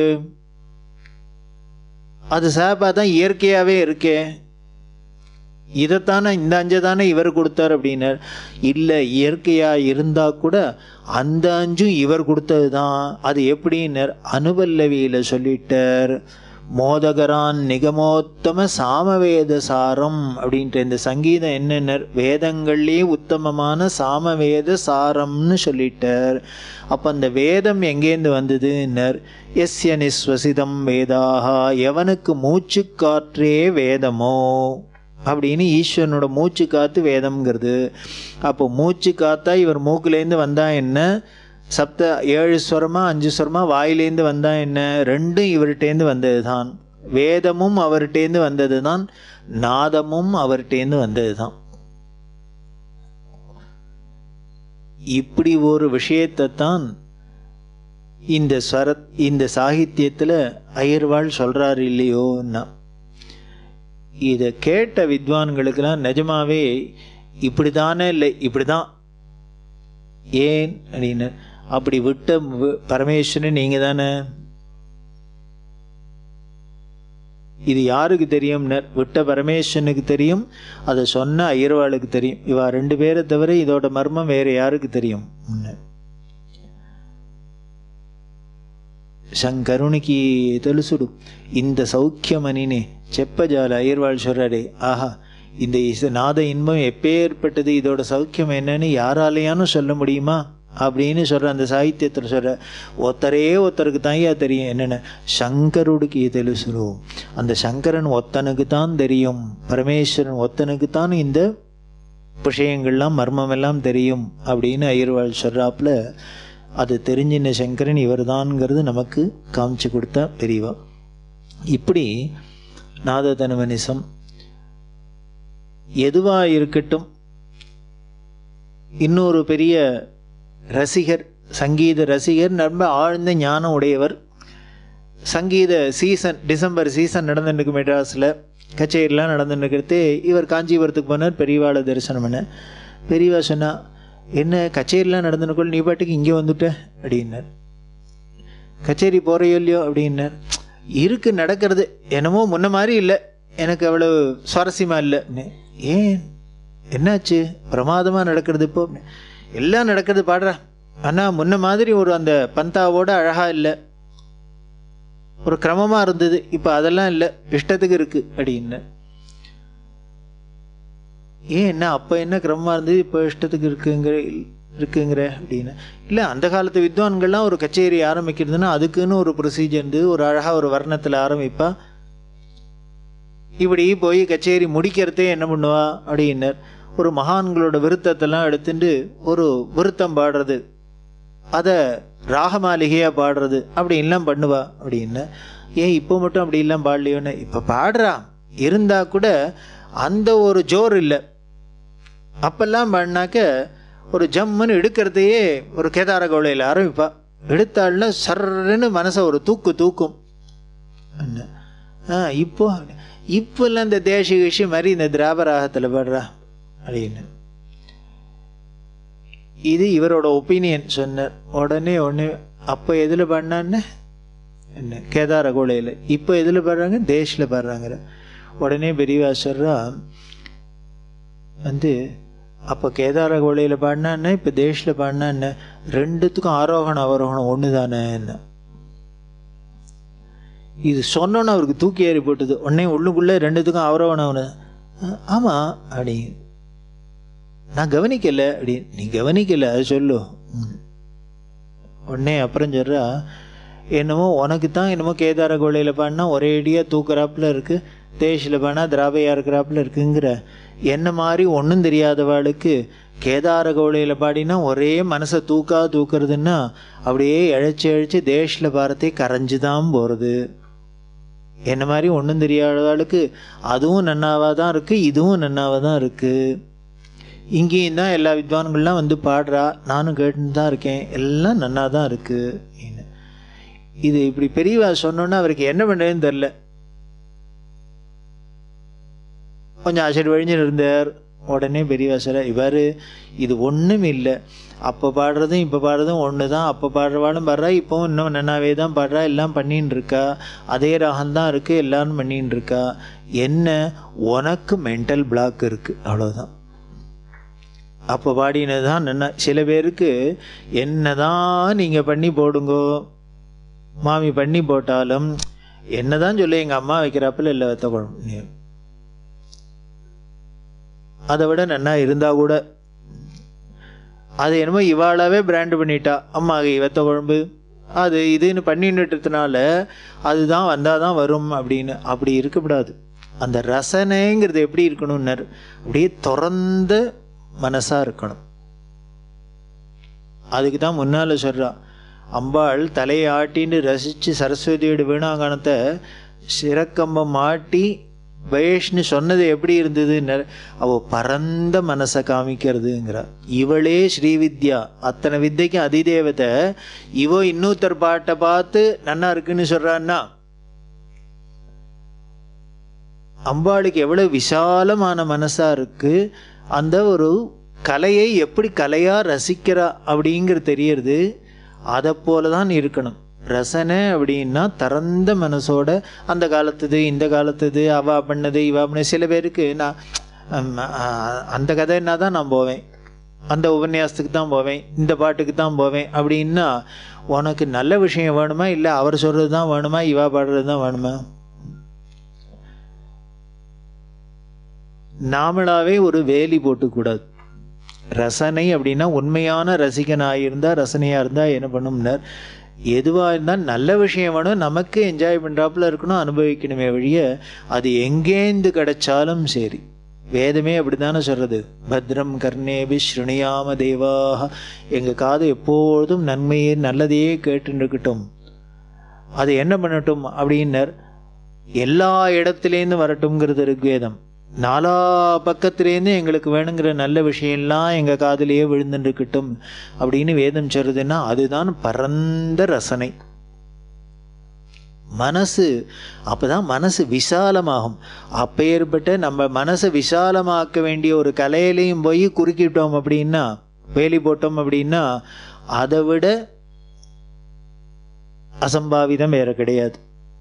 அது சாப்பா தான் இயற்கையாகவே இருக்கே இதைத்தானே இந்த அஞ்சை தானே இவர் கொடுத்தார் அப்படின்னார் இல்லை இயற்கையாக இருந்தால் கூட அந்த அஞ்சும் இவர் கொடுத்தது தான் அது எப்படின்னார் அனுபல்லவியில் சொல்லிட்டார் மோதகரான் நிகமோத்தம சாமவேத சாரம் அப்படின்ற இந்த சங்கீதம் என்னென்னர் வேதங்கள்லேயே உத்தமமான சாமவேத சாரம்னு சொல்லிட்டார் அப்போ அந்த வேதம் எங்கேருந்து வந்ததுன்னர் எஸ்ய நிஸ்வசிதம் வேதாகா எவனுக்கு மூச்சு காற்றே வேதமோ அப்படின்னு ஈஸ்வரனோட மூச்சு காத்து வேதம்ங்கிறது அப்போ மூச்சு காத்தா இவர் மூக்குலேருந்து வந்தா என்ன சப்த ஏழு ஸ்வரமா அஞ்சு ஸ்வரமா வாயிலேருந்து வந்தா என்ன ரெண்டும் இவர்கிட்டேருந்து வந்தது தான் வேதமும் அவர்கிட்டேருந்து வந்தது தான் நாதமும் அவர்கிட்டேருந்து வந்தது தான் இப்படி ஒரு விஷயத்தை தான் இந்த ஸ்வர இந்த சாகித்யத்தில் அயர்வாள் சொல்கிறார் இல்லையோன்னா இதை கேட்ட வித்வான்களுக்கெல்லாம் நிஜமாவே இப்படி தானே இல்லை இப்படி தான் ஏன் அப்படின்னு அப்படி விட்ட பரமேஸ்வரன் நீங்கள் தானே இது யாருக்கு தெரியும்னர் விட்ட பரமேஸ்வரனுக்கு தெரியும் அதை சொன்ன ஐயர்வாளுக்கு தெரியும் இவா ரெண்டு பேரை தவிர இதோட மர்மம் வேற யாருக்கு தெரியும் శంకరునికి తెలుసుడు இந்த சௌக்கியமணினே செப்பஜால அயர்வாள் சொல்றாரே ஆஹா இந்த இச நாத இன்பம் எப்பேற்பட்டது இதோட சௌக்கியம் என்னன்னு யாராலையானு சொல்ல முடியுமா அப்படின்னு சொல்ற அந்த சாகித்யத்தில் சொல்ற ஒத்தரே ஒருத்தருக்கு தாயா தெரியும் என்னென்ன சங்கருடிக்கு தெலுசுரு அந்த சங்கரன் ஒத்தனுக்கு தான் தெரியும் பரமேஸ்வரன் ஒத்தனுக்கு தான் இந்த விஷயங்கள்லாம் மர்மம் எல்லாம் தெரியும் அப்படின்னு அயர்வாள் சொல்றாப்புல அது தெரிஞ்சின சங்கரன் இவர் தான்ங்கிறது நமக்கு காமிச்சு கொடுத்தா பெரியவா இப்படி நாததனவனிசம் எதுவாக இருக்கட்டும் இன்னொரு பெரிய ரசிகர் சங்கீத ரசிகர் ரொம்ப ஆழ்ந்த ஞானம் உடையவர் சங்கீத சீசன் டிசம்பர் சீசன் நடந்துருக்கு மெட்ராஸில் கச்சேரிலாம் நடந்துருக்கிறது இவர் காஞ்சிபுரத்துக்கு போனார் பெரியவாளை தரிசனம் பண்ண பெரியவா சொன்னா என்ன கச்சேரிலாம் நடந்துனுக்குள் நீ பாட்டுக்கு இங்கே வந்துட்ட அப்படின்னார் கச்சேரி போகிறையோ இல்லையோ அப்படின்னார் இருக்கு நடக்கிறது என்னமோ முன்ன மாதிரி இல்லை எனக்கு அவ்வளோ சுவாரஸ்யமாக இல்லை ஏன் என்னாச்சு பிரமாதமாக நடக்கிறது இப்போ எல்லாம் நடக்கிறது பாடுறா ஆனால் முன்ன மாதிரி ஒரு அந்த பந்தாவோட அழகாக இல்லை ஒரு கிரமமாக இருந்தது இப்போ அதெல்லாம் இல்லை இஷ்டத்துக்கு இருக்குது அப்படின்னு ஏன் என்ன அப்போ என்ன கிரமமாக இருந்தது இப்போ இஷ்டத்துக்கு இருக்குங்கிற இருக்குங்கிற அப்படின்னு இல்லை அந்த காலத்து வித்வான்கள்லாம் ஒரு கச்சேரி ஆரம்பிக்கிறதுனா அதுக்குன்னு ஒரு ப்ரொசீஜர் இருந்து ஒரு அழகாக ஒரு வர்ணத்தில் ஆரம்பிப்பா இப்படி போய் கச்சேரி முடிக்கிறதே என்ன பண்ணுவா அப்படின்னர் ஒரு மகான்களோட விருத்தத்தெல்லாம் எடுத்துட்டு ஒரு விருத்தம் பாடுறது அதை ராகமாளிகையாக பாடுறது அப்படின்லாம் பண்ணுவா அப்படின்னு ஏன் இப்போ மட்டும் அப்படிலாம் பாடலையோன்னு இப்போ பாடுறா இருந்தால் கூட அந்த ஒரு ஜோர் இல்லை அப்பெல்லாம் பண்ணாக்க ஒரு ஜம்முன்னு எடுக்கிறதையே ஒரு கேதார கவலையில் ஆரம்பிப்பா எடுத்தாள்னா சர்ன்னு மனசை ஒரு தூக்கு தூக்கும் ஆ இப்போ இப்போல்லாம் இந்த தேச விஷயம் மாதிரி இந்த திராபராகத்தில் பாடுறா அப்படின்னு இது இவரோட ஒப்பீனியன் சொன்னார் உடனே ஒன்று அப்போ எதில் பண்ணான்னு என்ன கேதார கோலையில் இப்போ எதில் பாடுறாங்க தேஷில் பாடுறாங்கிற உடனே பெரியவா சொல்கிறா வந்து அப்போ கேதார கோழையில் பாடினா என்ன இப்போ தேஷில் பாடினா என்ன ரெண்டுத்துக்கும் ஆரோகணம் அவரோகணம் ஒன்று தானே என்ன இது சொன்னோன்னு அவருக்கு தூக்கி ஏறி போட்டுது உடனே உள்ளுக்குள்ளே ரெண்டுத்துக்கும் அவரோகணம் அவனு ஆமாம் அப்படி நான் கவனிக்கல அப்படி நீ கவனிக்கல அது சொல்லு ம். உடனே அப்புறம் சொல்கிறா என்னமோ உனக்கு தான் என்னமோ கேதார கோழையில் பாடினா ஒரே அடியாக தூக்குறாப்புல இருக்குது தேஷில் பாடினா திராபையாக இருக்கிறாப்புல இருக்குங்கிற என்ன மாதிரி ஒன்றும் தெரியாதவாளுக்கு கேதார கோழையில் பாடினா ஒரே மனசை தூக்கா தூக்குறதுன்னா அப்படியே இழைச்சி இழைச்சி தேஷில் பாரத்தை கரைஞ்சு தான் போகிறது என்ன மாதிரி ஒன்றும் தெரியாதவாளுக்கு அதுவும் நன்னாவாக தான் இருக்குது இதுவும் நன்னாவாக தான் இருக்குது இங்கேயும் தான் எல்லா வித்வான்கள்லாம் வந்து பாடுறா நானும் கேட்டுன்னு தான் இருக்கேன் எல்லாம் நன்னா தான் இருக்குது இது இப்படி பெரியவா சொன்னோன்னா அவருக்கு என்ன பண்ணுறதுன்னு தெரில கொஞ்சம் அசடு வழிஞ்சு இருந்தார் உடனே பெரியவா சொல்ல இவர் இது ஒன்றும் இல்லை அப்போ பாடுறதும் இப்போ பாடுறதும் ஒன்று தான் அப்போ பாடுறவாளும் பாடுறா இப்போவும் இன்னும் நன்னாவே தான் பாடுறா எல்லாம் பண்ணின்னு இருக்கா அதே ராகம்தான் இருக்குது எல்லாரும் பண்ணின்னு இருக்கா என்ன உனக்கு மென்டல் பிளாக் இருக்குது அவ்வளோதான் அப்போ பாடினது தான் நன்னா சில பேருக்கு என்ன தான் நீங்கள் பண்ணி போடுங்கோ மாமி பண்ணி போட்டாலும் என்ன தான் சொல்லி எங்கள் அம்மா வைக்கிறாப்பில் இல்லை வெத்த குழம்பு அதை விட நன்னா இருந்தால் கூட அது என்னமோ இவாளாவே பிராண்டு பண்ணிட்டா அம்மா வெத்த குழம்பு அது இதுன்னு பண்ணிட்டுனால அதுதான் வந்தால் தான் வரும் அப்படின்னு அப்படி இருக்கக்கூடாது அந்த ரசனைங்கிறது எப்படி இருக்கணும்னார் அப்படியே திறந்த மனசாக இருக்கணும் அதுக்கு தான் முன்னால் சொல்கிறா அம்பாள் தலையை ஆட்டின்னு ரசித்து சரஸ்வதியோட வீணாங்கணத்தை சிறக்கம்பம் மாட்டி வயஷ்னு சொன்னது எப்படி இருந்ததுன்னு அவ பரந்த மனசை காமிக்கிறதுங்கிறா இவளே ஸ்ரீவித்யா அத்தனை வித்தைக்கும் அதிதேவத்தை இவ இன்னொருத்தர் பாட்டை பார்த்து நன்னா இருக்குன்னு சொல்றான்னா அம்பாளுக்கு எவ்வளவு விசாலமான மனசா இருக்கு அந்த ஒரு கலையை எப்படி கலையா ரசிக்கிறா அப்படிங்கிறது தெரியறது அதை போல தான் இருக்கணும் ரசனை அப்படின்னா திறந்த மனசோட அந்த காலத்துது இந்த காலத்துது அவா பண்ணது இவா பண்ணது சில பேருக்கு நான் அந்த கதைன்னா தான் நான் போவேன் அந்த உபன்யாசத்துக்கு தான் போவேன் இந்த பாட்டுக்கு தான் போவேன் அப்படின்னா உனக்கு நல்ல விஷயம் வேணுமா இல்லை அவர் சொல்கிறது தான் வேணுமா இவா பாடுறது தான் வேணுமா நாமளாவே ஒரு வேலி போட்டுக்கூடாது ரசனை அப்படின்னா உண்மையான ரசிகனாக இருந்தால் ரசனையாக இருந்தால் என்ன பண்ணும்னார் எதுவாக இருந்தால் நல்ல விஷயம் வேணும் நமக்கு என்ஜாய் பண்ணுறாப்புல இருக்கணும் அனுபவிக்கணுமே வழிய அது எங்கேந்து கிடைச்சாலும் சரி வேதமே அப்படி தானே சொல்கிறது பத்ரம் கர்ணேபி ஸ்ருணியாம தேவாக எங்கள் காது எப்பொழுதும் நன்மையே நல்லதையே கேட்டுருக்கட்டும் அது என்ன பண்ணட்டும் அப்படின்னர் எல்லா இடத்துலேருந்து வரட்டும்ங்கிறது ருக்வேதம் நாலா பக்கத்துலேருந்து எங்களுக்கு வேணுங்கிற நல்ல விஷயம்லாம் எங்கள் காதிலேயே விழுந்துருக்கட்டும் அப்படின்னு வேதம் சொல்றதுன்னா அதுதான் பரந்த ரசனை மனசு அப்பதான் மனசு விசாலமாகும் அப்பேற்பட்ட நம்ம மனசை விசாலமாக்க வேண்டிய ஒரு கலையிலையும் போய் குறுக்கிட்டோம் அப்படின்னா வேலி போட்டோம் அப்படின்னா அதை விட அசம்பாவிதம் வேற கிடையாது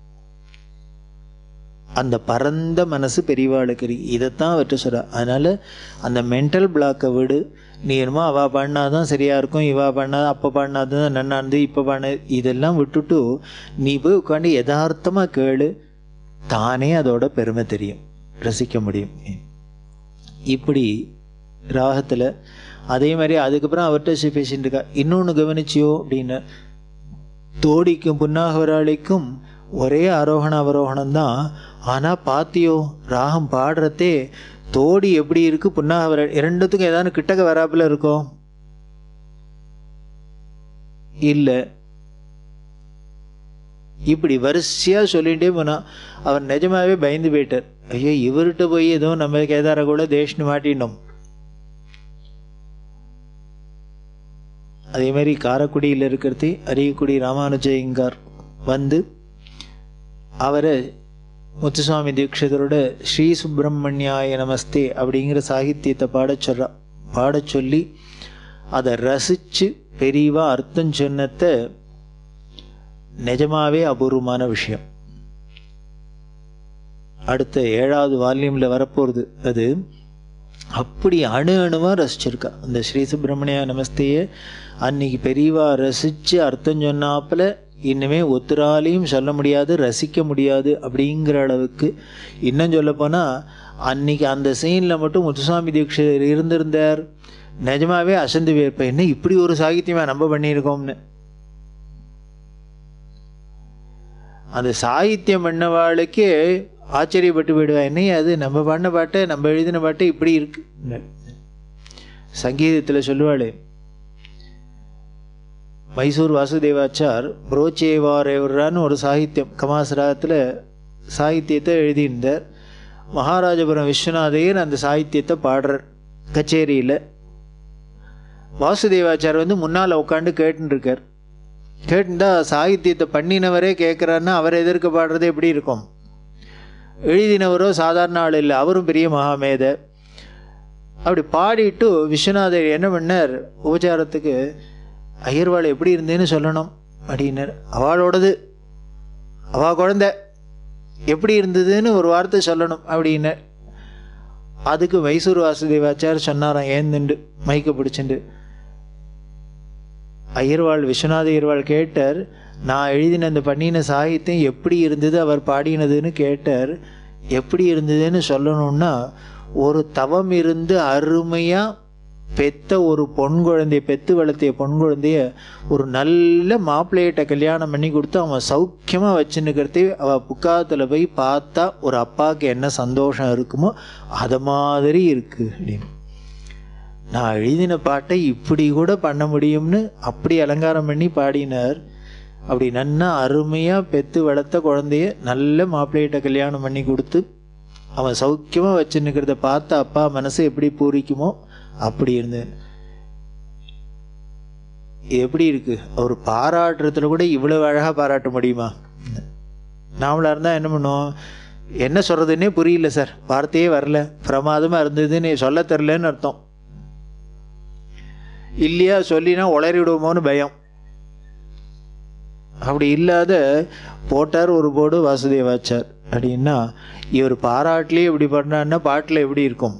அந்த பரந்த மனசு பெரியவாளுக்கு இதைத்தான் அவர்கிட்ட சொல்ற அதனால அந்த மென்டல் பிளாக்கை விடு நீ என்னமோ அவா பாடினாதான் சரியா இருக்கும் இவா பாடினா அப்போ பாடினாதான் நன்னாந்து இப்போ பாடின இதெல்லாம் விட்டுட்டு நீ போய் உட்காந்து யதார்த்தமாக கேளு தானே அதோட பெருமை தெரியும் ரசிக்க முடியும் இப்படி ராகத்தில் அதே மாதிரி அதுக்கப்புறம் அவர்கிட்ட பேசிட்டு இருக்கா இன்னொன்று கவனிச்சியோ அப்படின்னு தோடிக்கும் புன்னாகவராளிக்கும் ஒரே ஆரோகண அவரோகணம் தான் ஆனால் பாத்தியோ ராகம் பாடுறதே தோடி எப்படி இருக்கு புன்னாகவர இரண்டுத்துக்கும் ஏதாவது கிட்டக்க வராப்புல இருக்கோ இல்லை இப்படி வரிசையாக சொல்லிகிட்டே போனான் அவர் நிஜமாவே பயந்து போயிட்டார் ஐயோ இவர்கிட்ட போய் ஏதோ நம்ம கேதார கூட தேஷ்னு மாட்டினோம் அதே மாதிரி காரக்குடியில் இருக்கிறது அரியக்குடி ராமானுஜயங்கார் வந்து அவரை முத்துசுவாமி தீட்சிதரோட ஸ்ரீ சுப்பிரமணியாய நமஸ்தே அப்படிங்கிற சாகித்யத்தை பாடச் சொல்றா பாடச் சொல்லி அதை ரசித்து பெரியவா அர்த்தம் சொன்னத்தை நிஜமாவே அபூர்வமான விஷயம் அடுத்த ஏழாவது வால்யூமில் வரப்போகிறது அது அப்படி அணு அணுவாக ரசிச்சிருக்கா அந்த ஸ்ரீ சுப்பிரமணிய நமஸ்தையை அன்னைக்கு பெரியவா ரசித்து அர்த்தம் சொன்னாப்புல இன்னுமே ஒத்துராலையும் சொல்ல முடியாது ரசிக்க முடியாது அப்படிங்கிற அளவுக்கு இன்னும் சொல்லப்போனால் அன்னைக்கு அந்த சீனில் மட்டும் முத்துசாமி தீட்சிதர் இருந்திருந்தார் நிஜமாவே அசந்து போயிருப்பேன் என்ன இப்படி ஒரு சாகித்யமா நம்ம பண்ணியிருக்கோம்னு அந்த சாகித்யம் பண்ணவாளுக்கே ஆச்சரியப்பட்டு போயிடுவா என்னையா அது நம்ம பண்ண பாட்டை நம்ம எழுதின பாட்டு இப்படி இருக்கு சங்கீதத்தில் சொல்லுவாளே மைசூர் வாசுதேவாச்சார் புரோச்சேவாரேவரான்னு ஒரு சாகித்யம் கமாசராத்தில் சாகித்யத்தை எழுதியிருந்தார் மகாராஜபுரம் விஸ்வநாதையர் அந்த சாகித்யத்தை பாடுறார் கச்சேரியில் வாசுதேவாச்சார் வந்து முன்னால் உட்காந்து கேட்டுருக்கார் கேட்டுருந்தா சாகித்யத்தை பண்ணினவரே கேட்குறாருன்னா அவர் எதிர்க்க பாடுறது எப்படி இருக்கும் எழுதினவரோ சாதாரண ஆள் இல்லை அவரும் பெரிய மகாமேத அப்படி பாடிட்டு விஸ்வநாதர் என்ன பண்ணார் உபச்சாரத்துக்கு ஐயர்வாள் எப்படி இருந்தேன்னு சொல்லணும் அப்படின்னார் அவளோடது அவா குழந்த எப்படி இருந்ததுன்னு ஒரு வார்த்தை சொல்லணும் அப்படின்னார் அதுக்கு மைசூர் வாசுதேவாச்சார் சொன்னாராம் ஏந்துண்டு மைக்க பிடிச்சிண்டு ஐயர்வாள் விஸ்வநாத ஐயர்வாள் கேட்டார் நான் எழுதின அந்த பண்ணின சாகித்யம் எப்படி இருந்தது அவர் பாடினதுன்னு கேட்டார் எப்படி இருந்ததுன்னு சொல்லணும்னா ஒரு தவம் இருந்து அருமையாக பெத்த ஒரு பொன் குழந்தைய பெத்து வளர்த்திய பொன் குழந்தைய ஒரு நல்ல மாப்பிள்ளையிட்ட கல்யாணம் பண்ணி கொடுத்து அவன் சௌக்கியமாக வச்சுன்னுக்கிறதே அவள் புக்காத்தில் போய் பார்த்தா ஒரு அப்பாவுக்கு என்ன சந்தோஷம் இருக்குமோ அதை மாதிரி இருக்குது அப்படின்னு நான் எழுதின பாட்டை இப்படி கூட பண்ண முடியும்னு அப்படி அலங்காரம் பண்ணி பாடினார் அப்படி நன்னா அருமையாக பெத்து வளர்த்த குழந்தைய நல்ல மாப்பிள்ளையிட்ட கல்யாணம் பண்ணி கொடுத்து அவன் சௌக்கியமாக வச்சுன்னுக்கிறத பார்த்த அப்பா மனசு எப்படி பூரிக்குமோ அப்படி இருந்தது எப்படி இருக்கு அவர் பாராட்டுறதுல கூட இவ்வளவு அழகாக பாராட்ட முடியுமா நாமளாக இருந்தால் என்ன பண்ணுவோம் என்ன சொல்கிறதுன்னே புரியல சார் வார்த்தையே வரல பிரமாதமாக இருந்ததுன்னு சொல்ல தெரிலன்னு அர்த்தம் இல்லையா சொல்லினா உளறி விடுவோமோன்னு பயம் அப்படி இல்லாத போட்டார் ஒரு போடு வாசுதேவாச்சார் அப்படின்னா இவர் பாராட்டிலே இப்படி பண்ணான்னா பாட்டில் எப்படி இருக்கும்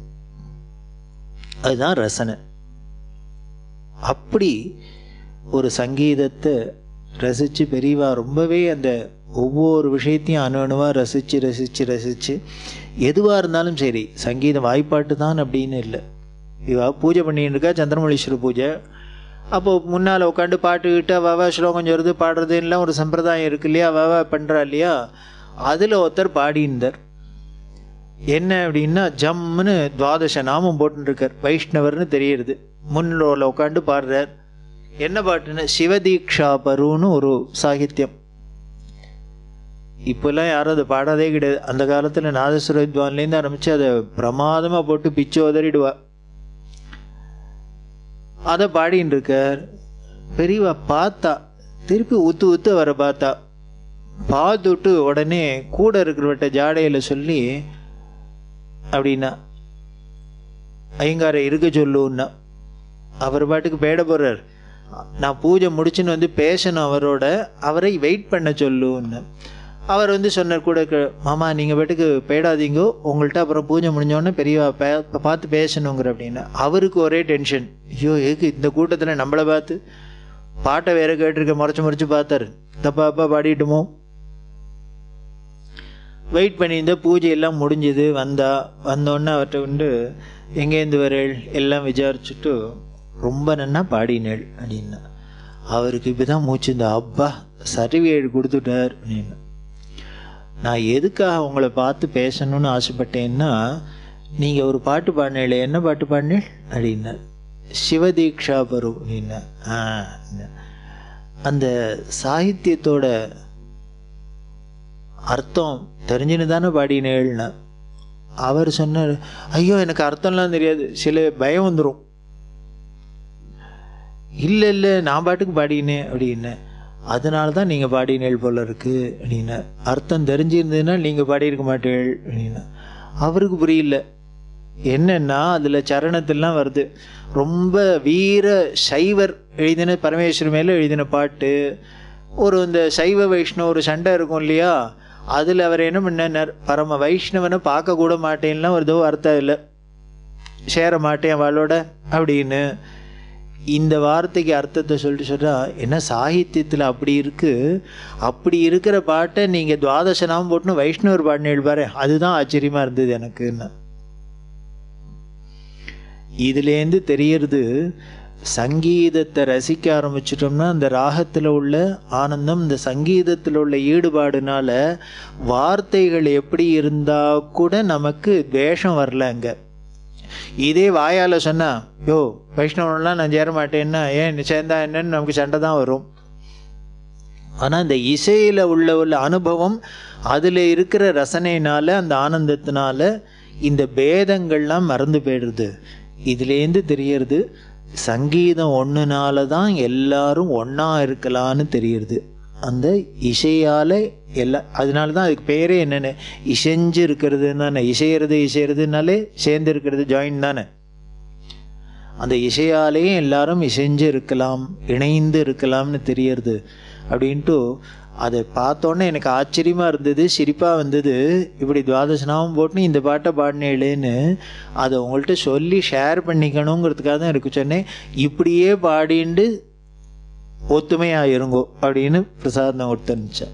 அதுதான் ரசனை அப்படி ஒரு சங்கீதத்தை ரசித்து பெரியவா ரொம்பவே அந்த ஒவ்வொரு விஷயத்தையும் அணு அணுவாக ரசித்து ரசித்து ரசித்து எதுவாக இருந்தாலும் சரி சங்கீதம் வாய்ப்பாட்டு தான் அப்படின்னு இல்லை இவா பூஜை பண்ணிட்டு இருக்கா சந்திரமொழீஸ்வர பூஜை அப்போது முன்னால் உட்காந்து பாட்டுக்கிட்டு அவ ஸ்லோகம் சொல்கிறது பாடுறதுலாம் ஒரு சம்பிரதாயம் இருக்கு இல்லையா அவ பண்ணுறா இல்லையா அதில் ஒருத்தர் பாடிந்தார் என்ன அப்படின்னா ஜம்முன்னு துவாதச நாமம் போட்டுருக்கார் வைஷ்ணவர்னு தெரியுது முன்னோரில் உட்காந்து பாடுறார் என்ன பாட்டுன்னு சிவதீக்ஷா பருன்னு ஒரு சாகித்யம் இப்போல்லாம் யாரும் அதை பாடாதே கிடையாது அந்த காலத்தில் நாதஸ்வர வித்வான்லேருந்து ஆரம்பித்து அதை பிரமாதமாக போட்டு பிச்சு உதறிடுவா அதை பாடின்னு இருக்கார் பெரியவா பார்த்தா திருப்பி ஊத்து ஊத்து வர பார்த்தா பார்த்துட்டு உடனே கூட இருக்கிறவட்ட ஜாடையில் சொல்லி அப்படின்னா ஐயங்கார இருக்க சொல்லுன்னா அவர் பாட்டுக்கு பேட போகிறார் நான் பூஜை முடிச்சுன்னு வந்து பேசணும் அவரோட அவரை வெயிட் பண்ண சொல்லுன்னு அவர் வந்து சொன்னார் கூட மாமா நீங்கள் பாட்டுக்கு போயிடாதீங்கோ உங்கள்கிட்ட அப்புறம் பூஜை முடிஞ்சோடனே பெரியவா பே பார்த்து பேசணுங்கிற அப்படின்னு அவருக்கு ஒரே டென்ஷன் ஐயோ ஏக்கு இந்த கூட்டத்தில் நம்மளை பார்த்து பாட்டை வேற கேட்டிருக்க முறைச்சி முறைச்சி பார்த்தாரு தப்பா அப்பா பாடிட்டுமோ வெயிட் பண்ணியிருந்த பூஜை எல்லாம் முடிஞ்சது வந்தா வந்தோடனே அவர்கிட்ட வந்து எங்கேருந்து வரேள் எல்லாம் விசாரிச்சுட்டு ரொம்ப நன்னா பாடினேள் அப்படின்னா அவருக்கு இப்போ தான் மூச்சு இந்த அப்பா சர்டிஃபிகேட் கொடுத்துட்டார் அப்படின்னு நான் எதுக்காக உங்களை பார்த்து பேசணும்னு ஆசைப்பட்டேன்னா நீங்கள் ஒரு பாட்டு பாடினீங்களே என்ன பாட்டு பாடினீள் அப்படின்னா சிவதீக்ஷா பரு அப்படின்னா ஆ அந்த சாகித்யத்தோட அர்த்தம் தெரிஞ்சுன்னு தானே பாடினேள்னா அவர் சொன்னார் ஐயோ எனக்கு அர்த்தம்லாம் தெரியாது சில பயம் வந்துடும் இல்லை இல்லை நான் பாட்டுக்கு பாடினேன் அப்படின்னு அதனால தான் நீங்கள் பாடினேள் போல இருக்கு அப்படின்னா அர்த்தம் தெரிஞ்சிருந்ததுன்னா நீங்கள் பாடியிருக்க மாட்டேள் அப்படின்னா அவருக்கு புரியல என்னன்னா அதில் சரணத்திலாம் வருது ரொம்ப வீர சைவர் எழுதின பரமேஸ்வரர் மேலே எழுதின பாட்டு ஒரு இந்த சைவ வைஷ்ணவ ஒரு சண்டை இருக்கும் இல்லையா அதில் அவர் என்ன பண்ணார் பரம வைஷ்ணவனை பார்க்க கூட மாட்டேன்லாம் ஒரு ஏதோ அர்த்தம் இல்லை சேர மாட்டேன் அவளோட அப்படின்னு இந்த வார்த்தைக்கு அர்த்தத்தை சொல்லிட்டு சொல்கிறா என்ன சாகித்யத்தில் அப்படி இருக்குது அப்படி இருக்கிற பாட்டை நீங்கள் துவாதசனாமம் போட்டுன்னு வைஷ்ணவர் பாடினு எழுப்பாரு அதுதான் ஆச்சரியமாக இருந்தது எனக்குன்னு இதுலேருந்து தெரியறது சங்கீதத்தை ரசிக்க ஆரம்பிச்சிட்டோம்னா அந்த ராகத்தில் உள்ள ஆனந்தம் இந்த சங்கீதத்தில் உள்ள ஈடுபாடுனால வார்த்தைகள் எப்படி இருந்தால் கூட நமக்கு துவேஷம் வரல அங்கே இதே வாயால் சொன்னா யோ வைஷ்ணவன்லாம் நான் சேர மாட்டேன்னா ஏன் சேர்ந்தா என்னன்னு நமக்கு சண்டை தான் வரும் ஆனால் இந்த இசையில் உள்ள உள்ள அனுபவம் அதில் இருக்கிற ரசனையினால அந்த ஆனந்தத்தினால இந்த பேதங்கள்லாம் மறந்து போயிடுது இதுலேருந்து தெரியறது சங்கீதம் ஒன்றுனால தான் எல்லாரும் ஒன்றா இருக்கலான்னு தெரியுது அந்த இசையால் எல்லா அதனால தான் அதுக்கு பேரே என்னென்ன இசைஞ்சு இருக்கிறது தானே இசையிறது இசையிறதுனாலே சேர்ந்து இருக்கிறது ஜாயின் தானே அந்த இசையாலேயே எல்லாரும் இசைஞ்சு இருக்கலாம் இணைந்து இருக்கலாம்னு தெரியறது அப்படின்ட்டு அதை பார்த்தோன்னே எனக்கு ஆச்சரியமாக இருந்தது சிரிப்பாக வந்தது இப்படி துவாதசனாவும் போட்டுன்னு இந்த பாட்டை பாடினேளேன்னு அதை உங்கள்கிட்ட சொல்லி ஷேர் பண்ணிக்கணுங்கிறதுக்காக தான் இருக்கு சொன்னேன் இப்படியே பாடிண்டு ஒத்துமையாக இருங்கோ அப்படின்னு பிரசாதம் கொடுத்துருந்துச்சேன்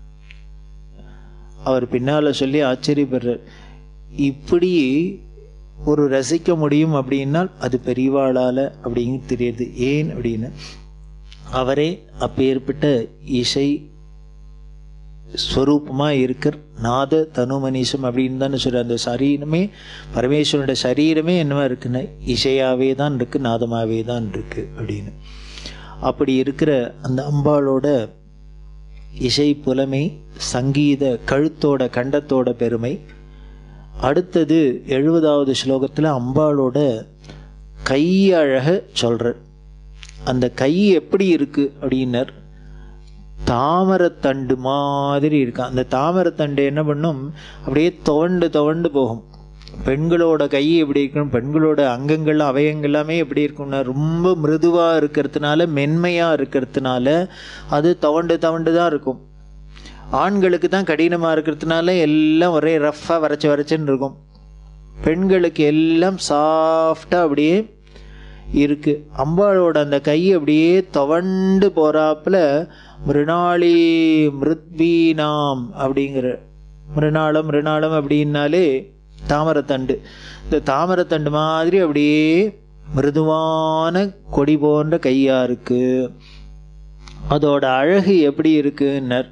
அவர் பின்னால் சொல்லி ஆச்சரியப்படுறார் இப்படி ஒரு ரசிக்க முடியும் அப்படின்னால் அது பெரியவாளால் அப்படிங்க தெரியுது ஏன் அப்படின்னு அவரே அப்பேற்பட்ட இசை ஸ்வரூபமாக இருக்கிற நாத தனுமனிஷம் அப்படின்னு தானே சொல்ற அந்த சரீரமே பரமேஸ்வரனோட சரீரமே என்னவா இருக்குன்னா இசையாகவே தான் இருக்கு நாதமாகவே தான் இருக்கு அப்படின்னு அப்படி இருக்கிற அந்த அம்பாளோட இசை புலமை சங்கீத கழுத்தோட கண்டத்தோட பெருமை அடுத்தது எழுபதாவது ஸ்லோகத்தில் அம்பாளோட கையழக சொல்கிறார் அந்த கை எப்படி இருக்கு அப்படின்னர் தாமரத்தண்டு மாதிரி இருக்கான் அந்த தாமரத்தண்டு என்ன பண்ணும் அப்படியே துவண்டு துவண்டு போகும் பெண்களோட கை எப்படி இருக்கணும் பெண்களோட அங்கங்கள் அவயங்கள் எல்லாமே எப்படி இருக்கும்னா ரொம்ப மிருதுவாக இருக்கிறதுனால மென்மையாக இருக்கிறதுனால அது தவண்டு தவண்டு தான் இருக்கும் ஆண்களுக்கு தான் கடினமாக இருக்கிறதுனால எல்லாம் ஒரே ரஃப்பாக வரைச்சி வரைச்சின்னு இருக்கும் பெண்களுக்கு எல்லாம் சாஃப்டாக அப்படியே இருக்குது அம்பாளோட அந்த கை அப்படியே துவண்டு போகிறாப்புல மிருணாளி மிருத்வீனாம் அப்படிங்கிற மிருணாளம் மிருணாளம் அப்படின்னாலே தாமரத்தண்டு இந்த தாமரத்தண்டு மாதிரி அப்படியே மிருதுவான கொடி போன்ற கையா இருக்கு அதோட அழகு எப்படி இருக்குன்னர்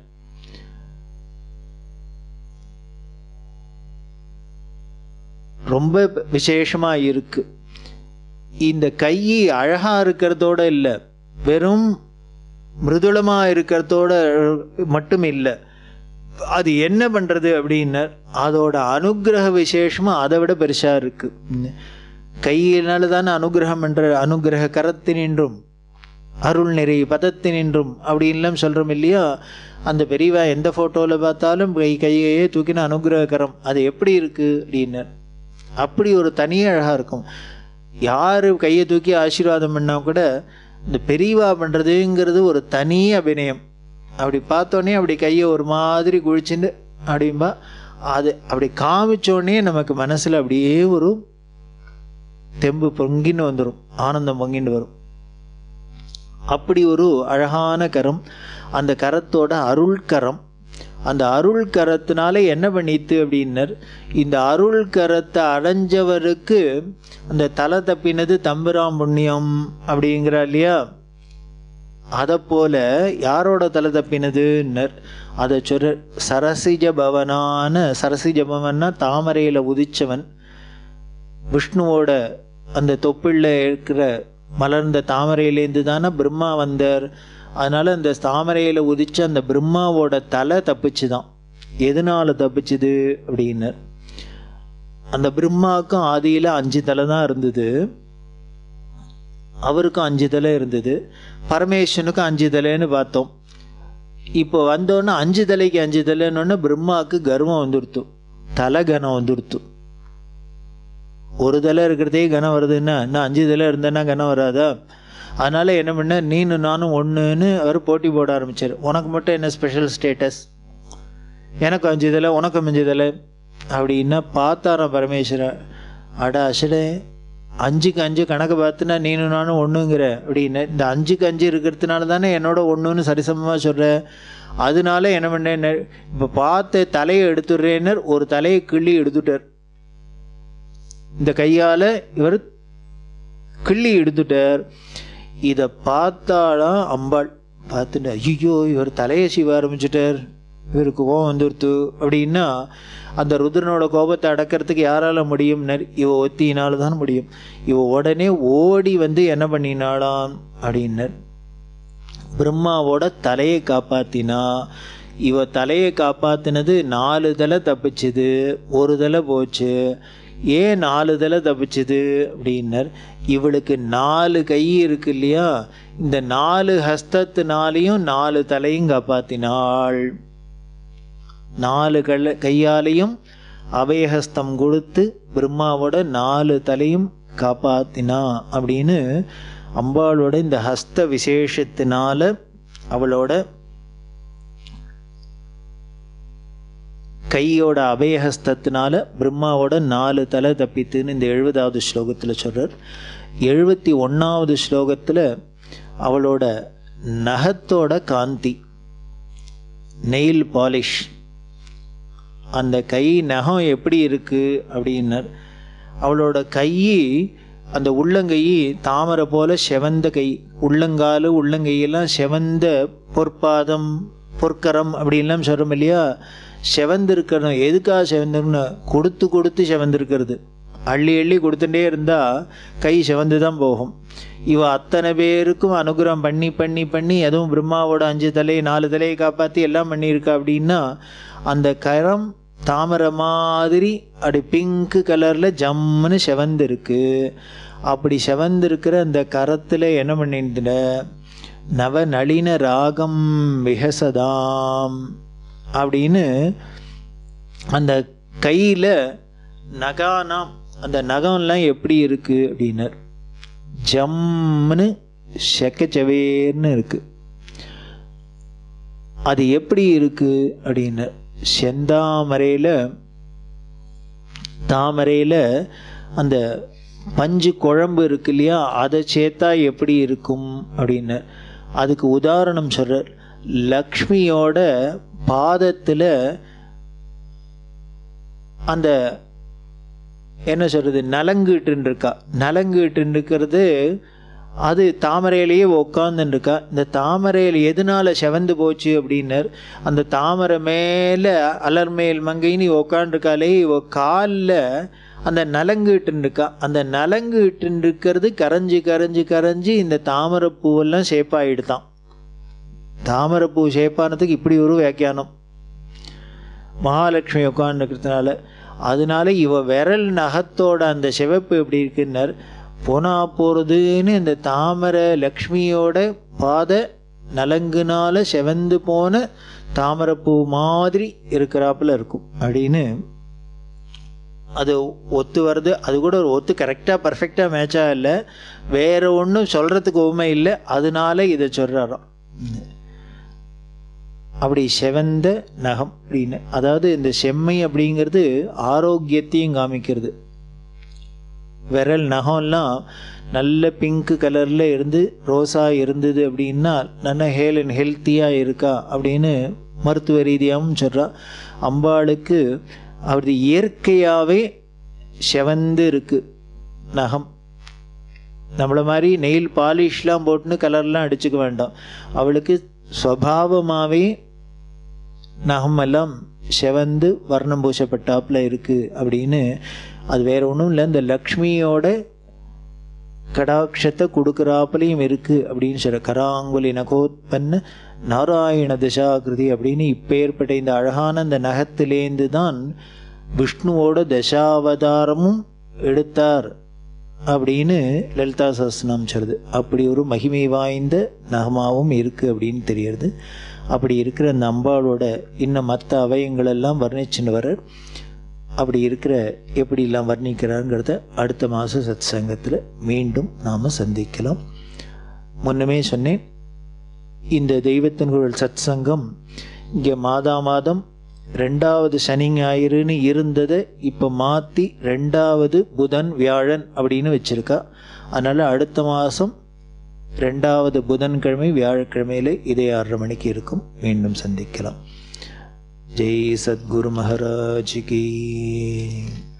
ரொம்ப விசேஷமா இருக்கு இந்த கை அழகா இருக்கிறதோட இல்லை வெறும் மிருதுளமா இருக்கிறதோட மட்டும் இல்லை அது என்ன பண்றது அப்படின்னர் அதோட அனுகிரக விசேஷமா அதை விட பெருசா இருக்கு கையினால தானே அனுகிரகம் என்ற அனுகிரக கரத்தினின்றும் அருள் நிறை பதத்தினின்றும் அப்படின்லாம் சொல்கிறோம் இல்லையா அந்த பெரியவா எந்த ஃபோட்டோவில் பார்த்தாலும் கை கையையே தூக்கின அனுகிரகரம் அது எப்படி இருக்குது அப்படின்னர் அப்படி ஒரு தனி அழகாக இருக்கும் யார் கையை தூக்கி ஆசீர்வாதம் பண்ணால் கூட இந்த பெரியவா பண்ணுறதுங்கிறது ஒரு தனி அபிநயம் அப்படி பார்த்தோன்னே அப்படி கையை ஒரு மாதிரி குழிச்சுட்டு அப்படின்பா அது அப்படி காமிச்சோடனே நமக்கு மனசில் அப்படியே ஒரு தெம்பு பொங்கின்னு வந்துடும் ஆனந்தம் பொங்கின்னு வரும் அப்படி ஒரு அழகான கரம் அந்த கரத்தோட அருள் கரம் அந்த அருள் கரத்தினால என்ன பண்ணித்து அப்படின்னர் இந்த அருள் கரத்தை அடைஞ்சவருக்கு அந்த தலை தப்பினது தம்புராம் புண்ணியம் அப்படிங்கிற இல்லையா அதை போல யாரோட தலை தப்பினதுன்னர் அதை சொல்ற சரசிஜ பவனான சரசிஜ பவன்னா தாமரையில் உதிச்சவன் விஷ்ணுவோட அந்த தொப்பிள்ள இருக்கிற மலர்ந்த தாமரையிலேருந்து தானே பிரம்மா வந்தார் அதனால அந்த தாமரையில் உதிச்ச அந்த பிரம்மாவோட தலை தப்பிச்சு தான் எதனால தப்பிச்சுது அப்படின்னர் அந்த பிரம்மாவுக்கும் ஆதியில் அஞ்சு தலை தான் இருந்தது அவருக்கும் அஞ்சு தலை இருந்தது பரமேஸ்வனுக்கும் அஞ்சு தலைன்னு பார்த்தோம் இப்போ வந்தோன்னே அஞ்சு தலைக்கு அஞ்சு தலைன்னு பிரம்மாவுக்கு கர்வம் வந்துடுத்து தலை கனம் வந்துடுத்து ஒரு தலை இருக்கிறதே கனம் வருதுன்னா இன்னும் அஞ்சு தலை இருந்தேன்னா கனம் வராதா அதனால் என்ன பண்ண நீனு நானும் ஒன்றுன்னு அவர் போட்டி போட ஆரம்பிச்சார் உனக்கு மட்டும் என்ன ஸ்பெஷல் ஸ்டேட்டஸ் எனக்கு அஞ்சு தலை உனக்கு அஞ்சு தலை அப்படின்னா பார்த்தாராம் பரமேஸ்வரன் அட அசடே அஞ்சுக்கு அஞ்சு கணக்கு பார்த்துனா நீனும் நானும் ஒன்றுங்கிற அப்படின்னு இந்த அஞ்சுக்கு அஞ்சு இருக்கிறதுனால தானே என்னோட ஒன்றுன்னு சரிசமமாக சொல்கிற அதனால என்ன பண்ணேன் இப்போ பார்த்த தலையை எடுத்துடுறேன்னர் ஒரு தலையை கிள்ளி எடுத்துட்டார் இந்த கையால் இவர் கிள்ளி எடுத்துட்டார் இதை பார்த்தாலாம் அம்பாள் பார்த்துட்டு ஐயோ இவர் தலையை சீவ ஆரம்பிச்சிட்டார் இவருக்கு கோபம் வந்துருத்து அப்படின்னா அந்த ருத்ரனோட கோபத்தை அடக்கிறதுக்கு யாரால முடியும் இவ ஒத்தினால தான் முடியும் இவ உடனே ஓடி வந்து என்ன பண்ணினாளாம் அப்படின்னர் பிரம்மாவோட தலையை காப்பாத்தினா இவ தலையை காப்பாத்தினது நாலு தலை தப்பிச்சுது ஒரு தலை போச்சு ஏன் நாலு தலை தப்பிச்சுது அப்படின்னர் இவளுக்கு நாலு கை இருக்கு இல்லையா இந்த நாலு ஹஸ்தத்தினாலையும் நாலு தலையும் காப்பாத்தினாள் நாலு கல்ல கையாலையும் அபயஹஸ்தம் கொடுத்து பிரம்மாவோட நாலு தலையும் காப்பாத்தினா அப்படின்னு அம்பாளோட இந்த ஹஸ்த விசேஷத்தினால அவளோட கையோட அபயஹஸ்தத்தினால பிரம்மாவோட நாலு தலை தப்பித்துன்னு இந்த எழுபதாவது ஸ்லோகத்தில் சொல்கிறார் எழுபத்தி ஒன்றாவது ஸ்லோகத்தில் அவளோட நகத்தோட காந்தி நெயில் பாலிஷ் அந்த கை நகம் எப்படி இருக்குது அப்படின்னார் அவளோட கை அந்த உள்ளங்கை தாமரை போல செவந்த கை உள்ளங்காலு உள்ளங்கையெல்லாம் செவந்த பொற்பாதம் பொற்கரம் அப்படின்லாம் சொல்கிறோம் இல்லையா செவந்திருக்கணும் எதுக்காக செவந்திருக்கணும் கொடுத்து கொடுத்து செவந்திருக்கிறது அள்ளி அள்ளி கொடுத்துட்டே இருந்தால் கை செவந்து தான் போகும் இவ அத்தனை பேருக்கும் அனுகிரகம் பண்ணி பண்ணி பண்ணி அதுவும் பிரம்மாவோட அஞ்சு தலையை நாலு தலையை காப்பாற்றி எல்லாம் பண்ணியிருக்கா அப்படின்னா அந்த கரம் தாமரை மாதிரி அப்படி பிங்க் கலரில் ஜம்முன்னு செவந்திருக்கு அப்படி செவந்திருக்கிற அந்த கரத்தில் என்ன பண்ணிட்டு நவ நளின ராகம் விகசதாம் அப்படின்னு அந்த கையில் நகானாம் அந்த நகம்லாம் எப்படி இருக்குது அப்படின்னார் ஜம்முன்னு செக்கச்சவேர்னு இருக்குது அது எப்படி இருக்குது அப்படின்னு செந்தாமரையில் தாமரையில் அந்த பஞ்சு குழம்பு இருக்கு இல்லையா அதை சேர்த்தா எப்படி இருக்கும் அப்படின்னு அதுக்கு உதாரணம் சொல்கிறார் லக்ஷ்மியோட பாதத்தில் அந்த என்ன சொல்கிறது நலங்கிட்டு இருக்கா நலங்கிட்டு இருக்கிறது அது தாமரையிலேயே உட்காந்துருக்கா இந்த தாமரையில் எதனால செவந்து போச்சு அப்படின்னர் அந்த தாமரை மேலே அலர்மேல் மங்கைன்னு உக்காண்டிருக்காளே இவ காலில் அந்த நலங்கிட்டு இருக்கா அந்த நலங்கிட்டு இருக்கிறது கரைஞ்சி கரைஞ்சி கரைஞ்சி இந்த தாமரை பூவெல்லாம் ஷேப்பாயிடுதான் தாமரைப்பூ ஷேப்பானதுக்கு இப்படி ஒரு வியாக்கியானம் மகாலட்சுமி உட்காந்துருக்கிறதுனால அதனால இவ விரல் நகத்தோட அந்த சிவப்பு எப்படி இருக்குன்னர் போனா போகிறதுன்னு இந்த தாமரை லக்ஷ்மியோட பாத நலங்குனால செவந்து போன தாமரைப்பூ மாதிரி இருக்கிறாப்புல இருக்கும் அப்படின்னு அது ஒத்து வருது அது கூட ஒரு ஒத்து கரெக்டாக பர்ஃபெக்டாக மேட்சாக இல்லை வேற ஒன்றும் சொல்கிறதுக்கு உண்மை இல்லை அதனால இதை சொல்கிறாராம் அப்படி செவந்த நகம் அப்படின்னு அதாவது இந்த செம்மை அப்படிங்கிறது ஆரோக்கியத்தையும் காமிக்கிறது விரல் நகம்லாம் நல்ல பிங்க் கலரில் இருந்து ரோஸாக இருந்தது அப்படின்னா நல்ல ஹேல் அண்ட் ஹெல்த்தியாக இருக்கா அப்படின்னு மருத்துவ ரீதியாகவும் சொல்கிறா அம்பாளுக்கு அவரது இயற்கையாகவே செவந்து இருக்குது நகம் நம்மளை மாதிரி நெயில் பாலிஷ்லாம் போட்டுன்னு கலர்லாம் அடிச்சுக்க வேண்டாம் அவளுக்கு ஸ்வபாவமாகவே நகமெல்லாம் செவந்து வர்ணம் பூசப்பட்டாப்புல இருக்குது அப்படின்னு அது வேற ஒன்றும் இல்லை இந்த லக்ஷ்மியோட கடாட்சத்தை கொடுக்குறாப்புலையும் இருக்குது அப்படின்னு சொல்ற கராங்குலி நகோத்பன்ன நாராயண தசாகிருதி அப்படின்னு இப்போ ஏற்பட்ட இந்த அழகான இந்த நகத்திலேந்து தான் விஷ்ணுவோட தசாவதாரமும் எடுத்தார் அப்படின்னு லலிதா சஹஸ்ரநாமம் சொல்லுது அப்படி ஒரு மகிமை வாய்ந்த நகமாவும் இருக்குது அப்படின்னு தெரியுது அப்படி இருக்கிற அந்த அம்பாளோட இன்னும் மற்ற அவயங்களெல்லாம் வர்ணிச்சுன்னு வர அப்படி இருக்கிற எப்படிலாம் வர்ணிக்கிறாருங்கிறத அடுத்த மாத சத் சங்கத்தில் மீண்டும் நாம் சந்திக்கலாம் முன்னமே சொன்னேன் இந்த தெய்வத்தின் குரல் சத் சங்கம் இங்கே மாதா மாதம் ரெண்டாவது சனி ஞாயிறுன்னு இருந்ததை இப்போ மாற்றி ரெண்டாவது புதன் வியாழன் அப்படின்னு வச்சுருக்கா அதனால் அடுத்த மாதம் ரெண்டாவது புதன்கிழமை வியாழக்கிழமையில் இதே ஆறரை மணிக்கு இருக்கும் மீண்டும் சந்திக்கலாம் ஜெய் சத்குரு மகாராஜ் கி